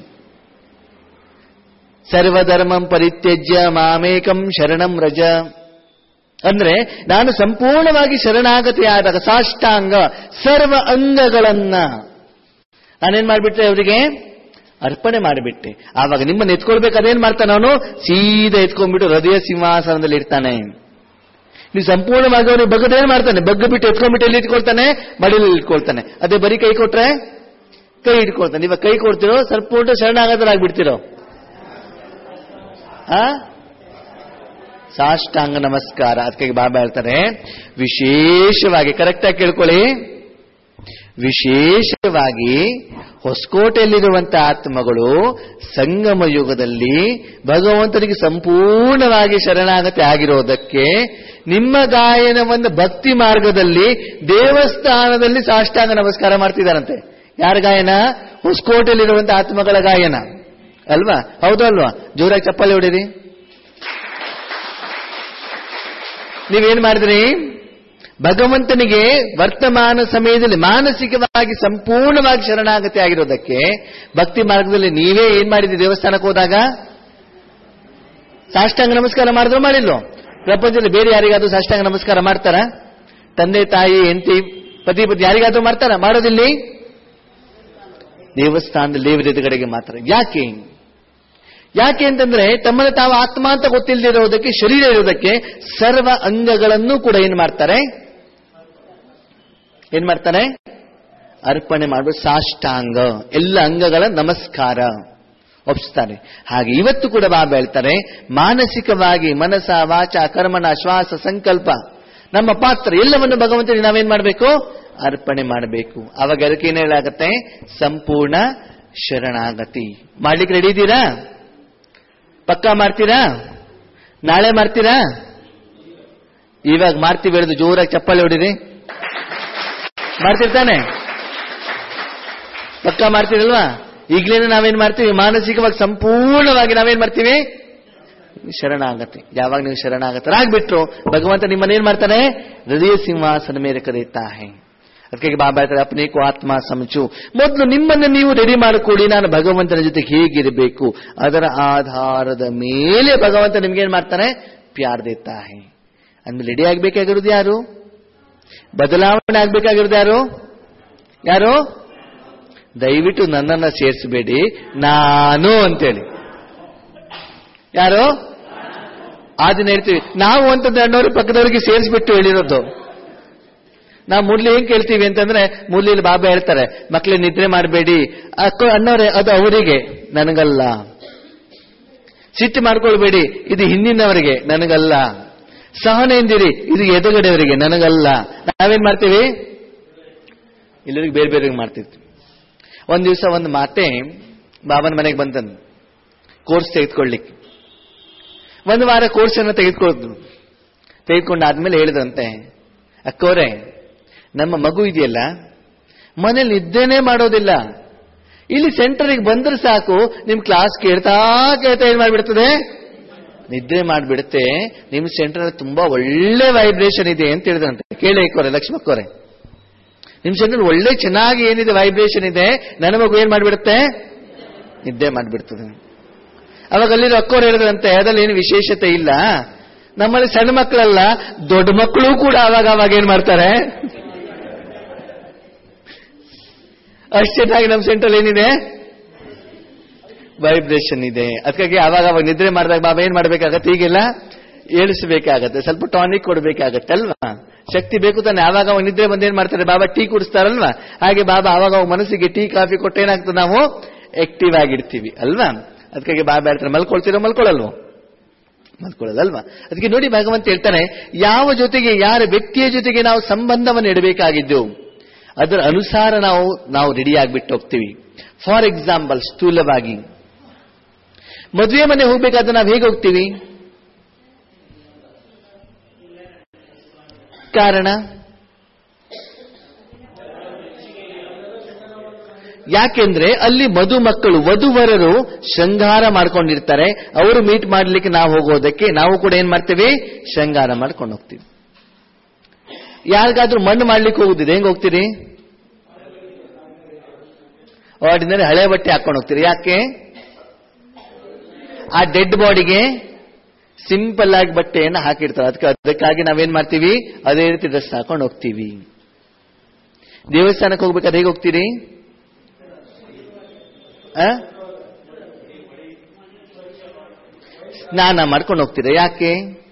ಸರ್ವಧರ್ಮಂ ಪರಿತ್ಯಜ್ಯ ಮಾಮೇಕಂ ಶರಣಂ ರಜ ಅಂದ್ರೆ ನಾನು ಸಂಪೂರ್ಣವಾಗಿ ಶರಣಾಗತಿಯಾದಾಗ ಸಾಷ್ಟಾಂಗ ಸರ್ವ ಅಂಗಗಳನ್ನ ನಾನೇನ್ ಮಾಡ್ಬಿಟ್ಟೆ ಅವರಿಗೆ ಅರ್ಪಣೆ ಮಾಡಿಬಿಟ್ಟೆ ಆವಾಗ ನಿಮ್ಮನ್ನ ಎತ್ಕೊಳ್ಬೇಕು ಅದೇನ್ ಮಾಡ್ತಾನೆ ಅವನು ಸೀದಾ ಎತ್ಕೊಂಡ್ಬಿಟ್ಟು ಹೃದಯ ಸಿಂಹಾಸನದಲ್ಲಿ ಇರ್ತಾನೆ ನೀವು ಸಂಪೂರ್ಣವಾಗಿ ಅವನಿಗೆ ಬಗ್ಗದ ಏನ್ ಮಾಡ್ತಾನೆ ಬಗ್ಗ ಬಿಟ್ಟು ಎತ್ಕೊಂಡ್ಬಿಟ್ಟು ಎಲ್ಲಿ ಇಟ್ಕೊಳ್ತಾನೆ ಮಡಿಲಲ್ಲಿ ಇಟ್ಕೊಳ್ತಾನೆ ಅದೇ ಬರೀ ಕೈ ಕೊಟ್ರೆ ಕೈ ಇಟ್ಕೊಳ್ತಾನೆ ಇವಾಗ ಕೈ ಕೊಡ್ತಿರೋ ಸಂಪೂರ್ಣ ಶರಣಾಗತರಾಗ್ಬಿಡ್ತಿರೋ ಆ ಸಾಷ್ಟಾಂಗ ನಮಸ್ಕಾರ ಅದಕ್ಕೆ ಬಾಬಾ ಹೇಳ್ತಾರೆ ವಿಶೇಷವಾಗಿ ಕರೆಕ್ಟಾಗಿ ಕೇಳ್ಕೊಳ್ಳಿ ವಿಶೇಷವಾಗಿ ಹೊಸಕೋಟೆಯಲ್ಲಿರುವಂತಹ ಆತ್ಮಗಳು ಸಂಗಮ ಯುಗದಲ್ಲಿ ಭಗವಂತನಿಗೆ ಸಂಪೂರ್ಣವಾಗಿ ಶರಣಾಗತಿ ಆಗಿರೋದಕ್ಕೆ ನಿಮ್ಮ ಗಾಯನವನ್ನು ಭಕ್ತಿ ಮಾರ್ಗದಲ್ಲಿ ದೇವಸ್ಥಾನದಲ್ಲಿ ಸಾಷ್ಟಾಂಗ ನಮಸ್ಕಾರ ಮಾಡ್ತಿದ್ದಾರಂತೆ ಯಾರ ಗಾಯನ ಹೊಸಕೋಟೆಯಲ್ಲಿರುವಂತಹ ಆತ್ಮಗಳ ಗಾಯನ ಅಲ್ವಾ ಹೌದಾ ಅಲ್ವಾ ಜೋರಾಗಿ ಚಪ್ಪಾಳೆ ಹೊಡಿರಿ ನೀವೇನ್ ಮಾಡಿದ್ರಿ ಭಗವಂತನಿಗೆ ವರ್ತಮಾನ ಸಮಯದಲ್ಲಿ ಮಾನಸಿಕವಾಗಿ ಸಂಪೂರ್ಣವಾಗಿ ಶರಣಾಗತಿ ಆಗಿರೋದಕ್ಕೆ ಭಕ್ತಿ ಮಾರ್ಗದಲ್ಲಿ ನೀವೇ ಏನ್ ಮಾಡಿದ್ರಿ ದೇವಸ್ಥಾನಕ್ಕೆ ಹೋದಾಗ ಸಾಷ್ಟಾಂಗ ನಮಸ್ಕಾರ ಮಾಡಿದ್ರು ಮಾಡಿಲ್ವೋ ಪ್ರಪಂಚದಲ್ಲಿ ಬೇರೆ ಯಾರಿಗಾದ್ರೂ ಸಾಷ್ಟಾಂಗ ನಮಸ್ಕಾರ ಮಾಡ್ತಾರ ತಂದೆ ತಾಯಿ ಹೆಂಡತಿ ಪತಿ ಪತಿ ಯಾರಿಗಾದ್ರೂ ಮಾಡ್ತಾರ ಮಾಡೋದಿಲ್ಲಿ ದೇವಸ್ಥಾನದಲ್ಲಿ ದೇವರ ಎದುರುಗಡೆಗೆ ಮಾತ್ರ ಯಾಕೆ ಯಾಕೆ ಅಂತಂದ್ರೆ ತಮ್ಮನ್ನು ತಾವು ಆತ್ಮ ಅಂತ ಗೊತ್ತಿಲ್ಲದಿರೋದಕ್ಕೆ ಶರೀರ ಇರೋದಕ್ಕೆ ಸರ್ವ ಅಂಗಗಳನ್ನು ಕೂಡ ಏನ್ ಮಾಡ್ತಾರೆ ಏನ್ ಮಾಡ್ತಾರೆ ಅರ್ಪಣೆ ಮಾಡುವ ಸಾಷ್ಟಾಂಗ ಎಲ್ಲ ಅಂಗಗಳ ನಮಸ್ಕಾರ ಒಪ್ಪಿಸ್ತಾರೆ ಹಾಗೆ ಇವತ್ತು ಕೂಡ ಬಾಬಾ ಹೇಳ್ತಾರೆ ಮಾನಸಿಕವಾಗಿ ಮನಸ ವಾಚ ಕರ್ಮಣ ಶ್ವಾಸ ಸಂಕಲ್ಪ ನಮ್ಮ ಪಾತ್ರ ಎಲ್ಲವನ್ನು ಭಗವಂತನಿಗೆ ನಾವೇನ್ ಮಾಡಬೇಕು ಅರ್ಪಣೆ ಮಾಡಬೇಕು ಅವಾಗ ಅದಕ್ಕೆ ಏನ್ ಹೇಳಾಗತ್ತೆ ಸಂಪೂರ್ಣ ಶರಣಾಗತಿ ಮಾಡ್ಲಿಕ್ಕೆ ರೆಡಿ ಇದ್ದೀರಾ ಪಕ್ಕಾ ಮಾಡ್ತೀರಾ ನಾಳೆ ಮಾಡ್ತೀರಾ ಇವಾಗ ಮಾಡ್ತೀವಿ ಹೇಳಿದ್ರು ಜೋರಾಗಿ ಚಪ್ಪಾಳೆ ಹೊಡಿರಿ ಮಾಡ್ತಿರ್ತಾನೆ ಪಕ್ಕಾ ಮಾಡ್ತೀರಲ್ವಾ ಈಗಲೇನೆ ನಾವೇನ್ ಮಾಡ್ತೀವಿ ಮಾನಸಿಕವಾಗಿ ಸಂಪೂರ್ಣವಾಗಿ ನಾವೇನ್ ಮಾಡ್ತೀವಿ ಶರಣಾಗತಿ ಯಾವಾಗ ನೀವು ಶರಣಾಗತರಾಗ್ಬಿಟ್ರು ಭಗವಂತ ನಿಮ್ಮನ್ನೇನ್ ಮಾಡ್ತಾನೆ ಹೃದಯ ಸಿಂಹಾಸನ ಮೇಲೆ ಕರೀತಾ ಹೇ ಅದಕ್ಕೆ ಬಾಬಾ ಹೇಳ್ತಾರೆ ಅಪ್ನೇಕು ಆತ್ಮ ಸಮಚು ಮೊದಲು ನಿಮ್ಮನ್ನು ನೀವು ರೆಡಿ ಮಾಡಿಕೊಡಿ ನಾನು ಭಗವಂತನ ಜೊತೆ ಹೇಗಿರಬೇಕು ಅದರ ಆಧಾರದ ಮೇಲೆ ಭಗವಂತ ನಿಮ್ಗೆ ಏನ್ ಮಾಡ್ತಾನೆ ಪ್ಯಾರ್ ದೇತಾ ಹೇ ಅಂದ್ಮೇಲೆ ರೆಡಿ ಆಗ್ಬೇಕಾಗಿರೋದು ಯಾರು ಬದಲಾವಣೆ ಆಗ್ಬೇಕಾಗಿರೋದು ಯಾರು ಯಾರು ದಯವಿಟ್ಟು ನನ್ನನ್ನ ಸೇರಿಸಬೇಡಿ ನಾನು ಅಂತೇಳಿ ಯಾರು ಆದಿನ ಹೇಳ್ತೀವಿ ನಾವು ಅಂತಂದ್ರೆ ಅಣ್ಣವ್ರ ಪಕ್ಕದವರಿಗೆ ಸೇರಿಸ್ಬಿಟ್ಟು ಹೇಳಿರೋದು ನಾವು ಮುರ್ಲಿ ಏನ್ ಕೇಳ್ತೀವಿ ಅಂತಂದ್ರೆ ಮುರ್ಲಿಲಿ ಬಾಬಾ ಹೇಳ್ತಾರೆ ಮಕ್ಳು ನಿದ್ರೆ ಮಾಡಬೇಡಿ ಅಕ್ಕ ಅಣ್ಣವ್ರೆ ಅದು ಅವರಿಗೆ ನನಗಲ್ಲ ಸಿಟ್ಟು ಮಾಡ್ಕೊಳ್ಬೇಡಿ ಇದು ಹಿಂದಿನವರಿಗೆ ನನಗಲ್ಲ ಸಹನೆಯಿಂದಿರಿ ಇದು ಎದುರುಗಡೆಯವರಿಗೆ ನನಗಲ್ಲ ನಾವೇನ್ ಮಾಡ್ತೀವಿ ಎಲ್ಲರಿಗೂ ಬೇರೆ ಬೇರೆ ಮಾಡ್ತಿರ್ತೀವಿ ಒಂದ್ ದಿವಸ ಒಂದು ಮಾತೆ ಬಾಬನ ಮನೆಗೆ ಬಂತಂದು ಕೋರ್ಸ್ ತೆಗೆದುಕೊಳ್ಳಿಕ್ಕೆ ಒಂದು ವಾರ ಕೋರ್ಸ್ ಅನ್ನು ತೆಗೆದುಕೊಳ್ಳೋದು ತೆಗೆದುಕೊಂಡಾದ್ಮೇಲೆ ಹೇಳಿದಂತೆ ಅಕ್ಕೋರೆ ನಮ್ಮ ಮಗು ಇದೆಯಲ್ಲ ಮನೇಲಿ ನಿದ್ದೆನೇ ಮಾಡೋದಿಲ್ಲ ಇಲ್ಲಿ ಸೆಂಟರಿಗೆ ಬಂದ್ರೆ ಸಾಕು ನಿಮ್ ಕ್ಲಾಸ್ ಕೇಳ್ತಾ ಕೇಳ್ತಾ ಏನ್ ಮಾಡ್ಬಿಡ್ತದೆ ನಿದ್ರೆ ಮಾಡ್ಬಿಡುತ್ತೆ ನಿಮ್ ಸೆಂಟರ್ ತುಂಬಾ ಒಳ್ಳೆ ವೈಬ್ರೇಷನ್ ಇದೆ ಅಂತ ಹೇಳಿದ್ರಂತೆ ಕೇಳಿ ಅಕ್ಕೋರೆ ಲಕ್ಷ್ಮಕ್ಕೋರೆ ನಿಮ್ ಸೆಂಟರ್ ಒಳ್ಳೆ ಚೆನ್ನಾಗಿ ಏನಿದೆ ವೈಬ್ರೇಷನ್ ಇದೆ ನನ್ನ ಮಗು ಏನ್ ಮಾಡ್ಬಿಡುತ್ತೆ ನಿದ್ದೆ ಮಾಡ್ಬಿಡ್ತದೆ ಅವಾಗ ಅಲ್ಲಿರೋ ಅಕ್ಕೋರು ಹೇಳಿದ್ರಂತೆ ಅದ್ರಲ್ಲಿ ಏನು ವಿಶೇಷತೆ ಇಲ್ಲ ನಮ್ಮಲ್ಲಿ ಸಣ್ಣ ಮಕ್ಕಳಲ್ಲ ದೊಡ್ಡ ಮಕ್ಕಳು ಕೂಡ ಅವಾಗ ಅವಾಗ ಏನ್ ಮಾಡ್ತಾರೆ ಅಷ್ಟು ಚೆನ್ನಾಗಿ ನಮ್ಮ ಸೆಂಟ್ರಲ್ ಏನಿದೆ ವೈಬ್ರೇಷನ್ ಇದೆ ಅದಕ್ಕಾಗಿ ಅವಾಗ ಅವಾಗ ನಿದ್ರೆ ಮಾಡಿದಾಗ ಬಾಬಾ ಏನ್ ಮಾಡ್ಬೇಕಾಗತ್ತೆ ಈಗೆಲ್ಲ ಏಳಿಸಬೇಕಾಗತ್ತೆ ಸ್ವಲ್ಪ ಟಾನಿಕ್ ಕೊಡ್ಬೇಕಾಗತ್ತೆ ಅಲ್ವಾ ಶಕ್ತಿ ಬೇಕು ತಾನೆ ಆವಾಗ ಅವಾಗ ನಿದ್ರೆ ಬಂದು ಏನ್ ಮಾಡ್ತಾರೆ ಬಾಬಾ ಟೀ ಕುಡಿಸ್ತಾರಲ್ವಾ ಹಾಗೆ ಬಾಬಾ ಅವಾಗ ಅವಾಗ ಮನಸ್ಸಿಗೆ ಟೀ ಕಾಫಿ ಕೊಟ್ಟು ಏನಾಗ್ತದೆ ನಾವು ಆಕ್ಟಿವ್ ಆಗಿರ್ತೀವಿ ಅಲ್ವಾ ಅದಕ್ಕಾಗಿ ಬಾಬಾ ಹೇಳ್ತಾರೆ ಮಲ್ಕೊಳ್ತೀರೋ ಮಲ್ಕೊಳ್ಳಲ್ವೋ ಮಲ್ಕೊಳ್ಳೋದಲ್ವಾ ಅದಕ್ಕೆ ನೋಡಿ ಭಗವಂತ ಹೇಳ್ತಾನೆ ಯಾವ ಜೊತೆಗೆ ಯಾರ ವ್ಯಕ್ತಿಯ ಜೊತೆಗೆ ನಾವು ಸಂಬಂಧವನ್ನು ಇಡಬೇಕಾಗಿದ್ದು ಅದರ ಅನುಸಾರ ನಾವು ನಾವು ರೆಡಿ ಆಗ್ಬಿಟ್ಟು ಹೋಗ್ತೀವಿ ಫಾರ್ ಎಕ್ಸಾಂಪಲ್ ಸ್ಥೂಲವಾಗಿ ಮದುವೆ ಮನೆ ಹೋಗ್ಬೇಕಾದ್ರೆ ನಾವು ಹೇಗೆ ಹೋಗ್ತೀವಿ ಕಾರಣ ಯಾಕೆಂದ್ರೆ ಅಲ್ಲಿ ಮಧುಮಕ್ಕಳು ವಧುವರರು ಶೃಂಗಾರ ಮಾಡ್ಕೊಂಡಿರ್ತಾರೆ ಅವರು ಮೀಟ್ ಮಾಡ್ಲಿಕ್ಕೆ ನಾವು ಹೋಗೋದಕ್ಕೆ ನಾವು ಕೂಡ ಏನ್ ಮಾಡ್ತೇವೆ ಶೃಂಗಾರ ಮಾಡ್ಕೊಂಡು ಹೋಗ್ತೀವಿ ಯಾರಿಗಾದ್ರೂ ಮಣ್ಣು ಮಾಡ್ಲಿಕ್ಕೆ ಹೋಗುದಿದೆ ಹೆಂಗ್ ಹೋಗ್ತೀರಿ ಆರ್ಡಿನರಿ ಹಳೆ ಬಟ್ಟೆ ಹಾಕೊಂಡು ಹೋಗ್ತೀರಿ ಯಾಕೆ ಆ ಡೆಡ್ ಬಾಡಿಗೆ ಸಿಂಪಲ್ ಆಗಿ ಬಟ್ಟೆಯನ್ನು ಹಾಕಿರ್ತಾರೆ ಅದಕ್ಕೆ ಅದಕ್ಕಾಗಿ ನಾವೇನ್ ಮಾಡ್ತೀವಿ ಅದೇ ರೀತಿ ಡ್ರೆಸ್ ಹಾಕೊಂಡು ಹೋಗ್ತೀವಿ ದೇವಸ್ಥಾನಕ್ಕೆ ಹೋಗ್ಬೇಕಾದ್ರೆ ಹೇಗೆ ಹೋಗ್ತೀರಿ ಆ? ಸ್ನಾನ ಮಾಡ್ಕೊಂಡು ಹೋಗ್ತೀರಾ ಯಾಕೆ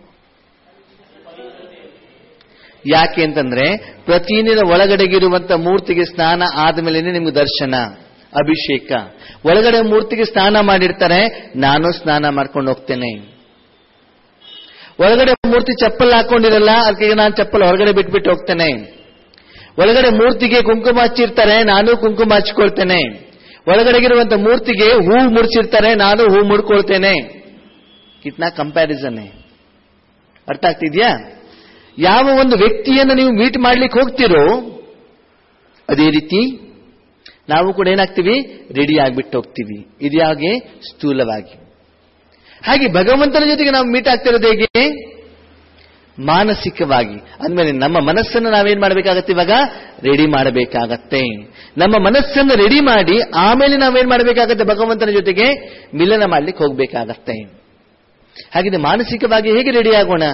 ಯಾಕೆ ಅಂತಂದ್ರೆ ಪ್ರತಿದಿನ ಒಳಗಡೆಗಿರುವಂತ ಮೂರ್ತಿಗೆ ಸ್ನಾನ ಆದ್ಮೇಲೆ ನಿಮ್ಗೆ ದರ್ಶನ ಅಭಿಷೇಕ ಒಳಗಡೆ ಮೂರ್ತಿಗೆ ಸ್ನಾನ ಮಾಡಿರ್ತಾರೆ ನಾನು ಸ್ನಾನ ಮಾಡ್ಕೊಂಡು ಹೋಗ್ತೇನೆ ಒಳಗಡೆ ಮೂರ್ತಿ ಚಪ್ಪಲ್ ಹಾಕೊಂಡಿರಲ್ಲ ಅದಕ್ಕೆ ನಾನು ಚಪ್ಪಲ್ ಹೊರಗಡೆ ಬಿಟ್ಬಿಟ್ಟು ಹೋಗ್ತೇನೆ ಒಳಗಡೆ ಮೂರ್ತಿಗೆ ಕುಂಕುಮ ಹಚ್ಚಿರ್ತಾರೆ ನಾನು ಕುಂಕುಮ ಹಚ್ಕೊಳ್ತೇನೆ ಒಳಗಡೆಗಿರುವಂತ ಮೂರ್ತಿಗೆ ಹೂ ಮುಡ್ಸಿರ್ತಾರೆ ನಾನು ಹೂ ಮುಡ್ಕೊಳ್ತೇನೆ ಕಿತ್ನಾ ಕಂಪ್ಯಾರಿಸನ್ ಅರ್ಥ ಆಗ್ತಿದ್ಯಾ ಯಾವ ಒಂದು ವ್ಯಕ್ತಿಯನ್ನು ನೀವು ಮೀಟ್ ಮಾಡ್ಲಿಕ್ಕೆ ಹೋಗ್ತಿರೋ ಅದೇ ರೀತಿ ನಾವು ಕೂಡ ಏನಾಗ್ತೀವಿ ರೆಡಿ ಆಗ್ಬಿಟ್ಟು ಹೋಗ್ತೀವಿ ಇದ್ಯಾಗೆ ಸ್ಥೂಲವಾಗಿ ಹಾಗೆ ಭಗವಂತನ ಜೊತೆಗೆ ನಾವು ಮೀಟ್ ಆಗ್ತಿರೋದು ಹೇಗೆ ಮಾನಸಿಕವಾಗಿ ಅಂದ್ಮೇಲೆ ನಮ್ಮ ಮನಸ್ಸನ್ನು ನಾವೇನ್ ಮಾಡಬೇಕಾಗತ್ತೆ ಇವಾಗ ರೆಡಿ ಮಾಡಬೇಕಾಗತ್ತೆ ನಮ್ಮ ಮನಸ್ಸನ್ನು ರೆಡಿ ಮಾಡಿ ಆಮೇಲೆ ನಾವೇನ್ ಮಾಡಬೇಕಾಗತ್ತೆ ಭಗವಂತನ ಜೊತೆಗೆ ಮಿಲನ ಮಾಡ್ಲಿಕ್ಕೆ ಹೋಗ್ಬೇಕಾಗತ್ತೆ ಹಾಗಿದೆ ಮಾನಸಿಕವಾಗಿ ಹೇಗೆ ರೆಡಿ ಆಗೋಣ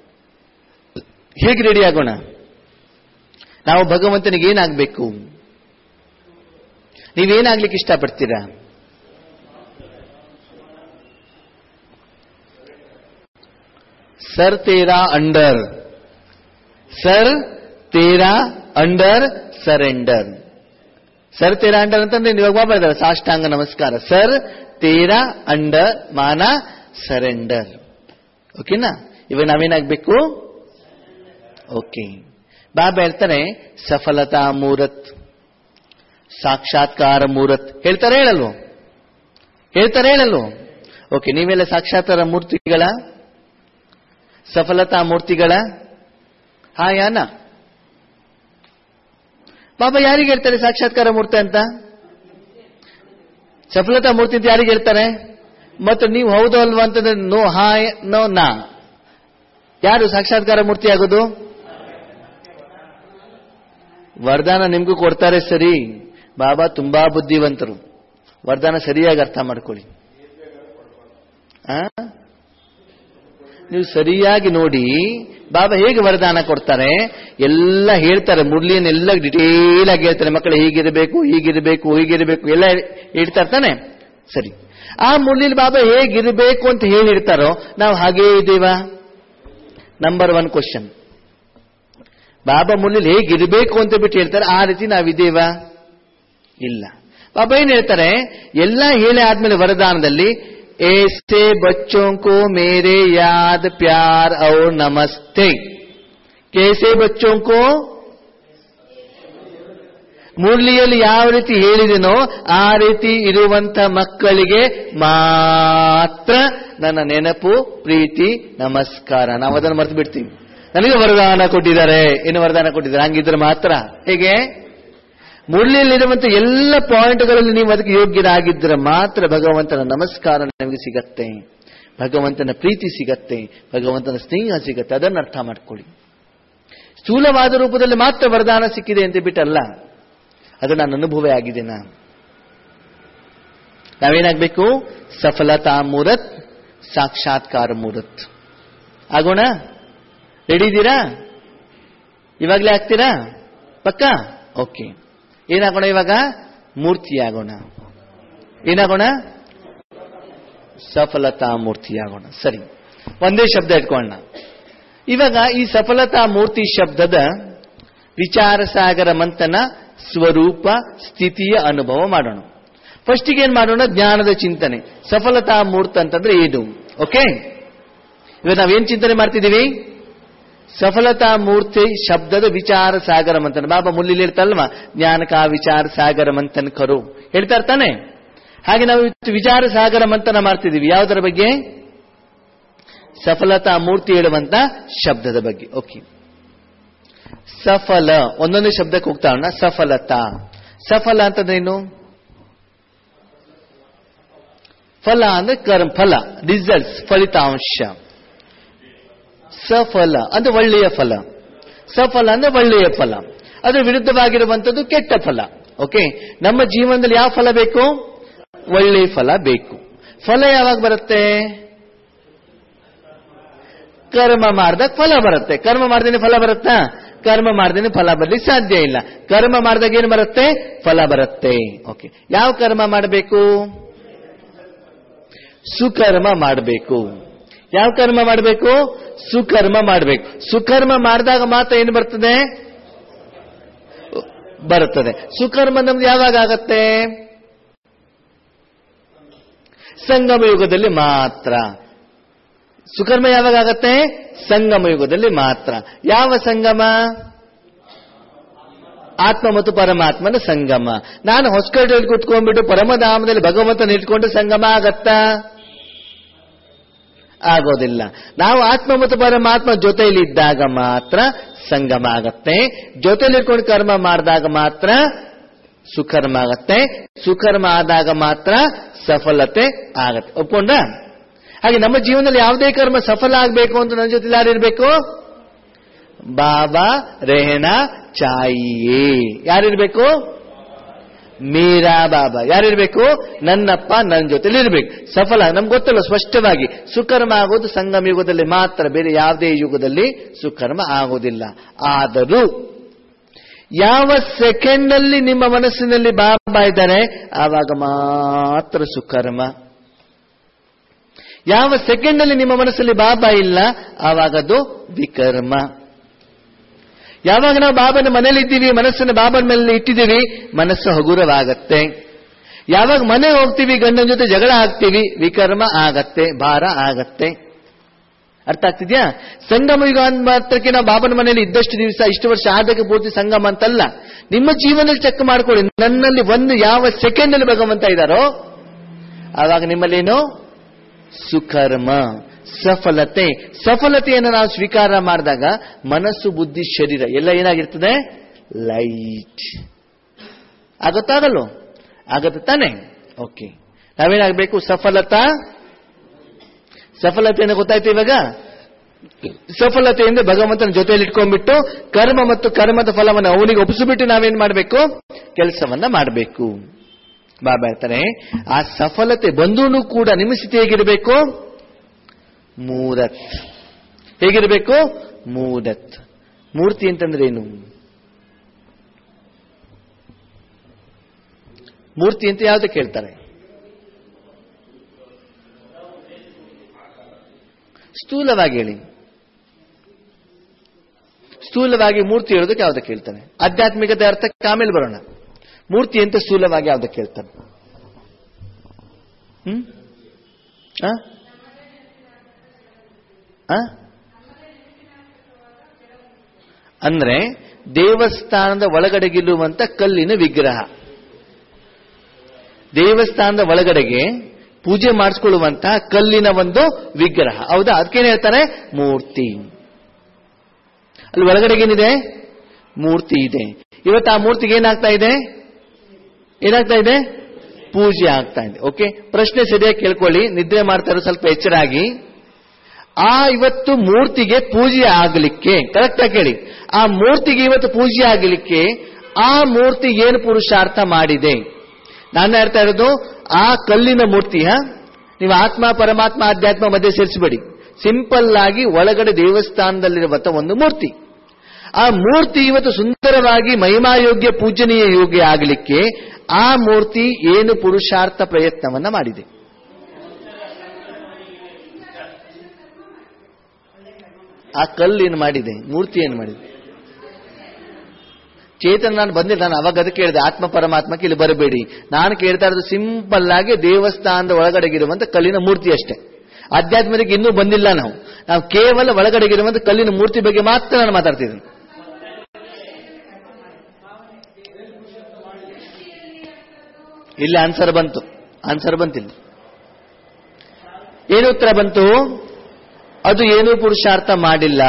ಹೇಗೆ ರೆಡಿ ಆಗೋಣ ನಾವು ಭಗವಂತನಿಗೆ ಏನಾಗಬೇಕು ನೀವೇನಾಗ್ಲಿಕ್ಕೆ ಇಷ್ಟಪಡ್ತೀರಾ ಸರ್ ತೇರಾ ಅಂಡರ್ ಸರ್ ತೇರಾ ಅಂಡರ್ ಸರೆಂಡರ್ ಸರ್ ತೇರಾ ಅಂಡರ್ ಅಂತಂದ್ರೆ ನೀವು ಇವಾಗ ಬರ್ತಾರೆ ಸಾಷ್ಟಾಂಗ ನಮಸ್ಕಾರ ಸರ್ ತೇರಾ ಅಂಡರ್ ಮಾನ ಸರೆಂಡರ್ ಓಕೆನಾ ಇವಾಗ ನಾವೇನಾಗ್ಬೇಕು ಓಕೆ ಬಾಬಾ ಹೇಳ್ತಾರೆ ಸಫಲತಾ ಮೂರತ್ ಸಾಕ್ಷಾತ್ಕಾರ ಮೂರತ್ ಹೇಳ್ತಾರೆ ಹೇಳಲ್ವ ಹೇಳ್ತಾರೆ ಹೇಳಲ್ವ ಓಕೆ ನೀವೆಲ್ಲ ಸಾಕ್ಷಾತ್ಕಾರ ಮೂರ್ತಿಗಳ ಸಫಲತಾ ಮೂರ್ತಿಗಳ ಹಾ ಯಾನ ಬಾಬಾ ಯಾರಿಗೆ ಹೇಳ್ತಾರೆ ಸಾಕ್ಷಾತ್ಕಾರ ಮೂರ್ತಿ ಅಂತ ಸಫಲತಾ ಮೂರ್ತಿ ಅಂತ ಯಾರಿಗೆ ಹೇಳ್ತಾರೆ ಮತ್ತು ನೀವು ಹೌದು ಅಲ್ವಾ ಅಂತಂದ್ರೆ ನೋ ಹಾ ನೋ ನಾ ಯಾರು ಸಾಕ್ಷಾತ್ಕಾರ ಮೂರ್ತಿ ಆಗೋದು ವರದಾನ ನಿಮ್ಗೂ ಕೊಡ್ತಾರೆ ಸರಿ ಬಾಬಾ ತುಂಬಾ ಬುದ್ಧಿವಂತರು ವರದಾನ ಸರಿಯಾಗಿ ಅರ್ಥ ಮಾಡ್ಕೊಳ್ಳಿ ಆ? ನೀವು ಸರಿಯಾಗಿ ನೋಡಿ ಬಾಬಾ ಹೇಗೆ ವರದಾನ ಕೊಡ್ತಾರೆ ಎಲ್ಲ ಹೇಳ್ತಾರೆ ಮುರಳಿಯನ್ನೆಲ್ಲ ಡಿಟೇಲ್ ಆಗಿ ಹೇಳ್ತಾರೆ ಮಕ್ಕಳು ಹೀಗಿರಬೇಕು ಹೀಗಿರಬೇಕು ಹೀಗಿರಬೇಕು ಎಲ್ಲ ಹೇಳ್ತಾ ಇರ್ತಾನೆ ಸರಿ ಆ ಮುರಳಿಲಿ ಬಾಬಾ ಹೇಗಿರಬೇಕು ಅಂತ ಹೇಳಿರ್ತಾರೋ ನಾವು ಹಾಗೇ ಇದ್ದೀವಾ ನಂಬರ್ ಒನ್ ಕ್ವಶನ್ ಬಾಬಾ ಮುರಳಿಲಿ ಹೇಗಿರಬೇಕು ಅಂತ ಬಿಟ್ಟು ಹೇಳ್ತಾರೆ ಆ ರೀತಿ ನಾವಿದ್ದೇವಾ ಇಲ್ಲ ಬಾಬಾ ಏನ್ ಹೇಳ್ತಾರೆ ಎಲ್ಲ ಹೇಳಿ ಆದ್ಮೇಲೆ ವರದಾನದಲ್ಲಿ ऐसे बच्चों को मेरे याद प्यार और नमस्ते कैसे बच्चों को ಮುರಳಿಯಲ್ಲಿ ಯಾವ ರೀತಿ ಹೇಳಿದೆನೋ ಆ ರೀತಿ ಇರುವಂತ ಮಕ್ಕಳಿಗೆ ಮಾತ್ರ ನನ್ನ ನೆನಪು ಪ್ರೀತಿ ನಮಸ್ಕಾರ ನಾವು ಅದನ್ನು ಮರೆತು ಬಿಡ್ತೀವಿ ನನಗೆ ವರದಾನ ಕೊಟ್ಟಿದ್ದಾರೆ ಏನು ವರದಾನ ಕೊಟ್ಟಿದ್ದಾರೆ ಹಂಗಿದ್ರೆ ಮಾತ್ರ ಹೇಗೆ ಮುರಳಿಯಲ್ಲಿರುವಂತ ಎಲ್ಲ ಪಾಯಿಂಟ್ಗಳಲ್ಲಿ ನೀವು ಅದಕ್ಕೆ ಯೋಗ್ಯರಾಗಿದ್ದರೆ ಮಾತ್ರ ಭಗವಂತನ ನಮಸ್ಕಾರ ನಿಮಗೆ ಸಿಗತ್ತೆ ಭಗವಂತನ ಪ್ರೀತಿ ಸಿಗತ್ತೆ ಭಗವಂತನ ಸ್ನೇಹ ಸಿಗತ್ತೆ ಅದನ್ನು ಅರ್ಥ ಮಾಡ್ಕೊಳ್ಳಿ ಸ್ಥೂಲವಾದ ರೂಪದಲ್ಲಿ ಮಾತ್ರ ವರದಾನ ಸಿಕ್ಕಿದೆ ಅಂತ ಬಿಟ್ಟಲ್ಲ ಅದು ನನ್ನ ಅನುಭವ ಆಗಿದೆ ನಾನು ನಾವೇನಾಗಬೇಕು ಸಫಲತಾ ಮೂರತ್ ಸಾಕ್ಷಾತ್ಕಾರ ಮೂರತ್ ಆಗೋಣ ರೆಡಿ ಇದ್ದೀರಾ ಇವಾಗಲೇ ಆಗ್ತೀರಾ ಪಕ್ಕ ಓಕೆ ಏನಾಗೋಣ ಇವಾಗ ಮೂರ್ತಿ ಆಗೋಣ ಏನಾಗೋಣ ಸಫಲತಾ ಮೂರ್ತಿ ಆಗೋಣ ಸರಿ ಒಂದೇ ಶಬ್ದ ಇಟ್ಕೊಳ್ಳೋಣ ಇವಾಗ ಈ ಸಫಲತಾ ಮೂರ್ತಿ ಶಬ್ದದ ವಿಚಾರ ಸಾಗರ ಮಂಥನ ಸ್ವರೂಪ ಸ್ಥಿತಿಯ ಅನುಭವ ಮಾಡೋಣ ಫಸ್ಟಿಗೆ ಏನ್ ಮಾಡೋಣ ಜ್ಞಾನದ ಚಿಂತನೆ ಸಫಲತಾ ಮೂರ್ತ ಅಂತಂದ್ರೆ ಏನು ಓಕೆ ಇವಾಗ ನಾವೇನ್ ಚಿಂತನೆ ಮಾಡ್ತಿದ್ದೀವಿ ಸಫಲತಾ ಮೂರ್ತಿ ಶಬ್ದದ ವಿಚಾರ ಸಾಗರ ಮಂಥನ ಬಾಬಾ ಮುಲ್ಲಿ ಹೇಳ್ತಲ್ವಾ ಜ್ಞಾನ ಕಾ ವಿಚಾರ ಸಾಗರ ಮಂಥನ್ ಕರು ಹೇಳ್ತಾ ಇರ್ತಾನೆ ಹಾಗೆ ನಾವು ಇವತ್ತು ವಿಚಾರ ಸಾಗರ ಮಂಥನ ಮಾಡ್ತಿದ್ದೀವಿ ಯಾವುದರ ಬಗ್ಗೆ ಸಫಲತಾ ಮೂರ್ತಿ ಹೇಳುವಂತ ಶಬ್ದದ ಬಗ್ಗೆ ಓಕೆ ಸಫಲ ಒಂದೊಂದೇ ಶಬ್ದಕ್ಕೆ ಹೋಗ್ತಾ ಹೋಗೋಣ ಸಫಲತಾ ಸಫಲ ಅಂತಂದ್ರೇನು ಫಲ ಅಂದ್ರೆ ಕರ್ಮ ಫಲ ರಿಸಲ್ಟ್ಸ್ ಫಲಿತಾಂಶ ಸಫಲ ಅಂದ್ರೆ ಒಳ್ಳೆಯ ಫಲ ಸಫಲ ಅಂದ್ರೆ ಒಳ್ಳೆಯ ಫಲ ಅದರ ವಿರುದ್ಧವಾಗಿರುವಂತದ್ದು ಕೆಟ್ಟ ಫಲ ಓಕೆ ನಮ್ಮ ಜೀವನದಲ್ಲಿ ಯಾವ ಫಲ ಬೇಕು ಒಳ್ಳೆಯ ಫಲ ಬೇಕು ಫಲ ಯಾವಾಗ ಬರುತ್ತೆ ಕರ್ಮ ಮಾಡಿದಾಗ ಫಲ ಬರುತ್ತೆ ಕರ್ಮ ಮಾಡ್ದೇನೆ ಫಲ ಬರುತ್ತಾ ಕರ್ಮ ಮಾಡ್ದೇನೆ ಫಲ ಬರ್ಲಿಕ್ಕೆ ಸಾಧ್ಯ ಇಲ್ಲ ಕರ್ಮ ಮಾಡಿದಾಗ ಏನು ಬರುತ್ತೆ ಫಲ ಬರುತ್ತೆ ಓಕೆ ಯಾವ ಕರ್ಮ ಮಾಡಬೇಕು ಸುಕರ್ಮ ಮಾಡಬೇಕು ಯಾವ ಕರ್ಮ ಮಾಡಬೇಕು ಸುಕರ್ಮ ಮಾಡಬೇಕು ಸುಕರ್ಮ ಮಾಡಿದಾಗ ಮಾತ್ರ ಏನು ಬರ್ತದೆ ಬರುತ್ತದೆ ಸುಕರ್ಮ ನಮ್ದು ಯಾವಾಗ ಆಗತ್ತೆ ಸಂಗಮ ಯುಗದಲ್ಲಿ ಮಾತ್ರ ಸುಕರ್ಮ ಯಾವಾಗ ಆಗತ್ತೆ ಸಂಗಮ ಯುಗದಲ್ಲಿ ಮಾತ್ರ ಯಾವ ಸಂಗಮ ಆತ್ಮ ಮತ್ತು ಪರಮಾತ್ಮನ ಸಂಗಮ ನಾನು ಹೊಸಕಟ್ಟಲ್ಲಿ ಕುತ್ಕೊಂಡ್ಬಿಟ್ಟು ಪರಮಧಾಮದಲ್ಲಿ ಭಗವಂತನ ಇಟ್ಕೊಂಡು ಸಂಗಮ ಆಗತ್ತಾ ಆಗೋದಿಲ್ಲ ನಾವು ಆತ್ಮ ಮತ್ತು ಪರಮಾತ್ಮ ಜೊತೆಯಲ್ಲಿ ಇದ್ದಾಗ ಮಾತ್ರ ಸಂಗಮ ಆಗತ್ತೆ ಜೊತೆಲಿ ಇಟ್ಕೊಂಡು ಕರ್ಮ ಮಾಡಿದಾಗ ಮಾತ್ರ ಸುಕರ್ಮ ಆಗತ್ತೆ ಸುಕರ್ಮ ಆದಾಗ ಮಾತ್ರ ಸಫಲತೆ ಆಗತ್ತೆ ಒಪ್ಕೊಂಡ ಹಾಗೆ ನಮ್ಮ ಜೀವನದಲ್ಲಿ ಯಾವುದೇ ಕರ್ಮ ಸಫಲ ಆಗಬೇಕು ಅಂತ ನನ್ನ ಜೊತೆ ಯಾರಿರ್ಬೇಕು ಬಾಬಾ ರೆಹನಾ ಚಾಯಿಯೇ ಯಾರಿರ್ಬೇಕು ಮೀರಾ ಬಾಬಾ ಯಾರಿರ್ಬೇಕು ನನ್ನಪ್ಪ ನನ್ನ ಜೊತೆಲಿ ಇರ್ಬೇಕು ಸಫಲ ನಮ್ಗೆ ಗೊತ್ತಲ್ಲ ಸ್ಪಷ್ಟವಾಗಿ ಸುಕರ್ಮ ಆಗೋದು ಸಂಗಮ ಯುಗದಲ್ಲಿ ಮಾತ್ರ ಬೇರೆ ಯಾವುದೇ ಯುಗದಲ್ಲಿ ಸುಕರ್ಮ ಆಗೋದಿಲ್ಲ ಆದರೂ ಯಾವ ಸೆಕೆಂಡ್ ಅಲ್ಲಿ ನಿಮ್ಮ ಮನಸ್ಸಿನಲ್ಲಿ ಬಾಬಾ ಇದ್ದಾರೆ ಆವಾಗ ಮಾತ್ರ ಸುಕರ್ಮ ಯಾವ ಸೆಕೆಂಡ್ ಅಲ್ಲಿ ನಿಮ್ಮ ಮನಸ್ಸಲ್ಲಿ ಬಾಬಾ ಇಲ್ಲ ಆವಾಗ ಅದು ವಿಕರ್ಮ ಯಾವಾಗ ನಾವು ಬಾಬನ ಮನೇಲಿ ಇದ್ದೀವಿ ಮನಸ್ಸನ್ನು ಬಾಬನ ಮೇಲೆ ಇಟ್ಟಿದ್ದೀವಿ ಮನಸ್ಸು ಹಗುರವಾಗತ್ತೆ ಯಾವಾಗ ಮನೆ ಹೋಗ್ತೀವಿ ಗಂಡನ ಜೊತೆ ಜಗಳ ಆಗ್ತೀವಿ ವಿಕರ್ಮ ಆಗತ್ತೆ ಭಾರ ಆಗತ್ತೆ ಅರ್ಥ ಆಗ್ತಿದ್ಯಾ ಸಂಗಮ ಯುಗ ಅಂದ್ ಮಾತ್ರಕ್ಕೆ ನಾವು ಬಾಬನ ಮನೆಯಲ್ಲಿ ಇದ್ದಷ್ಟು ದಿವಸ ಇಷ್ಟು ವರ್ಷ ಆದಕ್ಕೆ ಪೂರ್ತಿ ಸಂಗಮ ಅಂತಲ್ಲ ನಿಮ್ಮ ಜೀವನದಲ್ಲಿ ಚೆಕ್ ಮಾಡ್ಕೊಳ್ಳಿ ನನ್ನಲ್ಲಿ ಒಂದು ಯಾವ ಸೆಕೆಂಡ್ ಅಲ್ಲಿ ಭಗವಂತ ಇದ್ದಾರೋ ಆವಾಗ ನಿಮ್ಮಲ್ಲೇನು ಸುಕರ್ಮ ಸಫಲತೆ ಸಫಲತೆಯನ್ನು ನಾವು ಸ್ವೀಕಾರ ಮಾಡಿದಾಗ ಮನಸ್ಸು ಬುದ್ಧಿ ಶರೀರ ಎಲ್ಲ ಏನಾಗಿರ್ತದೆ ಲೈಟ್ ಆಗತ್ತಾಗಲ್ಲೋ ಆಗತ್ತೆ ತಾನೆ ಓಕೆ ನಾವೇನಾಗಬೇಕು ಸಫಲತಾ ಸಫಲತೆಯನ್ನು ಗೊತ್ತಾಯ್ತು ಇವಾಗ ಸಫಲತೆಯಿಂದ ಭಗವಂತನ ಜೊತೆಯಲ್ಲಿ ಇಟ್ಕೊಂಡ್ಬಿಟ್ಟು ಕರ್ಮ ಮತ್ತು ಕರ್ಮದ ಫಲವನ್ನು ಅವನಿಗೆ ಒಪ್ಪಿಸಿಬಿಟ್ಟು ನಾವೇನ್ ಮಾಡಬೇಕು ಕೆಲಸವನ್ನ ಮಾಡಬೇಕು ಬಾಬಾ ಹೇಳ್ತಾರೆ ಆ ಸಫಲತೆ ಬಂದೂನು ಕೂಡ ನಿಮ್ಮ ಸ್ಥಿತಿ ಹೇಗಿರಬೇಕು ಮೂರತ್ ಹೇಗಿರಬೇಕು ಮೂರತ್ ಮೂರ್ತಿ ಅಂತಂದ್ರೆ ಏನು ಮೂರ್ತಿ ಅಂತ ಯಾವ್ದಕ್ಕೆ ಹೇಳ್ತಾರೆ ಸ್ಥೂಲವಾಗಿ ಹೇಳಿ ಸ್ಥೂಲವಾಗಿ ಮೂರ್ತಿ ಹೇಳೋದಕ್ಕೆ ಯಾವ್ದಕ್ಕೆ ಹೇಳ್ತಾನೆ ಆಧ್ಯಾತ್ಮಿಕತೆ ಅರ್ಥಕ್ಕೆ ಆಮೇಲೆ ಬರೋಣ ಮೂರ್ತಿ ಅಂತ ಸ್ಥೂಲವಾಗಿ ಯಾವ್ದಕ್ಕೆ ಹೇಳ್ತಾನೆ ಹ್ಮ್ ಆ? ಆ? ಅಂದ್ರೆ ದೇವಸ್ಥಾನದ ಒಳಗಡೆಗಿರುವಂತ ಕಲ್ಲಿನ ವಿಗ್ರಹ ದೇವಸ್ಥಾನದ ಒಳಗಡೆಗೆ ಪೂಜೆ ಮಾಡಿಸ್ಕೊಳ್ಳುವಂತಹ ಕಲ್ಲಿನ ಒಂದು ವಿಗ್ರಹ ಹೌದಾ ಅದಕ್ಕೇನು ಹೇಳ್ತಾರೆ ಮೂರ್ತಿ ಅಲ್ಲಿ ಒಳಗಡೆಗೆ ಏನಿದೆ ಮೂರ್ತಿ ಇದೆ ಇವತ್ತು ಆ ಮೂರ್ತಿಗೆ ಏನಾಗ್ತಾ ಇದೆ ಏನಾಗ್ತಾ ಇದೆ ಪೂಜೆ ಆಗ್ತಾ ಇದೆ ಓಕೆ ಪ್ರಶ್ನೆ ಸರಿಯಾಗಿ ಕೇಳ್ಕೊಳ್ಳಿ ನಿದ್ರೆ ಮಾಡ್ತಾ ಇರೋ ಸ್ವಲ್ಪ ಎಚ್ಚರಾಗಿ ಆ ಇವತ್ತು ಮೂರ್ತಿಗೆ ಪೂಜೆ ಆಗಲಿಕ್ಕೆ ಕರೆಕ್ಟ್ ಆಗಿ ಕೇಳಿ ಆ ಮೂರ್ತಿಗೆ ಇವತ್ತು ಪೂಜೆ ಆಗಲಿಕ್ಕೆ ಆ ಮೂರ್ತಿ ಏನು ಪುರುಷಾರ್ಥ ಮಾಡಿದೆ ನಾನು ಹೇಳ್ತಾ ಇರೋದು ಆ ಕಲ್ಲಿನ ಮೂರ್ತಿ ಹಾ ನೀವು ಆತ್ಮ ಪರಮಾತ್ಮ ಆಧ್ಯಾತ್ಮ ಮಧ್ಯೆ ಸೇರಿಸಬೇಡಿ ಸಿಂಪಲ್ ಆಗಿ ಒಳಗಡೆ ದೇವಸ್ಥಾನದಲ್ಲಿರುವಂತ ಒಂದು ಮೂರ್ತಿ ಆ ಮೂರ್ತಿ ಇವತ್ತು ಸುಂದರವಾಗಿ ಮಹಿಮಾಯೋಗ್ಯ ಪೂಜನೀಯ ಯೋಗ್ಯ ಆಗಲಿಕ್ಕೆ ಆ ಮೂರ್ತಿ ಏನು ಪುರುಷಾರ್ಥ ಪ್ರಯತ್ನವನ್ನ ಮಾಡಿದೆ ಆ ಕಲ್ಲು ಏನು ಮಾಡಿದೆ ಮೂರ್ತಿ ಏನು ಮಾಡಿದೆ ಚೇತನ ನಾನು ಬಂದಿಲ್ಲ ನಾನು ಅವಾಗ ಅದಕ್ಕೆ ಹೇಳಿದೆ ಆತ್ಮ ಪರಮಾತ್ಮಕ್ಕೆ ಇಲ್ಲಿ ಬರಬೇಡಿ ನಾನು ಕೇಳ್ತಾ ಇರೋದು ಸಿಂಪಲ್ ಆಗಿ ದೇವಸ್ಥಾನದ ಒಳಗಡೆಗಿರುವಂತ ಕಲ್ಲಿನ ಮೂರ್ತಿ ಅಷ್ಟೇ ಆಧ್ಯಾತ್ಮಕ್ಕೆ ಇನ್ನೂ ಬಂದಿಲ್ಲ ನಾವು ನಾವು ಕೇವಲ ಒಳಗಡೆಗಿರುವಂತ ಕಲ್ಲಿನ ಮೂರ್ತಿ ಬಗ್ಗೆ ಮಾತ್ರ ನಾನು ಮಾತಾಡ್ತಿದ್ದೀನಿ ಇಲ್ಲಿ ಆನ್ಸರ್ ಬಂತು ಆನ್ಸರ್ ಬಂತಿಲ್ಲ ಏನು ಉತ್ತರ ಬಂತು ಅದು ಏನೂ ಪುರುಷಾರ್ಥ ಮಾಡಿಲ್ಲ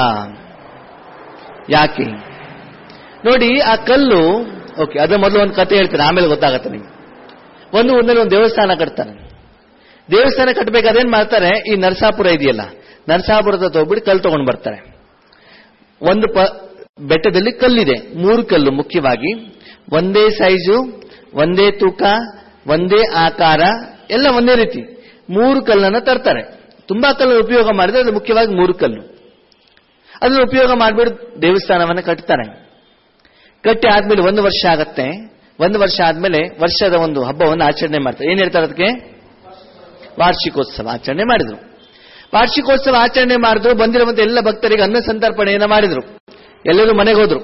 ಯಾಕೆ ನೋಡಿ ಆ ಕಲ್ಲು ಓಕೆ ಅದ್ರ ಮೊದಲು ಒಂದು ಕತೆ ಹೇಳ್ತೀನಿ ಆಮೇಲೆ ಗೊತ್ತಾಗತ್ತೆ ನಿಮ್ಗೆ ಒಂದು ಊರಿನಲ್ಲಿ ಒಂದು ದೇವಸ್ಥಾನ ಕಟ್ತಾನೆ ದೇವಸ್ಥಾನ ಕಟ್ಟಬೇಕಾದ್ರೆ ಏನ್ ಮಾಡ್ತಾರೆ ಈ ನರಸಾಪುರ ಇದೆಯಲ್ಲ ನರಸಾಪುರದ ಹೋಗ್ಬಿಟ್ಟು ಕಲ್ಲು ತಗೊಂಡು ಬರ್ತಾರೆ ಒಂದು ಪ ಬೆಟ್ಟದಲ್ಲಿ ಕಲ್ಲಿದೆ ಮೂರು ಕಲ್ಲು ಮುಖ್ಯವಾಗಿ ಒಂದೇ ಸೈಜು ಒಂದೇ ತೂಕ ಒಂದೇ ಆಕಾರ ಎಲ್ಲ ಒಂದೇ ರೀತಿ ಮೂರು ಕಲ್ಲನ್ನ ತರ್ತಾರೆ ತುಂಬಾ ಕಲ್ಲು ಉಪಯೋಗ ಮಾಡಿದ್ರೆ ಅದು ಮುಖ್ಯವಾಗಿ ಮೂರು ಕಲ್ಲು ಅದನ್ನು ಉಪಯೋಗ ಮಾಡಿಬಿಟ್ಟು ದೇವಸ್ಥಾನವನ್ನು ಕಟ್ತಾರೆ ಕಟ್ಟಿ ಆದ್ಮೇಲೆ ಒಂದು ವರ್ಷ ಆಗತ್ತೆ ಒಂದು ವರ್ಷ ಆದ್ಮೇಲೆ ವರ್ಷದ ಒಂದು ಹಬ್ಬವನ್ನು ಆಚರಣೆ ಮಾಡ್ತಾರೆ ಏನ್ ಹೇಳ್ತಾರೆ ಅದಕ್ಕೆ ವಾರ್ಷಿಕೋತ್ಸವ ಆಚರಣೆ ಮಾಡಿದ್ರು ವಾರ್ಷಿಕೋತ್ಸವ ಆಚರಣೆ ಮಾಡಿದ್ರು ಬಂದಿರುವಂತ ಎಲ್ಲ ಭಕ್ತರಿಗೆ ಅನ್ನ ಸಂತರ್ಪಣೆಯನ್ನ ಮಾಡಿದ್ರು ಎಲ್ಲರೂ ಮನೆಗೆ ಹೋದ್ರು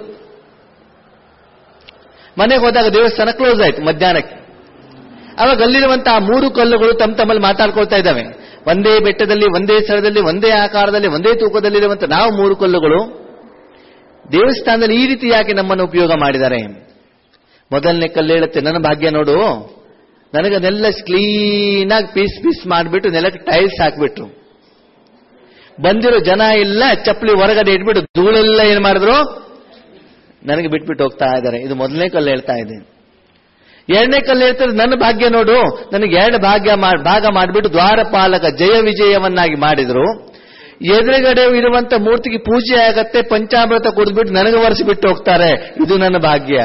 ಮನೆಗೆ ಹೋದಾಗ ದೇವಸ್ಥಾನ ಕ್ಲೋಸ್ ಆಯ್ತು ಮಧ್ಯಾಹ್ನಕ್ಕೆ ಅವಾಗ ಅಲ್ಲಿರುವಂತಹ ಮೂರು ಕಲ್ಲುಗಳು ತಮ್ಮ ತಮ್ಮಲ್ಲಿ ಮಾತಾಡ್ಕೊಳ್ತಾ ಇದ್ದಾವೆ ಒಂದೇ ಬೆಟ್ಟದಲ್ಲಿ ಒಂದೇ ಸ್ಥಳದಲ್ಲಿ ಒಂದೇ ಆಕಾರದಲ್ಲಿ ಒಂದೇ ತೂಕದಲ್ಲಿರುವಂತ ನಾವು ಮೂರು ಕಲ್ಲುಗಳು ದೇವಸ್ಥಾನದಲ್ಲಿ ಈ ರೀತಿ ಯಾಕೆ ನಮ್ಮನ್ನು ಉಪಯೋಗ ಮಾಡಿದ್ದಾರೆ ಮೊದಲನೇ ಕಲ್ಲು ಹೇಳುತ್ತೆ ನನ್ನ ಭಾಗ್ಯ ನೋಡು ನನಗದೆಲ್ಲ ಕ್ಲೀನ್ ಆಗಿ ಪೀಸ್ ಪೀಸ್ ಮಾಡಿಬಿಟ್ಟು ನೆಲಕ್ಕೆ ಟೈಲ್ಸ್ ಹಾಕ್ಬಿಟ್ರು ಬಂದಿರೋ ಜನ ಎಲ್ಲ ಚಪ್ಪಲಿ ಹೊರಗಡೆ ಇಟ್ಬಿಟ್ಟು ಧೂಳೆಲ್ಲ ಏನ್ ಮಾಡಿದ್ರು ನನಗೆ ಬಿಟ್ಬಿಟ್ಟು ಹೋಗ್ತಾ ಇದ್ದಾರೆ ಇದು ಮೊದಲನೇ ಕಲ್ಲು ಹೇಳ್ತಾ ಇದೆ ಎರಡನೇ ಕಲ್ಲು ಹೇಳ್ತಾರೆ ನನ್ನ ಭಾಗ್ಯ ನೋಡು ನನಗೆ ಎರಡು ಭಾಗ್ಯ ಮಾಡ್- ಭಾಗ ಮಾಡಿಬಿಟ್ಟು ದ್ವಾರಪಾಲಕ ಜಯ ವಿಜಯವನ್ನಾಗಿ ಮಾಡಿದ್ರು ಎದುರುಗಡೆ ಇರುವಂತ ಮೂರ್ತಿಗೆ ಪೂಜೆ ಆಗತ್ತೆ ಪಂಚಾಮೃತ ಕುಡಿದ್ಬಿಟ್ಟು ನನಗೆ ಒರೆಸಿಬಿಟ್ಟು ಹೋಗ್ತಾರೆ ಇದು ನನ್ನ ಭಾಗ್ಯ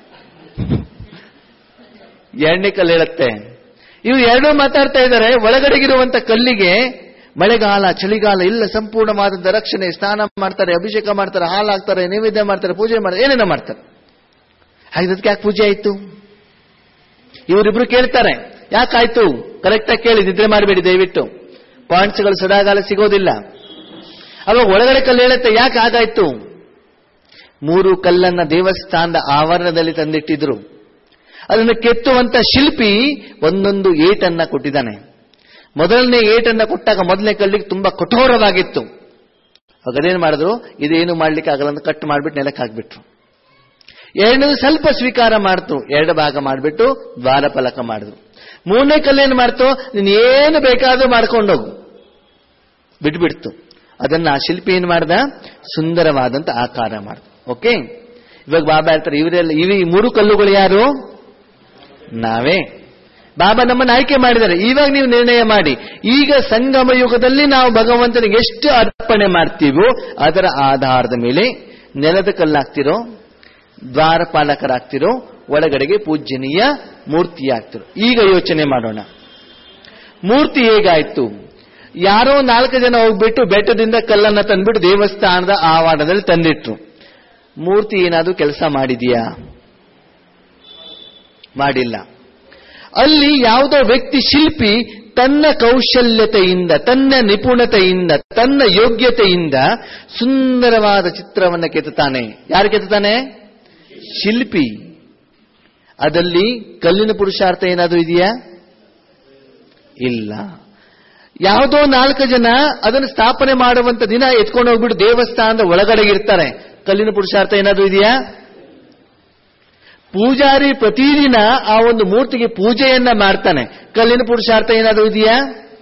ಎರಡನೇ ಕಲ್ಲು ಹೇಳುತ್ತೆ ಇವು ಎರಡೂ ಮಾತಾಡ್ತಾ ಇದ್ದಾರೆ ಒಳಗಡೆಗಿರುವಂತ ಕಲ್ಲಿಗೆ ಮಳೆಗಾಲ ಚಳಿಗಾಲ ಇಲ್ಲ ಸಂಪೂರ್ಣವಾದಂತ ರಕ್ಷಣೆ ಸ್ನಾನ ಮಾಡ್ತಾರೆ ಅಭಿಷೇಕ ಮಾಡ್ತಾರೆ ಹಾಲು ಹಾಕ್ತಾರೆ ನೈವೇದ್ಯ ಮಾಡ್ತಾರೆ ಪೂಜೆ ಮಾಡ್ತಾರೆ ಏನೇನೋ ಮಾಡ್ತಾರೆ ಹಾಗಿದ್ದಕ್ಕೆ ಯಾಕೆ ಪೂಜೆ ಆಯ್ತು ಇವರಿಬ್ರು ಕೇಳ್ತಾರೆ ಯಾಕಾಯ್ತು ಕರೆಕ್ಟಾಗಿ ಕೇಳಿ ನಿದ್ರೆ ಮಾಡಬೇಡಿ ದಯವಿಟ್ಟು ಪಾಯಿಂಟ್ಸ್ಗಳು ಸದಾಗಾಲ ಸಿಗೋದಿಲ್ಲ ಅವಾಗ ಒಳಗಡೆ ಕಲ್ಲು ಹೇಳುತ್ತೆ ಯಾಕೆ ಆಗಾಯ್ತು ಮೂರು ಕಲ್ಲನ್ನ ದೇವಸ್ಥಾನದ ಆವರಣದಲ್ಲಿ ತಂದಿಟ್ಟಿದ್ರು ಅದನ್ನು ಕೆತ್ತುವಂತ ಶಿಲ್ಪಿ ಒಂದೊಂದು ಏಟನ್ನ ಕೊಟ್ಟಿದ್ದಾನೆ ಮೊದಲನೇ ಏಟನ್ನ ಕೊಟ್ಟಾಗ ಮೊದಲನೇ ಕಲ್ಲಿಗೆ ತುಂಬಾ ಕಠೋರವಾಗಿತ್ತು ಅವಾಗ ಅದೇನು ಮಾಡಿದ್ರು ಇದೇನು ಮಾಡ್ಲಿಕ್ಕೆ ಆಗಲ್ಲ ಅಂತ ಕಟ್ ಮಾಡ್ಬಿಟ್ಟು ನೆಲಕ್ಕೆ ಹಾಕ್ಬಿಟ್ರು ಎರಡನೇದು ಸ್ವಲ್ಪ ಸ್ವೀಕಾರ ಮಾಡ್ತು ಎರಡು ಭಾಗ ಮಾಡಿಬಿಟ್ಟು ದ್ವಾರಫಲಕ ಮಾಡಿದ್ರು ಮೂರನೇ ಕಲ್ಲೇನು ಮಾಡ್ತು ನೀನು ಏನು ಬೇಕಾದ್ರೂ ಮಾಡ್ಕೊಂಡೋಗು ಬಿಟ್ಬಿಡ್ತು ಅದನ್ನ ಆ ಶಿಲ್ಪಿ ಏನ್ ಮಾಡ್ದ ಸುಂದರವಾದಂತ ಆಕಾರ ಮಾಡ್ದ ಓಕೆ ಇವಾಗ ಬಾಬಾ ಹೇಳ್ತಾರೆ ಇವರೆಲ್ಲ ಇವು ಈ ಮೂರು ಕಲ್ಲುಗಳು ಯಾರು ನಾವೇ ಬಾಬಾ ನಮ್ಮನ್ನು ಆಯ್ಕೆ ಮಾಡಿದ್ದಾರೆ ಇವಾಗ ನೀವು ನಿರ್ಣಯ ಮಾಡಿ ಈಗ ಸಂಗಮ ಯುಗದಲ್ಲಿ ನಾವು ಭಗವಂತನಿಗೆ ಎಷ್ಟು ಅರ್ಪಣೆ ಮಾಡ್ತೀವೋ ಅದರ ಆಧಾರದ ಮೇಲೆ ನೆಲದ ಕಲ್ಲಾಗ್ತಿರೋ ದ್ವಾರಪಾಲಕರಾಗ್ತಿರೋ ಒಳಗಡೆಗೆ ಪೂಜ್ಯನೀಯ ಮೂರ್ತಿಯಾಗ್ತಿರೋ ಈಗ ಯೋಚನೆ ಮಾಡೋಣ ಮೂರ್ತಿ ಹೇಗಾಯ್ತು ಯಾರೋ ನಾಲ್ಕು ಜನ ಹೋಗ್ಬಿಟ್ಟು ಬೆಟ್ಟದಿಂದ ಕಲ್ಲನ್ನ ತಂದ್ಬಿಟ್ಟು ದೇವಸ್ಥಾನದ ಆವರಣದಲ್ಲಿ ತಂದಿಟ್ರು ಮೂರ್ತಿ ಏನಾದ್ರೂ ಕೆಲಸ ಮಾಡಿದೆಯಾ ಮಾಡಿಲ್ಲ ಅಲ್ಲಿ ಯಾವುದೋ ವ್ಯಕ್ತಿ ಶಿಲ್ಪಿ ತನ್ನ ಕೌಶಲ್ಯತೆಯಿಂದ ತನ್ನ ನಿಪುಣತೆಯಿಂದ ತನ್ನ ಯೋಗ್ಯತೆಯಿಂದ ಸುಂದರವಾದ ಚಿತ್ರವನ್ನ ಕೆತ್ತುತ್ತಾನೆ ಯಾರು ಕೆತ್ತುತ್ತಾನೆ ಶಿಲ್ಪಿ ಅದಲ್ಲಿ ಕಲ್ಲಿನ ಪುರುಷಾರ್ಥ ಏನಾದರೂ ಇದೆಯಾ ಇಲ್ಲ ಯಾವುದೋ ನಾಲ್ಕು ಜನ ಅದನ್ನು ಸ್ಥಾಪನೆ ಮಾಡುವಂತ ದಿನ ಎತ್ಕೊಂಡು ಹೋಗ್ಬಿಟ್ಟು ದೇವಸ್ಥಾನದ ಒಳಗಡೆ ಇರ್ತಾರೆ ಕಲ್ಲಿನ ಪುರುಷಾರ್ಥ ಏನಾದರೂ ಇದೆಯಾ ಪೂಜಾರಿ ಪ್ರತಿದಿನ ಆ ಒಂದು ಮೂರ್ತಿಗೆ ಪೂಜೆಯನ್ನ ಮಾಡ್ತಾನೆ ಕಲ್ಲಿನ ಪುರುಷಾರ್ಥ ಏನಾದರೂ ಇದೆಯಾ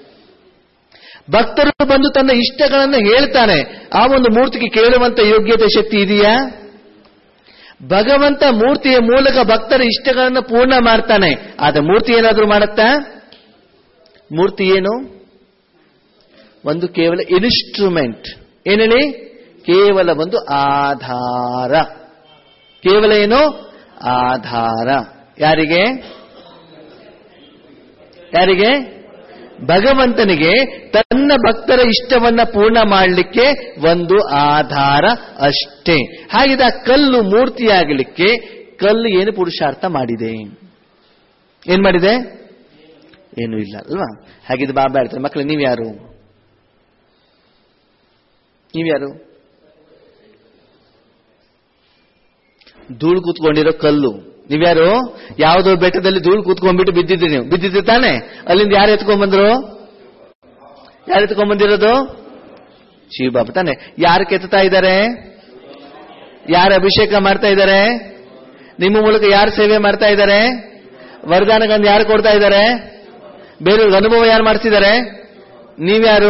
ಭಕ್ತರು ಬಂದು ತನ್ನ ಇಷ್ಟಗಳನ್ನು ಹೇಳ್ತಾನೆ ಆ ಒಂದು ಮೂರ್ತಿಗೆ ಕೇಳುವಂತ ಯೋಗ್ಯತೆ ಶಕ್ತಿ ಇದೆಯಾ ಭಗವಂತ ಮೂರ್ತಿಯ ಮೂಲಕ ಭಕ್ತರ ಇಷ್ಟಗಳನ್ನು ಪೂರ್ಣ ಮಾಡ್ತಾನೆ ಆದ ಮೂರ್ತಿ ಏನಾದರೂ ಮಾಡುತ್ತಾ ಮೂರ್ತಿ ಏನು ಒಂದು ಕೇವಲ ಇನ್ಸ್ಟ್ರೂಮೆಂಟ್ ಏನ್ ಹೇಳಿ ಕೇವಲ ಒಂದು ಆಧಾರ ಕೇವಲ ಏನು ಆಧಾರ ಯಾರಿಗೆ ಯಾರಿಗೆ ಭಗವಂತನಿಗೆ ತನ್ನ ಭಕ್ತರ ಇಷ್ಟವನ್ನ ಪೂರ್ಣ ಮಾಡಲಿಕ್ಕೆ ಒಂದು ಆಧಾರ ಅಷ್ಟೇ ಹಾಗಿದ ಕಲ್ಲು ಮೂರ್ತಿಯಾಗಲಿಕ್ಕೆ ಕಲ್ಲು ಏನು ಪುರುಷಾರ್ಥ ಮಾಡಿದೆ ಏನ್ ಮಾಡಿದೆ ಏನು ಇಲ್ಲ ಅಲ್ವಾ ಹಾಗಿದ್ದು ಬಾಬಾ ಹೇಳ್ತಾರೆ ಮಕ್ಕಳು ನೀವ್ಯಾರು ನೀವ್ಯಾರು ಧೂಳು ಕೂತ್ಕೊಂಡಿರೋ ಕಲ್ಲು ನೀವ್ಯಾರು ಯಾವುದೋ ಬೆಟ್ಟದಲ್ಲಿ ಧೂಳು ಕೂತ್ಕೊಂಡ್ಬಿಟ್ಟು ಬಿದ್ದಿದ್ರಿ ನೀವು ಬಿದ್ದಿದ್ರಿ ತಾನೆ ಅಲ್ಲಿಂದ ಯಾರು ಎತ್ಕೊಂಡ್ಬಂದ್ರು ಯಾರು ಎತ್ಕೊಂಡ್ಬಂದಿರೋದು ಶಿವಬಾಬು ತಾನೆ ಯಾರು ಕೆತ್ತಾ ಇದ್ದಾರೆ ಯಾರು ಅಭಿಷೇಕ ಮಾಡ್ತಾ ಇದ್ದಾರೆ ನಿಮ್ಮ ಮೂಲಕ ಯಾರು ಸೇವೆ ಮಾಡ್ತಾ ಇದ್ದಾರೆ ವರದಾನಗಳನ್ನು ಯಾರು ಕೊಡ್ತಾ ಇದ್ದಾರೆ ಬೇರೆಯವ್ರಿಗೆ ಅನುಭವ ಯಾರು ಮಾಡ್ತಿದ್ದಾರೆ ನೀವ್ಯಾರು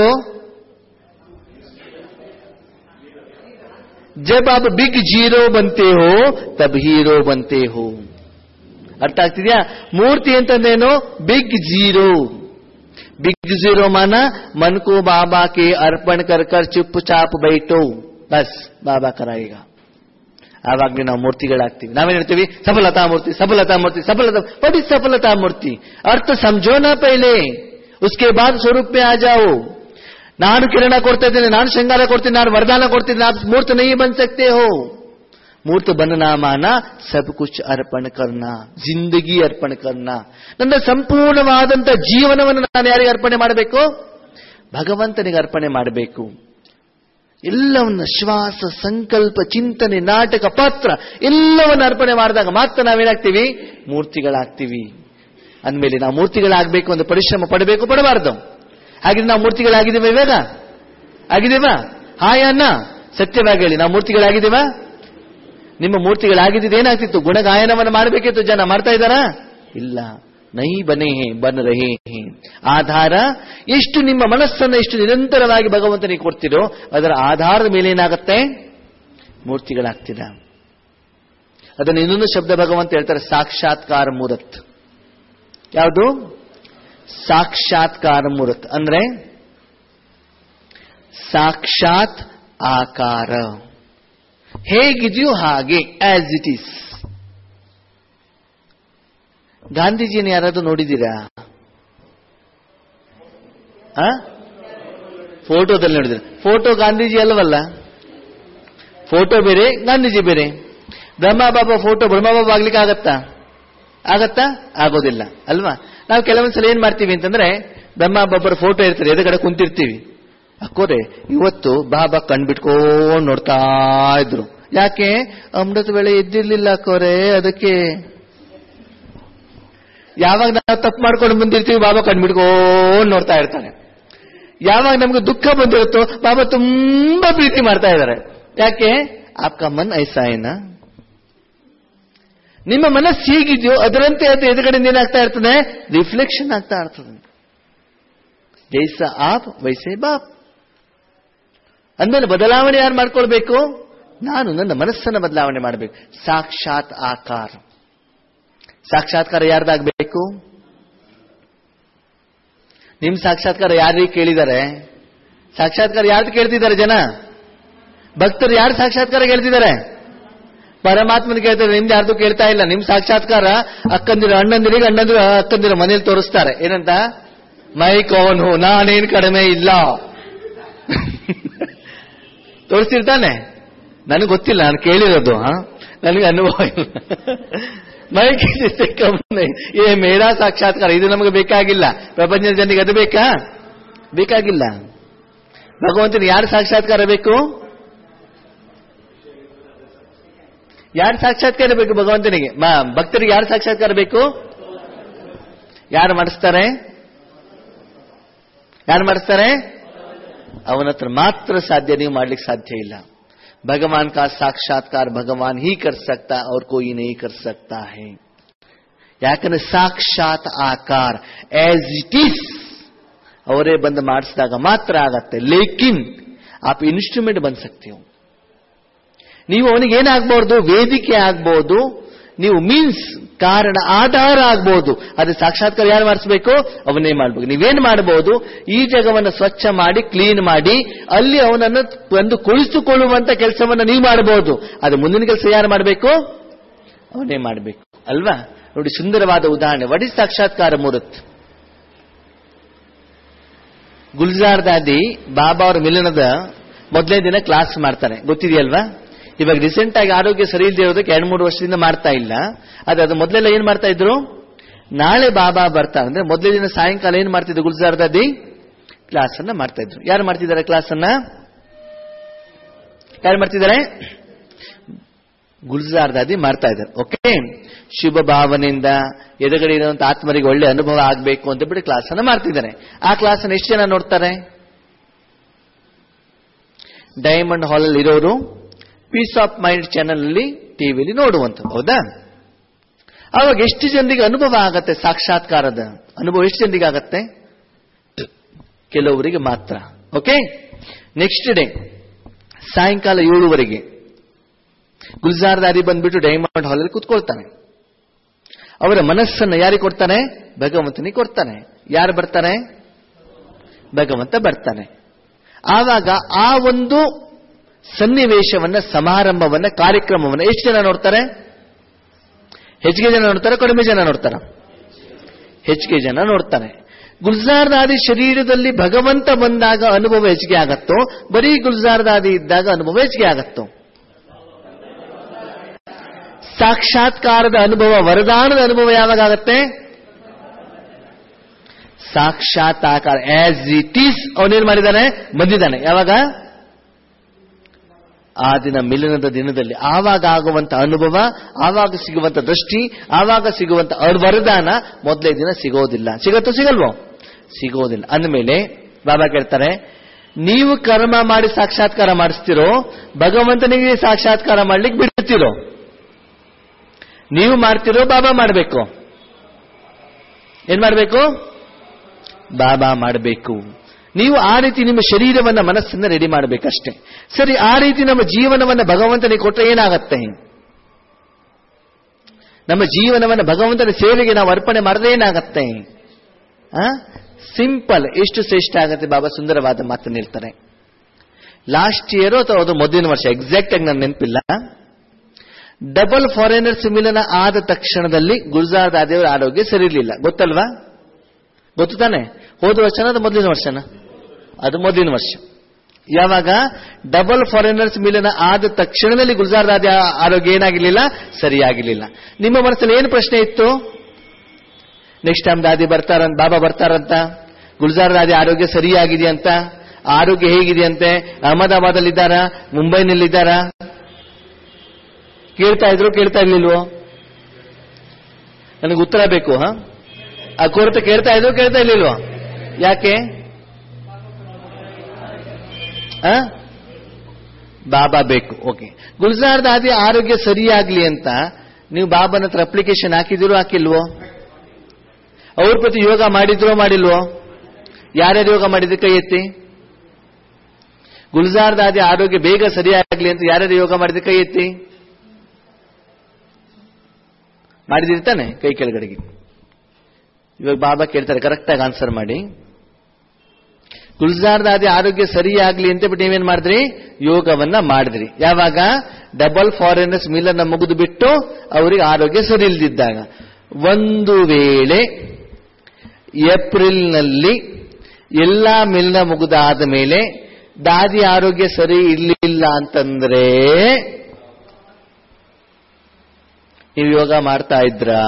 ಜಬ್ आप बिग जीरो बनते हो तब हीरो बनते हो ಅರ್ಥ ಆಗ್ತಿದ್ಯಾ ಮೂರ್ತಿ ಅಂತಂದೇನು ಬಿಗ್ ಜೀರೋ ಬಿಗ್ ಜೀರೋ ಮಾನ ಮನ್ को बाबा के अर्पण कर कर चुपचाप बैठो बस ಬಾಬಾ ಕರಾಯಿಗ ಆವಾಗಲೇ ನಾವು ಮೂರ್ತಿಗಳಾಗ್ತೀವಿ ನಾವೇನ್ ಹೇಳ್ತೀವಿ ಸಫಲತಾ ಮೂರ್ತಿ ಸಫಲತಾ ಮೂರ್ತಿ ಸಫಲತಾ what is ಸಫಲತಾ ಮೂರ್ತಿ ಅರ್ಥ ಸಮझोना पहले उसके बाद स्वरूप में आ जाओ ನಾನು ಕಿರಣ ಕೊಡ್ತಾ ಇದ್ದೇನೆ ನಾನು ಶೃಂಗಾರ ಕೊಡ್ತೀನಿ ನಾನು ವರದಾನ ಕೊಡ್ತೀನಿ आप मूर्त नहीं बन सकते हो ಮೂರ್ತ बनना माना सब कुछ अर्पण करना ಜಿಂದಗಿ ಅರ್ಪಣೆ करना ನನ್ನ ಸಂಪೂರ್ಣವಾದಂತ ಜೀವನವನ್ನು ನಾನು ಯಾರಿಗೆ ಅರ್ಪಣೆ ಮಾಡಬೇಕು ಭಗವಂತನಿಗೆ ಅರ್ಪಣೆ ಮಾಡಬೇಕು ಎಲ್ಲವನ್ನ ಶ್ವಾಸ ಸಂಕಲ್ಪ ಚಿಂತನೆ ನಾಟಕ ಪಾತ್ರ ಎಲ್ಲವನ್ನ ಅರ್ಪಣೆ ಮಾಡಿದಾಗ ಮಾತ್ರ ನಾವೇನಾಗ್ತೀವಿ ಮೂರ್ತಿಗಳಾಗ್ತೀವಿ ಅಂದಮೇಲೆ ನಾವು ಮೂರ್ತಿಗಳಾಗಬೇಕು ಅಂತ ಪರಿಶ್ರಮ ಪಡಬೇಕು ಪಡಬಾರ್ದು ಹಾಗಿದ್ರೆ ನಾವು ಮೂರ್ತಿಗಳಾಗಿದ್ದೀವ ಇವಾಗ ಆಗಿದ್ದೀವಾ ಹಾಯ ಅನ್ನ ಸತ್ಯವಾಗಿ ಹೇಳಿ ನಾವು ಮೂರ್ತಿಗಳಾಗಿದ್ದೀವಾ ನಿಮ್ಮ ಮೂರ್ತಿಗಳಾಗಿದ್ದಿದ್ದು ಏನಾಗ್ತಿತ್ತು ಗುಣಗಾಯನವನ್ನು ಮಾಡಬೇಕಿತ್ತು ಜನ ಮಾಡ್ತಾ ಇದ್ದಾರಾ ಇಲ್ಲ ನೈ ಬನೆ ಹೇ ಬನ್ ರಹೇ ಹೇ ಆಧಾರ ಎಷ್ಟು ನಿಮ್ಮ ಮನಸ್ಸನ್ನು ಎಷ್ಟು ನಿರಂತರವಾಗಿ ಭಗವಂತನಿಗೆ ಕೊಡ್ತೀರೋ ಅದರ ಆಧಾರದ ಮೇಲೆ ಏನಾಗುತ್ತೆ ಮೂರ್ತಿಗಳಾಗ್ತೀರ ಅದನ್ನು ಇನ್ನೊಂದು ಶಬ್ದ ಭಗವಂತ ಹೇಳ್ತಾರೆ ಸಾಕ್ಷಾತ್ಕಾರ ಮೂರತ್ ಯಾವುದು ಸಾಕ್ಷಾತ್ಕಾರ ಮೂರತ್ ಅಂದ್ರೆ ಸಾಕ್ಷಾತ್ ಆಕಾರ ಹೇಗಿದೆಯೋ ಹಾಗೆ ಆಸ್ ಇಟ್ ಈಸ್ ಗಾಂಧೀಜಿನ ಯಾರಾದ್ರೂ ನೋಡಿದ್ದೀರಾ ಆ ಫೋಟೋದಲ್ಲಿ ನೋಡಿದ್ರೆ ಫೋಟೋ ಗಾಂಧೀಜಿ ಅಲ್ಲವಲ್ಲ ಫೋಟೋ ಬೇರೆ ಗಾಂಧೀಜಿ ಬೇರೆ ಬ್ರಹ್ಮಬಾಬಾ ಫೋಟೋ ಬ್ರಹ್ಮಬಾಬಾ ಆಗ್ಲಿಕ್ಕೆ ಆಗತ್ತಾ ಆಗತ್ತಾ ಆಗೋದಿಲ್ಲ ಅಲ್ವಾ ನಾವು ಕೆಲವೊಂದ್ಸಲ ಏನ್ ಮಾಡ್ತೀವಿ ಅಂತಂದ್ರೆ ಬ್ರಹ್ಮಬಾಬರ ಫೋಟೋ ಇರ್ತಾರೆ ಎದುರುಗಡೆ ಕುಂತಿರ್ತೀವಿ ಅಕ್ಕೋರೆ ಇವತ್ತು ಬಾಬಾ ಕಣ್ಬಿಟ್ಕೊಂಡು ನೋಡ್ತಾ ಇದ್ರು ಯಾಕೆ ಅಮೃತ ವೇಳೆ ಎದ್ದಿರ್ಲಿಲ್ಲ ಅಕ್ಕೋರೆ ಅದಕ್ಕೆ ಯಾವಾಗ ನಾವು ತಪ್ಪು ಮಾಡ್ಕೊಂಡು ಬಂದಿರ್ತೀವಿ ಬಾಬಾ ಕಣ್ಬಿಟ್ಕೊಂಡು ನೋಡ್ತಾ ಇರ್ತಾರೆ ಯಾವಾಗ ನಮ್ಗೆ ದುಃಖ ಬಂದಿರುತ್ತೋ ಬಾಬಾ ತುಂಬಾ ಪ್ರೀತಿ ಮಾಡ್ತಾ ಇದ್ದಾರೆ ಯಾಕೆ ಆಪ್ಕ ಮನ್ ಐಸಾ ಏನ ನಿಮ್ಮ ಮನಸ್ಸು ಹೇಗಿದೆಯೋ ಅದರಂತೆ ಅದು ಎದುರುಗಡೆಯಿಂದ ಏನಾಗ್ತಾ ಇರ್ತದೆ ರಿಫ್ಲೆಕ್ಷನ್ ಆಗ್ತಾ ಇರ್ತದೆ ಜೈಸ ಆಪ್ ವೈಸೆ ಬಾಪ್ ಅಂದಮೇಲೆ ಬದಲಾವಣೆ ಯಾರು ಮಾಡ್ಕೊಳ್ಬೇಕು ನಾನು ನನ್ನ ಮನಸ್ಸನ್ನು ಬದಲಾವಣೆ ಮಾಡಬೇಕು ಸಾಕ್ಷಾತ್ ಆಕಾರ ಸಾಕ್ಷಾತ್ಕಾರ ಯಾರ್ದಾಗಬೇಕು ನಿಮ್ ಸಾಕ್ಷಾತ್ಕಾರ ಯಾರಿಗೆ ಕೇಳಿದ್ದಾರೆ ಸಾಕ್ಷಾತ್ಕಾರ ಯಾರ್ದು ಕೇಳ್ತಿದ್ದಾರೆ ಜನ ಭಕ್ತರು ಯಾರು ಸಾಕ್ಷಾತ್ಕಾರ ಕೇಳ್ತಿದ್ದಾರೆ ಪರಮಾತ್ಮನ ಕೇಳ್ತಾರೆ ನಿಮ್ದು ಯಾರ್ದು ಕೇಳ್ತಾ ಇಲ್ಲ ನಿಮ್ ಸಾಕ್ಷಾತ್ಕಾರ ಅಕ್ಕಂದಿರ ಅಣ್ಣಂದಿರಿಗೆ ಅಣ್ಣಂದಿರ ಅಕ್ಕಂದಿರ ಮನೇಲಿ ತೋರಿಸ್ತಾರೆ ಏನಂತ ಮೈ ಕವನು ನಾನೇನ್ ಕಡಿಮೆ ಇಲ್ಲ ತೋರಿಸ್ತಿರ್ತಾನೆ ನನಗೆ ಗೊತ್ತಿಲ್ಲ ನಾನು ಕೇಳಿರೋದು ಹಾ ನನಗೆ ಅನುಭವ ಇಲ್ಲ ಮೈ ಕಮ್ಮನೆ ಏ ಮೇರಾ ಸಾಕ್ಷಾತ್ಕಾರ ಇದು ನಮಗೆ ಬೇಕಾಗಿಲ್ಲ ಪ್ರಪಂಚದ ಜನರಿಗೆ ಅದು ಬೇಕಾ ಬೇಕಾಗಿಲ್ಲ ಭಗವಂತನ ಯಾರು ಸಾಕ್ಷಾತ್ಕಾರ ಬೇಕು ಯಾರು ಸಾಕ್ಷಾತ್ಕಾರ ಬೇಕು ಭಗವಂತನಿಗೆ ಮ- ಭಕ್ತರಿಗೆ ಯಾರು ಸಾಕ್ಷಾತ್ಕಾರ ಬೇಕು ಯಾರು ಮಾಡಿಸ್ತಾರೆ ಯಾರು ಮಾಡಿಸ್ತಾರೆ ಅವನ ಹತ್ರ ಮಾತ್ರ ಸಾಧ್ಯ ನೀವು ಮಾಡ್ಲಿಕ್ಕೆ ಸಾಧ್ಯ ಇಲ್ಲ भगवान का साक्षात्कार भगवान ही कर सकता और कोई नहीं कर सकता है ಯಾಕಂದ್ರೆ ಸಾಕ್ಷಾತ್ ಆಕಾರ ಆಸ್ ಇಟ್ ಈಸ್ ಅವರೇ ಬಂದು ಮಾಡಿಸಿದಾಗ ಮಾತ್ರ ಆಗತ್ತೆ ಲೇಕಿನ್ ಆಪ್ ಇನ್ಸ್ಟ್ರೂಮೆಂಟ್ ಬಂದ್ ಸಕ್ತೀವಿ ನೀವು ಅವನಿಗೆ ಏನಾಗ್ಬಹುದು ವೇದಿಕೆ ಆಗ್ಬಹುದು ನೀವು ಮೀನ್ಸ್ ಕಾರಣ ಆಧಾರ ಆಗ್ಬಹುದು ಅದು ಸಾಕ್ಷಾತ್ಕಾರ ಯಾರು ಮಾಡಿಸ್ಬೇಕು ಅವನ್ನೇ ಮಾಡ್ಬೇಕು ನೀವೇನ್ ಮಾಡಬಹುದು ಈ ಜಗವನ್ನು ಸ್ವಚ್ಛ ಮಾಡಿ ಕ್ಲೀನ್ ಮಾಡಿ ಅಲ್ಲಿ ಅವನನ್ನು ಒಂದು ಕುಳಿತುಕೊಳ್ಳುವಂತ ಕೆಲಸವನ್ನ ನೀವು ಮಾಡಬಹುದು ಅದು ಮುಂದಿನ ಕೆಲಸ ಯಾರು ಮಾಡಬೇಕು ಅವನೇ ಮಾಡಬೇಕು ಅಲ್ವಾ ನೋಡಿ ಸುಂದರವಾದ ಉದಾಹರಣೆ ವಡಿ ಸಾಕ್ಷಾತ್ಕಾರ ಮೂರತ್ ಗುಲ್ಜಾರ್ ದಾದಿ ಬಾಬಾ ಅವರ ಮಿಲನದ ಮೊದಲನೇ ದಿನ ಕ್ಲಾಸ್ ಮಾಡ್ತಾರೆ ಗೊತ್ತಿದೆಯಲ್ವಾ ಇವಾಗ ರೀಸೆಂಟ್ ಆಗಿ ಆರೋಗ್ಯ ಸರಿ ಇಲ್ಲದೆ ಇರೋದಕ್ಕೆ ಎರಡು ಮೂರು ವರ್ಷದಿಂದ ಮಾಡ್ತಾ ಇಲ್ಲ ಅದು ಅದು ಮೊದಲೆಲ್ಲ ಏನ್ ಮಾಡ್ತಾ ಇದ್ರು ನಾಳೆ ಬಾಬಾ ಬರ್ತಾರೆ ಅಂದ್ರೆ ಮೊದಲೇ ದಿನ ಸಾಯಂಕಾಲ ಏನ್ ಮಾಡ್ತಿದ್ರು ಗುಲ್ಜಾರ್ ದಾದಿ ಕ್ಲಾಸ್ ಅನ್ನ ಮಾಡ್ತಾ ಇದ್ರು ಯಾರು ಮಾಡ್ತಿದ್ದಾರೆ ಕ್ಲಾಸ್ ಅನ್ನ ಯಾರು ಮಾಡ್ತಿದ್ದಾರೆ ಗುಲ್ಜಾರ್ ದಾದಿ ಮಾಡ್ತಾ ಇದ್ದಾರೆ ಓಕೆ ಶುಭ ಭಾವನೆಯಿಂದ ಎದುರುಗಡೆ ಇರುವಂತ ಆತ್ಮರಿಗೆ ಒಳ್ಳೆ ಅನುಭವ ಆಗಬೇಕು ಅಂತ ಬಿಟ್ಟು ಕ್ಲಾಸ್ ಅನ್ನ ಮಾಡ್ತಿದ್ದಾರೆ ಆ ಕ್ಲಾಸ್ ಅನ್ನು ಎಷ್ಟು ಜನ ನೋಡ್ತಾರೆ ಡೈಮಂಡ್ ಹಾಲ್ ಅಲ್ಲಿ ಇರೋರು ಪೀಸ್ ಆಫ್ ಮೈಂಡ್ ಚಾನೆಲ್ ಅಲ್ಲಿ ಟಿವಿಲಿ ನೋಡುವಂತ ಹೌದಾ ಆವಾಗ ಎಷ್ಟು ಜನರಿಗೆ ಅನುಭವ ಆಗತ್ತೆ ಸಾಕ್ಷಾತ್ಕಾರದ ಅನುಭವ ಎಷ್ಟು ಜನರಿಗೆ ಆಗತ್ತೆ ಕೆಲವರಿಗೆ ಮಾತ್ರ ಓಕೆ ನೆಕ್ಸ್ಟ್ ಡೇ ಸಾಯಂಕಾಲ ಏಳುವರೆಗೆ ಗುಲ್ಜಾರ್ ದಾರಿ ಬಂದ್ಬಿಟ್ಟು ಡೈಮಂಡ್ ಹಾಲಲ್ಲಿ ಕೂತ್ಕೊಳ್ತಾನೆ ಅವರ ಮನಸ್ಸನ್ನು ಯಾರಿಗೆ ಕೊಡ್ತಾನೆ ಭಗವಂತನಿಗೆ ಕೊಡ್ತಾನೆ ಯಾರು ಬರ್ತಾನೆ ಭಗವಂತ ಬರ್ತಾನೆ ಆವಾಗ ಆ ಒಂದು ಸನ್ನಿವೇಶವನ್ನ ಸಮಾರಂಭವನ್ನ ಕಾರ್ಯಕ್ರಮವನ್ನ ಎಷ್ಟು ಜನ ನೋಡ್ತಾರೆ ಹೆಚ್ಚಿಗೆ ಜನ ನೋಡ್ತಾರೆ ಕಡಿಮೆ ಜನ ನೋಡ್ತಾರ ಹೆಚ್ಚಿಗೆ ಜನ ನೋಡ್ತಾನೆ ಗುಲ್ಜಾರ್ದಾದಿ ಶರೀರದಲ್ಲಿ ಭಗವಂತ ಬಂದಾಗ ಅನುಭವ ಹೆಚ್ಚಿಗೆ ಆಗತ್ತೋ ಬರೀ ಗುಲ್ಜಾರ್ದಾದಿ ಇದ್ದಾಗ ಅನುಭವ ಹೆಚ್ಚಿಗೆ ಆಗತ್ತೋ ಸಾಕ್ಷಾತ್ಕಾರದ ಅನುಭವ ವರದಾನದ ಅನುಭವ ಯಾವಾಗ ಆಗತ್ತೆ ಸಾಕ್ಷಾತ್ಕಾರ ಆಸ್ ಇಟ್ ಈಸ್ ಅವನೇನ್ ಮಾಡಿದ್ದಾನೆ ಬಂದಿದ್ದಾನೆ ಯಾವಾಗ ಆ ದಿನ ಮಿಲನದ ದಿನದಲ್ಲಿ ಆವಾಗ ಆಗುವಂತ ಅನುಭವ ಆವಾಗ ಸಿಗುವಂತ ದೃಷ್ಟಿ ಆವಾಗ ಸಿಗುವಂತ ಅರ್- ವರದಾನ ಮೊದಲೇ ದಿನ ಸಿಗೋದಿಲ್ಲ ಸಿಗತ್ತೋ ಸಿಗಲ್ವೋ ಸಿಗೋದಿಲ್ಲ ಅಂದಮೇಲೆ ಬಾಬಾ ಕೇಳ್ತಾರೆ ನೀವು ಕರ್ಮ ಮಾಡಿ ಸಾಕ್ಷಾತ್ಕಾರ ಮಾಡಿಸ್ತಿರೋ ಭಗವಂತನಿಗೆ ಸಾಕ್ಷಾತ್ಕಾರ ಮಾಡ್ಲಿಕ್ಕೆ ಬಿಡ್ತಿರೋ ನೀವು ಮಾಡ್ತಿರೋ ಬಾಬಾ ಮಾಡಬೇಕು ಏನ್ ಮಾಡಬೇಕು ಬಾಬಾ ಮಾಡಬೇಕು ನೀವು ಆ ರೀತಿ ನಿಮ್ಮ ಶರೀರವನ್ನ ಮನಸ್ಸನ್ನ ರೆಡಿ ಮಾಡಬೇಕಷ್ಟೇ ಸರಿ ಆ ರೀತಿ ನಮ್ಮ ಜೀವನವನ್ನ ಭಗವಂತನಿಗೆ ಕೊಟ್ಟರೆ ಏನಾಗತ್ತೆ ನಮ್ಮ ಜೀವನವನ್ನ ಭಗವಂತನ ಸೇವೆಗೆ ನಾವು ಅರ್ಪಣೆ ಮಾಡಿದ್ರೆ ಏನಾಗತ್ತೆ ಸಿಂಪಲ್ ಎಷ್ಟು ಶ್ರೇಷ್ಠ ಆಗತ್ತೆ ಬಾಬಾ ಸುಂದರವಾದ ಮಾತನ್ನು ಹೇಳ್ತಾರೆ ಲಾಸ್ಟ್ ಇಯರ್ ಅಥವಾ ಅದು ಮೊದಲಿನ ವರ್ಷ ಎಕ್ಸಾಕ್ಟ್ ಆಗಿ ನನ್ನ ನೆನಪಿಲ್ಲ ಡಬಲ್ ಫಾರಿನರ್ಸ್ ಮಿಲನ ಆದ ತಕ್ಷಣದಲ್ಲಿ ಗುಲ್ಜಾರ್ ದಾದೇವರ ಆರೋಗ್ಯ ಸರಿ ಇರಲಿಲ್ಲ ಗೊತ್ತಲ್ವಾ ಗೊತ್ತು ತಾನೆ ಹೋದ ವರ್ಷನ ಅದು ಮೊದಲಿನ ವರ್ಷನ ಅದು ಮೊದಲಿನ ವರ್ಷ ಯಾವಾಗ ಡಬಲ್ ಫಾರಿನರ್ಸ್ ಮಿಲನ ಆದ ತಕ್ಷಣದಲ್ಲಿ ಗುಲ್ಜಾರ್ ದಾದಿ ಆರೋಗ್ಯ ಏನಾಗಿರ್ಲಿಲ್ಲ ಸರಿಯಾಗಿರ್ಲಿಲ್ಲ ನಿಮ್ಮ ಮನಸ್ಸಲ್ಲಿ ಏನು ಪ್ರಶ್ನೆ ಇತ್ತು ನೆಕ್ಸ್ಟ್ ಟೈಮ್ ದಾದಿ ಬರ್ತಾರಂತ ಬಾಬಾ ಬರ್ತಾರಂತ ಗುಲ್ಜಾರ್ ದಾದಿ ಆರೋಗ್ಯ ಸರಿಯಾಗಿದೆ ಅಂತ ಆರೋಗ್ಯ ಹೇಗಿದೆಯಂತೆ ಅಹಮದಾಬಾದಲ್ಲಿದ್ದಾರಾ ಮುಂಬೈನಲ್ಲಿದ್ದಾರಾ ಕೇಳ್ತಾ ಇದ್ರು ಕೇಳ್ತಾ ಇರ್ಲಿಲ್ವೋ ನನಗೆ ಉತ್ತರ ಬೇಕು ಹಾ ಆ ಕೊರತೆ ಕೇಳ್ತಾ ಇದ್ರು ಕೇಳ್ತಾ ಇರ್ಲಿಲ್ವೋ ಯಾಕೆ ಆ? ಬಾಬಾ ಬೇಕು ಓಕೆ ಗುಲ್ಜಾರ್ ದಾದಿ ಆರೋಗ್ಯ ಸರಿಯಾಗ್ಲಿ ಅಂತ ನೀವು ಬಾಬಾನ ಹತ್ರ ಅಪ್ಲಿಕೇಶನ್ ಹಾಕಿದಿರೋ ಹಾಕಿಲ್ವೋ ಅವ್ರ ಪ್ರತಿ ಯೋಗ ಮಾಡಿದ್ರೋ ಮಾಡಿಲ್ವೋ ಯಾರ್ಯಾರು ಯೋಗ ಮಾಡಿದ್ರೆ ಕೈ ಎತ್ತಿ ಗುಲ್ಜಾರ್ ದಾದಿ ಆರೋಗ್ಯ ಬೇಗ ಸರಿಯಾಗ್ಲಿ ಅಂತ ಯಾರ್ಯಾರು ಯೋಗ ಮಾಡಿದ್ರೆ ಕೈ ಎತ್ತಿ ಮಾಡಿದಿರ್ತಾನೆ ಕೈ ಕೆಳಗಡೆಗೆ ಇವಾಗ ಬಾಬಾ ಕೇಳ್ತಾರೆ ಕರೆಕ್ಟಾಗಿ ಆನ್ಸರ್ ಮಾಡಿ ಗುಲ್ಜಾರ್ ದಾದಿ ಆರೋಗ್ಯ ಸರಿಯಾಗ್ಲಿ ಅಂತ ಬಿಟ್ಟು ನೀವೇನ್ ಮಾಡಿದ್ರಿ ಯೋಗವನ್ನ ಮಾಡಿದ್ರಿ ಯಾವಾಗ ಡಬಲ್ ಫಾರಿನರ್ಸ್ ಮಿಲನ್ನ ಮುಗಿದು ಬಿಟ್ಟು ಅವರಿಗೆ ಆರೋಗ್ಯ ಸರಿ ಇಲ್ದಿದ್ದಾಗ ಒಂದು ವೇಳೆ ಏಪ್ರಿಲ್ನಲ್ಲಿ ಎಲ್ಲಾ ಮಿಲ್ನ ಮುಗಿದಾದ ಮೇಲೆ ದಾದಿ ಆರೋಗ್ಯ ಸರಿ ಇರ್ಲಿಲ್ಲ ಅಂತಂದ್ರೆ ನೀವು ಯೋಗ ಮಾಡ್ತಾ ಇದ್ರಾ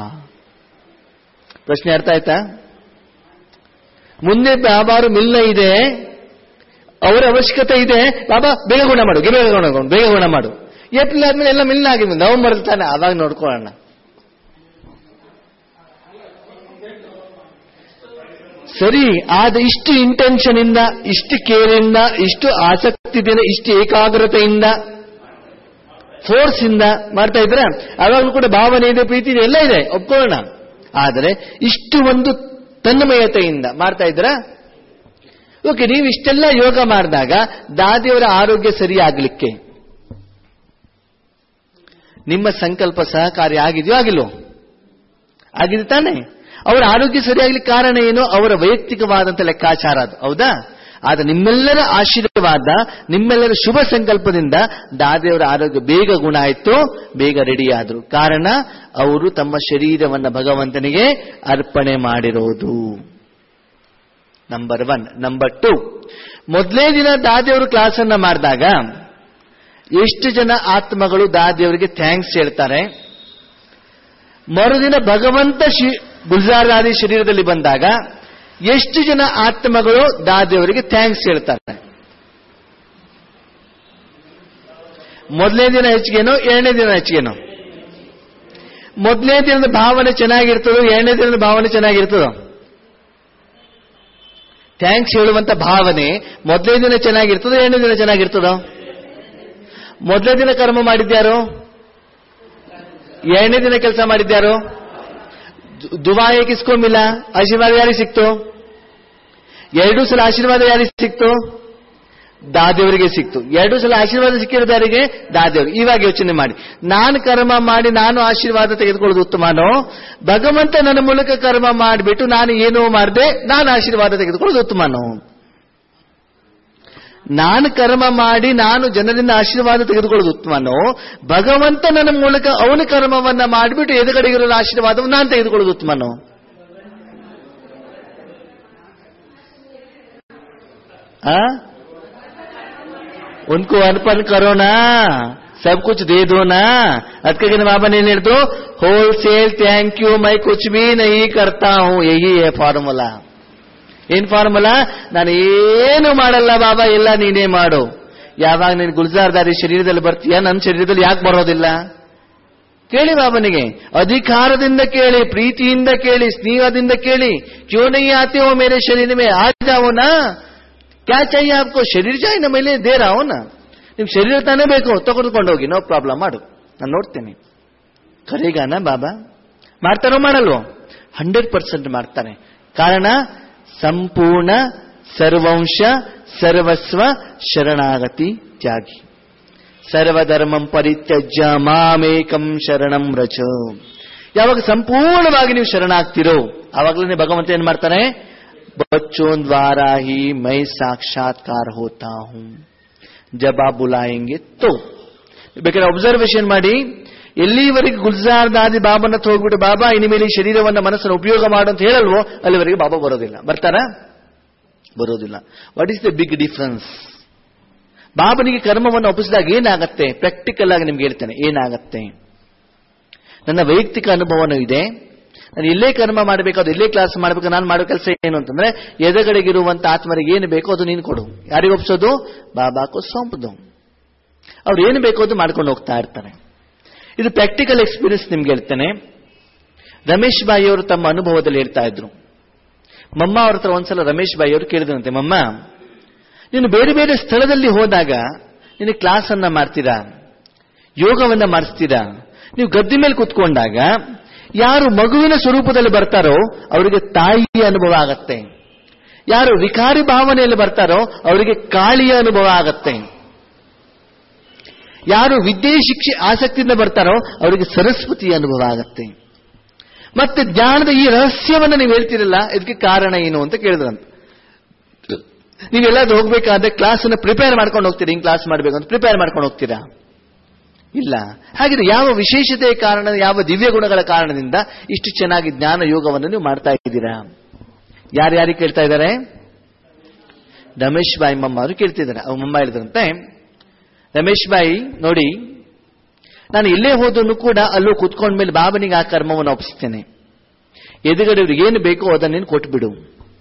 ಪ್ರಶ್ನೆ ಅರ್ಥ ಆಯ್ತಾ ಮುಂದೆ ಬಾಬಾರು ಮಿಲ್ನ ಇದೆ ಅವರ ಅವಶ್ಯಕತೆ ಇದೆ ಬಾಬಾ ಬೇಗ ಗುಣ ಮಾಡು ಬೇಗ ಗುಣ ಮಾಡು ಬೇಗ ಗುಣ ಮಾಡು ಏಪ್ರಿಲ್ ಆದ್ಮೇಲೆ ಎಲ್ಲ ಮಿಲ್ನ ಆಗಿದೆ ನವೆಂಬರ್ ತಾನೆ ಆವಾಗ ನೋಡ್ಕೊಳ್ಳೋಣ ಸರಿ ಆದ ಇಷ್ಟು ಇಂಟೆನ್ಷನ್ ಇಂದ ಇಷ್ಟು ಕೇರಿಂದ ಇಷ್ಟು ಆಸಕ್ತಿದಿಂದ ಇಷ್ಟು ಏಕಾಗ್ರತೆಯಿಂದ ಫೋರ್ಸ್ ಇಂದ ಮಾಡ್ತಾ ಇದ್ರೆ ಅವಾಗಲೂ ಕೂಡ ಭಾವನೆ ಇದೆ ಪ್ರೀತಿ ಇದೆ ಎಲ್ಲ ಇದೆ ಒಪ್ಕೊಳ್ಳೋಣ ಆದರೆ ಇಷ್ಟು ಒಂದು ತನ್ಮಯತೆಯಿಂದ ಮಾಡ್ತಾ ಇದ್ರ ಓಕೆ ನೀವು ಇಷ್ಟೆಲ್ಲ ಯೋಗ ಮಾಡಿದಾಗ ದಾದಿಯವರ ಆರೋಗ್ಯ ಸರಿಯಾಗಲಿಕ್ಕೆ ನಿಮ್ಮ ಸಂಕಲ್ಪ ಸಹಕಾರಿ ಆಗಿದೆಯೋ ಆಗಿಲ್ವೋ ಆಗಿದೆ ತಾನೆ ಅವರ ಆರೋಗ್ಯ ಸರಿಯಾಗ್ಲಿಕ್ಕೆ ಕಾರಣ ಏನು ಅವರ ವೈಯಕ್ತಿಕವಾದಂತ ಲೆಕ್ಕಾಚಾರ ಅದು ಹೌದಾ ಆದ್ರೆ ನಿಮ್ಮೆಲ್ಲರ ಆಶೀರ್ವಾದ ನಿಮ್ಮೆಲ್ಲರ ಶುಭ ಸಂಕಲ್ಪದಿಂದ ದಾದಿಯವರ ಆರೋಗ್ಯ ಬೇಗ ಗುಣ ಆಯ್ತು ಬೇಗ ರೆಡಿ ಆದ್ರು ಕಾರಣ ಅವರು ತಮ್ಮ ಶರೀರವನ್ನ ಭಗವಂತನಿಗೆ ಅರ್ಪಣೆ ಮಾಡಿರೋದು ನಂಬರ್ ಒನ್ ನಂಬರ್ ಟು ಮೊದಲೇ ದಿನ ದಾದಿಯವರು ಕ್ಲಾಸ್ ಅನ್ನ ಮಾಡಿದಾಗ ಎಷ್ಟು ಜನ ಆತ್ಮಗಳು ದಾದಿಯವರಿಗೆ ಥ್ಯಾಂಕ್ಸ್ ಹೇಳ್ತಾರೆ ಮರುದಿನ ಭಗವಂತ ಶಿ ಗುಲ್ಜಾರ್ ದಾದಿ ಶರೀರದಲ್ಲಿ ಬಂದಾಗ ಎಷ್ಟು ಜನ ಆತ್ಮಗಳು ದಾದಿಯವರಿಗೆ ಥ್ಯಾಂಕ್ಸ್ ಹೇಳ್ತಾರೆ ಮೊದಲನೇ ದಿನ ಹೆಚ್ಚಿಗೆನೋ ಎರಡನೇ ದಿನ ಹೆಚ್ಚಿಗೆನೋ ಮೊದಲನೇ ದಿನದ ಭಾವನೆ ಚೆನ್ನಾಗಿರ್ತದೋ ಎರಡನೇ ದಿನದ ಭಾವನೆ ಚೆನ್ನಾಗಿರ್ತದೋ ಥ್ಯಾಂಕ್ಸ್ ಹೇಳುವಂತ ಭಾವನೆ ಮೊದಲನೇ ದಿನ ಚೆನ್ನಾಗಿರ್ತದೋ ಎರಡನೇ ದಿನ ಚೆನ್ನಾಗಿರ್ತದೋ ಮೊದಲನೇ ದಿನ ಕರ್ಮ ಮಾಡಿದ್ಯಾರು ಎರಡನೇ ದಿನ ಕೆಲಸ ಮಾಡಿದ್ಯಾರು ದು- ದುವಾಯೆ ಕಿಸ್ಕೋ ಮಿಲ ಆಶೀರ್ವಾದ ಯಾರಿಗೆ ಸಿಕ್ತು ಎರಡು ಸಲ ಆಶೀರ್ವಾದ ಯಾರಿಗೆ ಸಿಕ್ತು ದಾದೇವರಿಗೆ ಸಿಕ್ತು ಎರಡು ಸಲ ಆಶೀರ್ವಾದ ಸಿಕ್ಕಿರೋದು ಯಾರಿಗೆ ದಾದೇವ್ರಿಗೆ ಇವಾಗ ಯೋಚನೆ ಮಾಡಿ ನಾನು ಕರ್ಮ ಮಾಡಿ ನಾನು ಆಶೀರ್ವಾದ ತೆಗೆದುಕೊಳ್ಳೋದು ಉತ್ತಮನೋ ಭಗವಂತ ನನ್ನ ಮೂಲಕ ಕರ್ಮ ಮಾಡಿಬಿಟ್ಟು ನಾನು ಏನೋ ಮಾಡದೆ ನಾನು ಆಶೀರ್ವಾದ ತೆಗೆದುಕೊಳ್ಳೋದು ಉತ್ತಮನೋ ನಾನು ಕರ್ಮ ಮಾಡಿ ನಾನು ಜನರಿಂದ ಆಶೀರ್ವಾದ ತೆಗೆದುಕೊಳ್ಳೋದು ಉತ್ತಮನೋ ಭಗವಂತ ನನ್ನ ಮೂಲಕ ಅವನ ಕರ್ಮವನ್ನ ಮಾಡಿಬಿಟ್ಟು ಎದುರುಗಡೆಗಿರೋ ಆಶೀರ್ವಾದವನ್ನು ನಾನು ತೆಗೆದುಕೊಳ್ಳೋದು ಉತ್ತಮನೋ ಆ उनको अर्पण करो ना सब कुछ दे दो ना ಅದಕ್ಕೆ ನಮ್ಮ ಬಾಬಾ ಏನ್ ಹೇಳ್ತು ಹೋಲ್ಸೇಲ್ ಥ್ಯಾಂಕ್ ಯು ಮೈ ಕುಚ್ ಬಿ ನಹಿ ಕರ್ತಾ ಹೂಂ ಯಹಿ ಹೇ ಫಾರ್ಮುಲಾ ಏನ್ ಫಾರ್ಮುಲಾ ನಾನು ಏನು ಮಾಡಲ್ಲ ಬಾಬಾ ಎಲ್ಲ ನೀನೇ ಮಾಡು ಯಾವಾಗ ನೀನು ಗುಲ್ಜಾರ್ದಾರಿ ಶರೀರದಲ್ಲಿ ಬರ್ತೀಯ ನನ್ನ ಶರೀರದಲ್ಲಿ ಯಾಕೆ ಬರೋದಿಲ್ಲ ಕೇಳಿ ಬಾಬನಿಗೆ ಅಧಿಕಾರದಿಂದ ಕೇಳಿ ಪ್ರೀತಿಯಿಂದ ಕೇಳಿ ಸ್ನೇಹದಿಂದ ಕೇಳಿ ಕ್ಯೋ ನಹಿ ಆತೆ ಹೋ ಮೇರೆ ಶರೀರ ಮೇ ಆ ಜಾವೋ ನಾ ಕ್ಯಾ चाहिए आपको ಶರೀರ चाहिए ना ಮೇಲೆ ದೇ रहा हूं ना ನಿಮ್ ಶರೀರ ತಾನೇ ಬೇಕು ತಗೊಂಡ್ಕೊಂಡು ಹೋಗಿ ನೋ ಪ್ರಾಬ್ಲಮ್ ಮಾಡು ನಾನು ನೋಡ್ತೇನೆ ಕರೆಗಾನ ಬಾಬಾ ಮಾಡ್ತಾರೋ ಮಾಡಲ್ವೋ ಹಂಡ್ರೆಡ್ ಪರ್ಸೆಂಟ್ ಮಾಡ್ತಾರೆ ಕಾರಣ ಸಂಪೂರ್ಣ ಸರ್ವಂಶ ಸರ್ವಸ್ವ ಶರಣಾಗತಿ ತ್ಯಾಗಿ ಸರ್ವಧರ್ಮಂ ಪರಿತ್ಯಜ್ಯ ಮಾಮೇಕಂ ಶರಣಂ ರಚ ಯಾವಾಗ ಸಂಪೂರ್ಣವಾಗಿ ನೀವು ಶರಣಾಗ್ತಿರೋ ಆವಾಗಲೇ ಭಗವಂತ ಏನ್ ಮಾಡ್ತಾನೆ बच्चों द्वारा ही मैं साक्षात्कार होता हूं जब आप बुलाएंगे तो ಬೇಕಾದ್ರೆ ಅಬ್ಸರ್ವೇಷನ್ ಮಾಡಿ ಎಲ್ಲಿವರೆಗೆ ಗುಲ್ಜಾರ್ದಾದಿ ಬಾಬನ ಹತ್ರ ಹೋಗ್ಬಿಟ್ಟು ಬಾಬಾ ಇನಿಮೇಲೆ ಈ ಶರೀರವನ್ನ ಮನಸ್ಸನ್ನು ಉಪಯೋಗ ಮಾಡು ಅಂತ ಹೇಳಲ್ವೋ ಅಲ್ಲಿವರೆಗೆ ಬಾಬಾ ಬರೋದಿಲ್ಲ ಬರ್ತಾರಾ ಬರೋದಿಲ್ಲ what is the big difference ಬಾಬನಿಗೆ ಕರ್ಮವನ್ನು ಒಪ್ಪಿಸಿದಾಗ ಏನಾಗತ್ತೆ ಪ್ರಾಕ್ಟಿಕಲ್ ಆಗಿ ನಿಮ್ಗೆ ಹೇಳ್ತೇನೆ ಏನಾಗತ್ತೆ ನನ್ನ ವೈಯಕ್ತಿಕ ಅನುಭವನೂ ಇದೆ ನಾನು ಇಲ್ಲೇ ಕರ್ಮ ಮಾಡಬೇಕು ಅದು ಇಲ್ಲೇ ಕ್ಲಾಸ್ ಮಾಡಬೇಕು ನಾನು ಮಾಡೋ ಕೆಲಸ ಏನು ಅಂತಂದ್ರೆ ಎದುರುಗಡೆಗಿರುವಂತ ಆತ್ಮರಿಗೆ ಏನು ಬೇಕೋ ಅದು ನೀನು ಕೊಡು ಯಾರಿಗೆ ಒಪ್ಸೋದು ಬಾಬಾಕೋ ಸೊಂಪದು ಅವ್ರು ಏನು ಬೇಕೋ ಅದು ಮಾಡ್ಕೊಂಡು ಹೋಗ್ತಾ ಇರ್ತಾರೆ ಇದು ಪ್ರಾಕ್ಟಿಕಲ್ ಎಕ್ಸ್ಪೀರಿಯನ್ಸ್ ನಿಮ್ಗೆ ಹೇಳ್ತೇನೆ ರಮೇಶ್ ಬಾಯಿ ಅವರು ತಮ್ಮ ಅನುಭವದಲ್ಲಿ ಹೇಳ್ತಾ ಇದ್ರು ಮಮ್ಮ ಅವ್ರ ಹತ್ರ ಒಂದ್ಸಲ ರಮೇಶ್ ಬಾಯಿ ಅವರು ಕೇಳಿದ್ರಂತೆ ಮಮ್ಮ ನೀನು ಬೇರೆ ಬೇರೆ ಸ್ಥಳದಲ್ಲಿ ಹೋದಾಗ ನೀನು ಕ್ಲಾಸ್ ಅನ್ನ ಮಾಡ್ತೀರಾ ಯೋಗವನ್ನ ಮಾಡಿಸ್ತೀರಾ ನೀವು ಗದ್ದೆ ಮೇಲೆ ಕುತ್ಕೊಂಡಾಗ ಯಾರು ಮಗುವಿನ ಸ್ವರೂಪದಲ್ಲಿ ಬರ್ತಾರೋ ಅವರಿಗೆ ತಾಯಿಯ ಅನುಭವ ಆಗತ್ತೆ ಯಾರು ವಿಕಾರಿ ಭಾವನೆಯಲ್ಲಿ ಬರ್ತಾರೋ ಅವರಿಗೆ ಕಾಳಿಯ ಅನುಭವ ಆಗತ್ತೆ ಯಾರು ವಿದ್ಯೆ ಶಿಕ್ಷೆ ಆಸಕ್ತಿಯಿಂದ ಬರ್ತಾರೋ ಅವರಿಗೆ ಸರಸ್ವತಿಯ ಅನುಭವ ಆಗತ್ತೆ ಮತ್ತೆ ಜ್ಞಾನದ ಈ ರಹಸ್ಯವನ್ನ ನೀವು ಹೇಳ್ತಿರಲ್ಲ ಇದಕ್ಕೆ ಕಾರಣ ಏನು ಅಂತ ಕೇಳಿದ್ರಂತ ನೀವೆಲ್ಲಾದ್ರೂ ಹೋಗ್ಬೇಕಾದ್ರೆ ಕ್ಲಾಸ್ ಅನ್ನ ಪ್ರಿಪೇರ್ ಮಾಡ್ಕೊಂಡು ಹೋಗ್ತೀರಾ ಹಿಂಗ್ ಕ್ಲಾಸ್ ಮಾಡ್ಬೇಕು ಅಂತ ಪ್ರಿಪೇರ್ ಮಾಡ್ಕೊಂಡು ಹೋಗ್ತೀರಾ ಇಲ್ಲ ಹಾಗಿದ್ರೆ ಯಾವ ವಿಶೇಷತೆಯ ಕಾರಣ ಯಾವ ದಿವ್ಯ ಗುಣಗಳ ಕಾರಣದಿಂದ ಇಷ್ಟು ಚೆನ್ನಾಗಿ ಜ್ಞಾನ ಯೋಗವನ್ನು ನೀವು ಮಾಡ್ತಾ ಇದ್ದೀರಾ ಯಾರ್ಯಾರಿಗೆ ಕೇಳ್ತಾ ಇದ್ದಾರೆ ರಮೇಶ್ ಬಾಯಿ ಮಮ್ಮ ಅವರು ಕೇಳ್ತಿದ್ದಾರೆ ಅವ್ರ ಮಮ್ಮ ಹೇಳಿದ್ರಂತೆ ರಮೇಶ್ ಬಾಯಿ ನೋಡಿ ನಾನು ಎಲ್ಲೇ ಹೋದನು ಕೂಡ ಅಲ್ಲೂ ಕುತ್ಕೊಂಡ್ಮೇಲೆ ಬಾಬನಿಗೆ ಆ ಕರ್ಮವನ್ನು ಒಪ್ಪಿಸ್ತೇನೆ ಎದುರುಗಡೆಯವ್ರಿಗೆ ಏನು ಬೇಕೋ ಅದನ್ನ ನೀನು ಕೊಟ್ಬಿಡು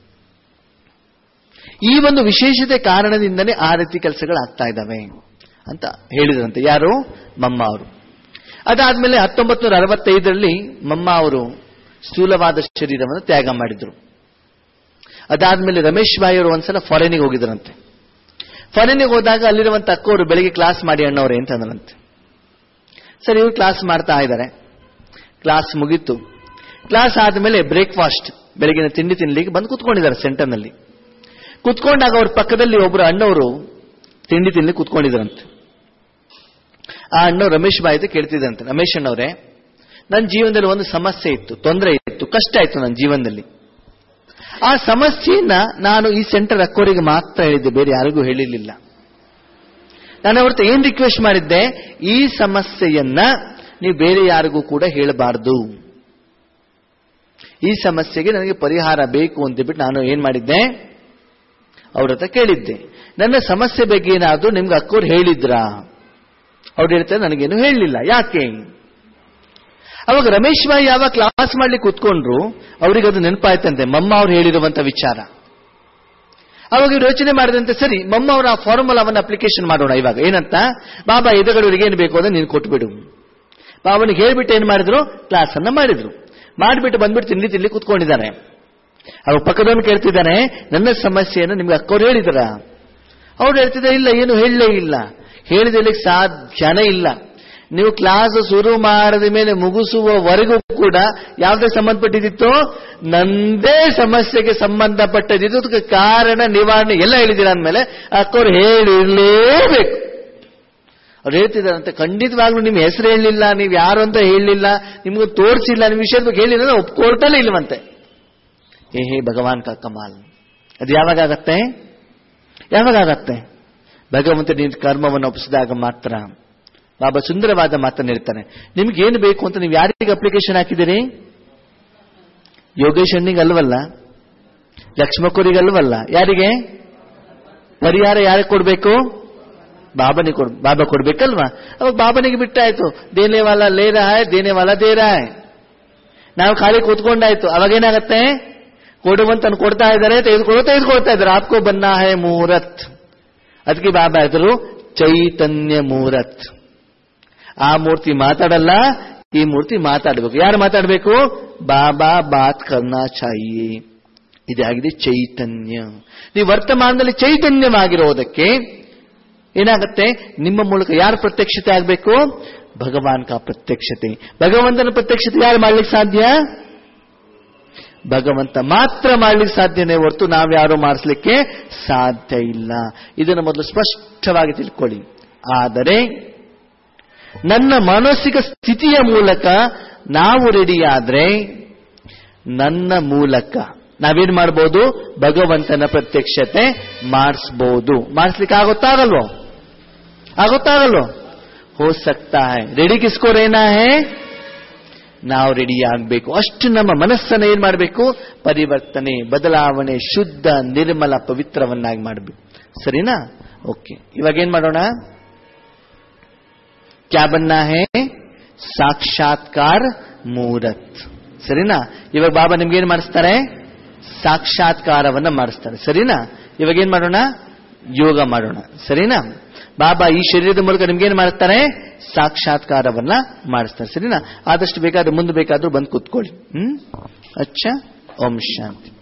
ಈ ಒಂದು ವಿಶೇಷತೆ ಕಾರಣದಿಂದನೇ ಆ ರೀತಿ ಕೆಲಸಗಳಾಗ್ತಾ ಇದ್ದಾವೆ ಅಂತ ಹೇಳಿದ್ರಂತೆ ಯಾರು ಮಮ್ಮ ಅವರು ಅದಾದ್ಮೇಲೆ ಹತ್ತೊಂಬತ್ತು ನೂರ ಅರವತ್ತೈದರಲ್ಲಿ ಮಮ್ಮ ಅವರು ಸ್ಥೂಲವಾದ ಶರೀರವನ್ನು ತ್ಯಾಗ ಮಾಡಿದ್ರು ಅದಾದ್ಮೇಲೆ ರಮೇಶ್ ಬಾಯಿ ಅವರು ಒಂದ್ಸಲ ಫಾರಿನಿಗೆ ಹೋಗಿದ್ರಂತೆ ಫಾರಿನಿಗೆ ಹೋದಾಗ ಅಲ್ಲಿರುವಂತ ಅಕ್ಕವರು ಬೆಳಿಗ್ಗೆ ಕ್ಲಾಸ್ ಮಾಡಿ ಅಣ್ಣವ್ರೆ ಅಂತ ಅಂದ್ರಂತೆ ಸರಿ ಇವ್ರು ಕ್ಲಾಸ್ ಮಾಡ್ತಾ ಇದ್ದಾರೆ ಕ್ಲಾಸ್ ಮುಗೀತು ಕ್ಲಾಸ್ ಆದ್ಮೇಲೆ ಬ್ರೇಕ್ಫಾಸ್ಟ್ ಬೆಳಗಿನ ತಿಂಡಿ ತಿನ್ಲಿಕ್ಕೆ ಬಂದು ಕುತ್ಕೊಂಡಿದ್ದಾರೆ ಸೆಂಟರ್ನಲ್ಲಿ ಕುತ್ಕೊಂಡಾಗ ಅವ್ರ ಪಕ್ಕದಲ್ಲಿ ಒಬ್ರು ಅಣ್ಣವರು ತಿಂಡಿ ತಿನ್ಲಿಕ್ಕೆ ಕುತ್ಕೊಂಡಿದ್ರಂತೆ ಆ ಅಣ್ಣ ರಮೇಶ್ ಬಾಯಿ ಕೇಳ್ತಿದ್ದಂತೆ ರಮೇಶ್ ಅಣ್ಣವ್ರೆ ನನ್ನ ಜೀವನದಲ್ಲಿ ಒಂದು ಸಮಸ್ಯೆ ಇತ್ತು ತೊಂದರೆ ಇತ್ತು ಕಷ್ಟ ಆಯ್ತು ನನ್ನ ಜೀವನದಲ್ಲಿ ಆ ಸಮಸ್ಯೆಯನ್ನ ನಾನು ಈ ಸೆಂಟರ್ ಅಕ್ಕೋರಿಗೆ ಮಾತ್ರ ಹೇಳಿದ್ದೆ ಬೇರೆ ಯಾರಿಗೂ ಹೇಳಿರ್ಲಿಲ್ಲ ನಾನು ಅವ್ರ ಏನ್ ರಿಕ್ವೆಸ್ಟ್ ಮಾಡಿದ್ದೆ ಈ ಸಮಸ್ಯೆಯನ್ನ ನೀವು ಬೇರೆ ಯಾರಿಗೂ ಕೂಡ ಹೇಳಬಾರ್ದು ಈ ಸಮಸ್ಯೆಗೆ ನನಗೆ ಪರಿಹಾರ ಬೇಕು ಅಂತ ಬಿಟ್ಟು ನಾನು ಏನ್ ಮಾಡಿದ್ದೆ ಅವ್ರ ಹತ್ರ ಕೇಳಿದ್ದೆ ನನ್ನ ಸಮಸ್ಯೆ ಬಗ್ಗೆ ಏನಾದ್ರೂ ನಿಮ್ಗೆ ಅಕ್ಕೋರು ಹೇಳಿದ್ರಾ ಅವ್ರು ಹೇಳ್ತಾರೆ ನನಗೇನು ಹೇಳಲಿಲ್ಲ ಯಾಕೆ ಅವಾಗ ರಮೇಶ್ ಬಾಯಿ ಯಾವಾಗ ಕ್ಲಾಸ್ ಮಾಡ್ಲಿಕ್ಕೆ ಕೂತ್ಕೊಂಡ್ರು ಅವ್ರಿಗೆ ಅದು ನೆನಪಾಯ್ತಂತೆ ಮಮ್ಮ ಅವ್ರು ಹೇಳಿರುವಂತ ವಿಚಾರ ಅವಾಗ ಇವ್ರು ಯೋಚನೆ ಮಾಡಿದಂತೆ ಸರಿ ಮಮ್ಮ ಅವರ ಆ ಫಾರ್ಮುಲಾವನ್ನು ಅಪ್ಲಿಕೇಶನ್ ಮಾಡೋಣ ಇವಾಗ ಏನಂತ ಬಾಬಾ ಎದುರುಗಡೆಯವರಿಗೆ ಏನು ಬೇಕು ಅದನ್ನು ನೀನು ಕೊಟ್ಬಿಡು ಬಾಬನಿಗೆ ಹೇಳ್ಬಿಟ್ಟು ಏನ್ ಮಾಡಿದ್ರು ಕ್ಲಾಸ್ ಅನ್ನ ಮಾಡಿದ್ರು ಮಾಡಿಬಿಟ್ಟು ಬಂದ್ಬಿಟ್ಟು ತಿಂಡಿ ತಿನ್ಲಿ ಕೂತ್ಕೊಂಡಿದ್ದಾನೆ ಅವಾಗ ಪಕ್ಕದವನು ಕೇಳ್ತಿದ್ದಾನೆ ನನ್ನ ಸಮಸ್ಯೆಯನ್ನು ನಿಮ್ಗೆ ಅಕ್ಕವ್ರು ಹೇಳಿದಾರ ಅವ್ರು ಹೇಳ್ತಿದ್ದಾರೆ ಇಲ್ಲ ಏನು ಹೇಳಲೇ ಇಲ್ಲ ಹೇಳಿದಲ್ಲಿ ಸಾಧ್ಯನೇ ಇಲ್ಲ ನೀವು ಕ್ಲಾಸ್ ಶುರು ಮಾಡಿದ ಮೇಲೆ ಮುಗಿಸುವವರೆಗೂ ಕೂಡ ಯಾವುದೇ ಸಂಬಂಧಪಟ್ಟಿದ್ದಿತ್ತು ನಂದೇ ಸಮಸ್ಯೆಗೆ ಸಂಬಂಧಪಟ್ಟದಿದ್ದು ಅದಕ್ಕೆ ಕಾರಣ ನಿವಾರಣೆ ಎಲ್ಲ ಹೇಳಿದ್ದೀರ ಅಂದಮೇಲೆ ಅಕ್ಕವ್ರು ಹೇಳಿರ್ಲೇಬೇಕು ಅವ್ರು ಹೇಳ್ತಿದ್ದಾರಂತೆ ಖಂಡಿತವಾಗ್ಲೂ ನಿಮ್ಮ ಹೆಸರು ಹೇಳಲಿಲ್ಲ ನೀವು ಯಾರು ಅಂತ ಹೇಳಲಿಲ್ಲ ನಿಮ್ಗೆ ತೋರಿಸಿಲ್ಲ ನಿಮ್ಮ ವಿಷಯದ ಬಗ್ಗೆ ಹೇಳಿಲ್ಲ ಅಂದ್ರೆ ಒಪ್ಕೊಳ್ತಲೇ ಇಲ್ವಂತೆ ಏ ಹೇ ಭಗವಾನ್ ಕಾ ಕಮಾಲ್ ಅದು ಯಾವಾಗ ಆಗತ್ತೆ ಯಾವಾಗ ಆಗತ್ತೆ ಭಗವಂತ ನಿನ್ನ ಕರ್ಮವನ್ನು ಒಪ್ಪಿಸಿದಾಗ ಮಾತ್ರ ಬಾಬಾ ಸುಂದರವಾದ ಮಾತನ್ನು ಹೇಳ್ತಾನೆ ನಿಮ್ಗೆ ಏನು ಬೇಕು ಅಂತ ನೀವು ಯಾರಿಗೆ ಅಪ್ಲಿಕೇಶನ್ ಹಾಕಿದ್ದೀರಿ ಯೋಗೇಶ್ ಅಣ್ಣಿಗೆ ಅಲ್ವಲ್ಲ ಲಕ್ಷ್ಮಕ್ಕೂರಿಗೆ ಅಲ್ವಲ್ಲ ಯಾರಿಗೆ ಪರಿಹಾರ ಯಾರಿಗೆ ಕೊಡಬೇಕು ಬಾಬನಿಗೆ ಕೊಡ್ ಬಾಬಾ ಕೊಡ್ಬೇಕಲ್ವಾ ಅವಾಗ ಬಾಬನಿಗೆ ಬಿಟ್ಟಾಯ್ತು ದೇನೆ ವಾಲ ಲೇ ರಹಾ ಹೈ ದೇನೆ ವಾಲ ದೇ ರಹಾ ಹೈ ನಾವು ಖಾಲಿ ಕೂತ್ಕೊಂಡಾಯ್ತು ಅವಾಗ ಏನಾಗತ್ತೆ ಕೊಡುವಂತ ಕೊಡ್ತಾ ಇದ್ದಾರೆ ತೆಗೆದುಕೊಳ್ಳೋ ತೆಗೆದುಕೊಳ್ತಾ ಇದ್ದಾರೆ ಆಪ್ಕೋ ಬನ್ನ ಹೈ ಮುಹೂರತ್ ಅದಕ್ಕೆ ಬಾಬಾ ಹೆಸರು ಚೈತನ್ಯ ಮುಹೂರತ್ ಆ ಮೂರ್ತಿ ಮಾತಾಡಲ್ಲ ಈ ಮೂರ್ತಿ ಮಾತಾಡಬೇಕು ಯಾರು ಮಾತಾಡಬೇಕು ಬಾಬಾ ಬಾತ್ ಕರ್ನಾ ಚಾಹಿಯೇ ಇದಾಗಿದೆ ಚೈತನ್ಯ ನೀವು ವರ್ತಮಾನದಲ್ಲಿ ಚೈತನ್ಯವಾಗಿರೋದಕ್ಕೆ ಏನಾಗುತ್ತೆ ನಿಮ್ಮ ಮೂಲಕ ಯಾರು ಪ್ರತ್ಯಕ್ಷತೆ ಆಗಬೇಕು ಭಗವಾನ್ ಕಾ ಪ್ರತ್ಯಕ್ಷತೆ ಭಗವಂತನ ಪ್ರತ್ಯಕ್ಷತೆ ಯಾರು ಮಾಡ್ಲಿಕ್ಕೆ ಸಾಧ್ಯ ಭಗವಂತ ಮಾತ್ರ ಮಾಡ್ಲಿಕ್ಕೆ ಸಾಧ್ಯನೇ ಹೊರತು ನಾವ್ಯಾರು ಮಾಡಿಸ್ಲಿಕ್ಕೆ ಸಾಧ್ಯ ಇಲ್ಲ ಇದನ್ನು ಮೊದಲು ಸ್ಪಷ್ಟವಾಗಿ ತಿಳ್ಕೊಳ್ಳಿ ಆದರೆ ನನ್ನ ಮಾನಸಿಕ ಸ್ಥಿತಿಯ ಮೂಲಕ ನಾವು ರೆಡಿಯಾದ್ರೆ ನನ್ನ ಮೂಲಕ ನಾವೇನ್ ಮಾಡ್ಬೋದು ಭಗವಂತನ ಪ್ರತ್ಯಕ್ಷತೆ ಮಾಡಿಸ್ಬೋದು ಮಾಡಿಸ್ಲಿಕ್ಕೆ ಆಗುತ್ತಾಗಲ್ವೋ ಆಗುತ್ತಾಗಲ್ವೋ ಹೋ ಸಕ್ತಾ ಹೈ ರೆಡಿ ಕಿಸ್ಕೋ ರೇನಾ ಹೇ ನಾವು ರೆಡಿ ಆಗಬೇಕು ಅಷ್ಟು ನಮ್ಮ ಮನಸ್ಸನ್ನು ಏನ್ ಮಾಡಬೇಕು ಪರಿವರ್ತನೆ ಬದಲಾವಣೆ ಶುದ್ಧ ನಿರ್ಮಲ ಪವಿತ್ರವನ್ನಾಗಿ ಮಾಡಬೇಕು ಸರಿನಾ ಓಕೆ ಇವಾಗ ಏನ್ ಮಾಡೋಣ ಕ್ಯಾ ಬನ್ನ ಹೇ ಸಾಕ್ಷಾತ್ಕಾರ ಮೂರತ್ ಸರಿನಾ ಇವಾಗ ಬಾಬಾ ನಿಮ್ಗೆ ಏನ್ ಮಾಡಿಸ್ತಾರೆ ಸಾಕ್ಷಾತ್ಕಾರವನ್ನ ಮಾಡಿಸ್ತಾರೆ ಸರಿನಾ ಇವಾಗ ಏನ್ ಮಾಡೋಣ ಯೋಗ ಮಾಡೋಣ ಸರಿನಾ ಬಾಬಾ ಈ ಶರೀರದ ಮೂಲಕ ನಿಮ್ಗೇನ್ ಮಾಡ್ತಾರೆ ಸಾಕ್ಷಾತ್ಕಾರವನ್ನ ಮಾಡಿಸ್ತಾರೆ ಸರಿನಾ ಆದಷ್ಟು ಬೇಕಾದ್ರೆ ಮುಂದೆ ಬೇಕಾದ್ರೂ ಬಂದು ಕೂತ್ಕೊಳ್ಳಿ ಹ್ಮ್ ಅಚ್ಚಾ ಓಂ ಶಾಂತಿ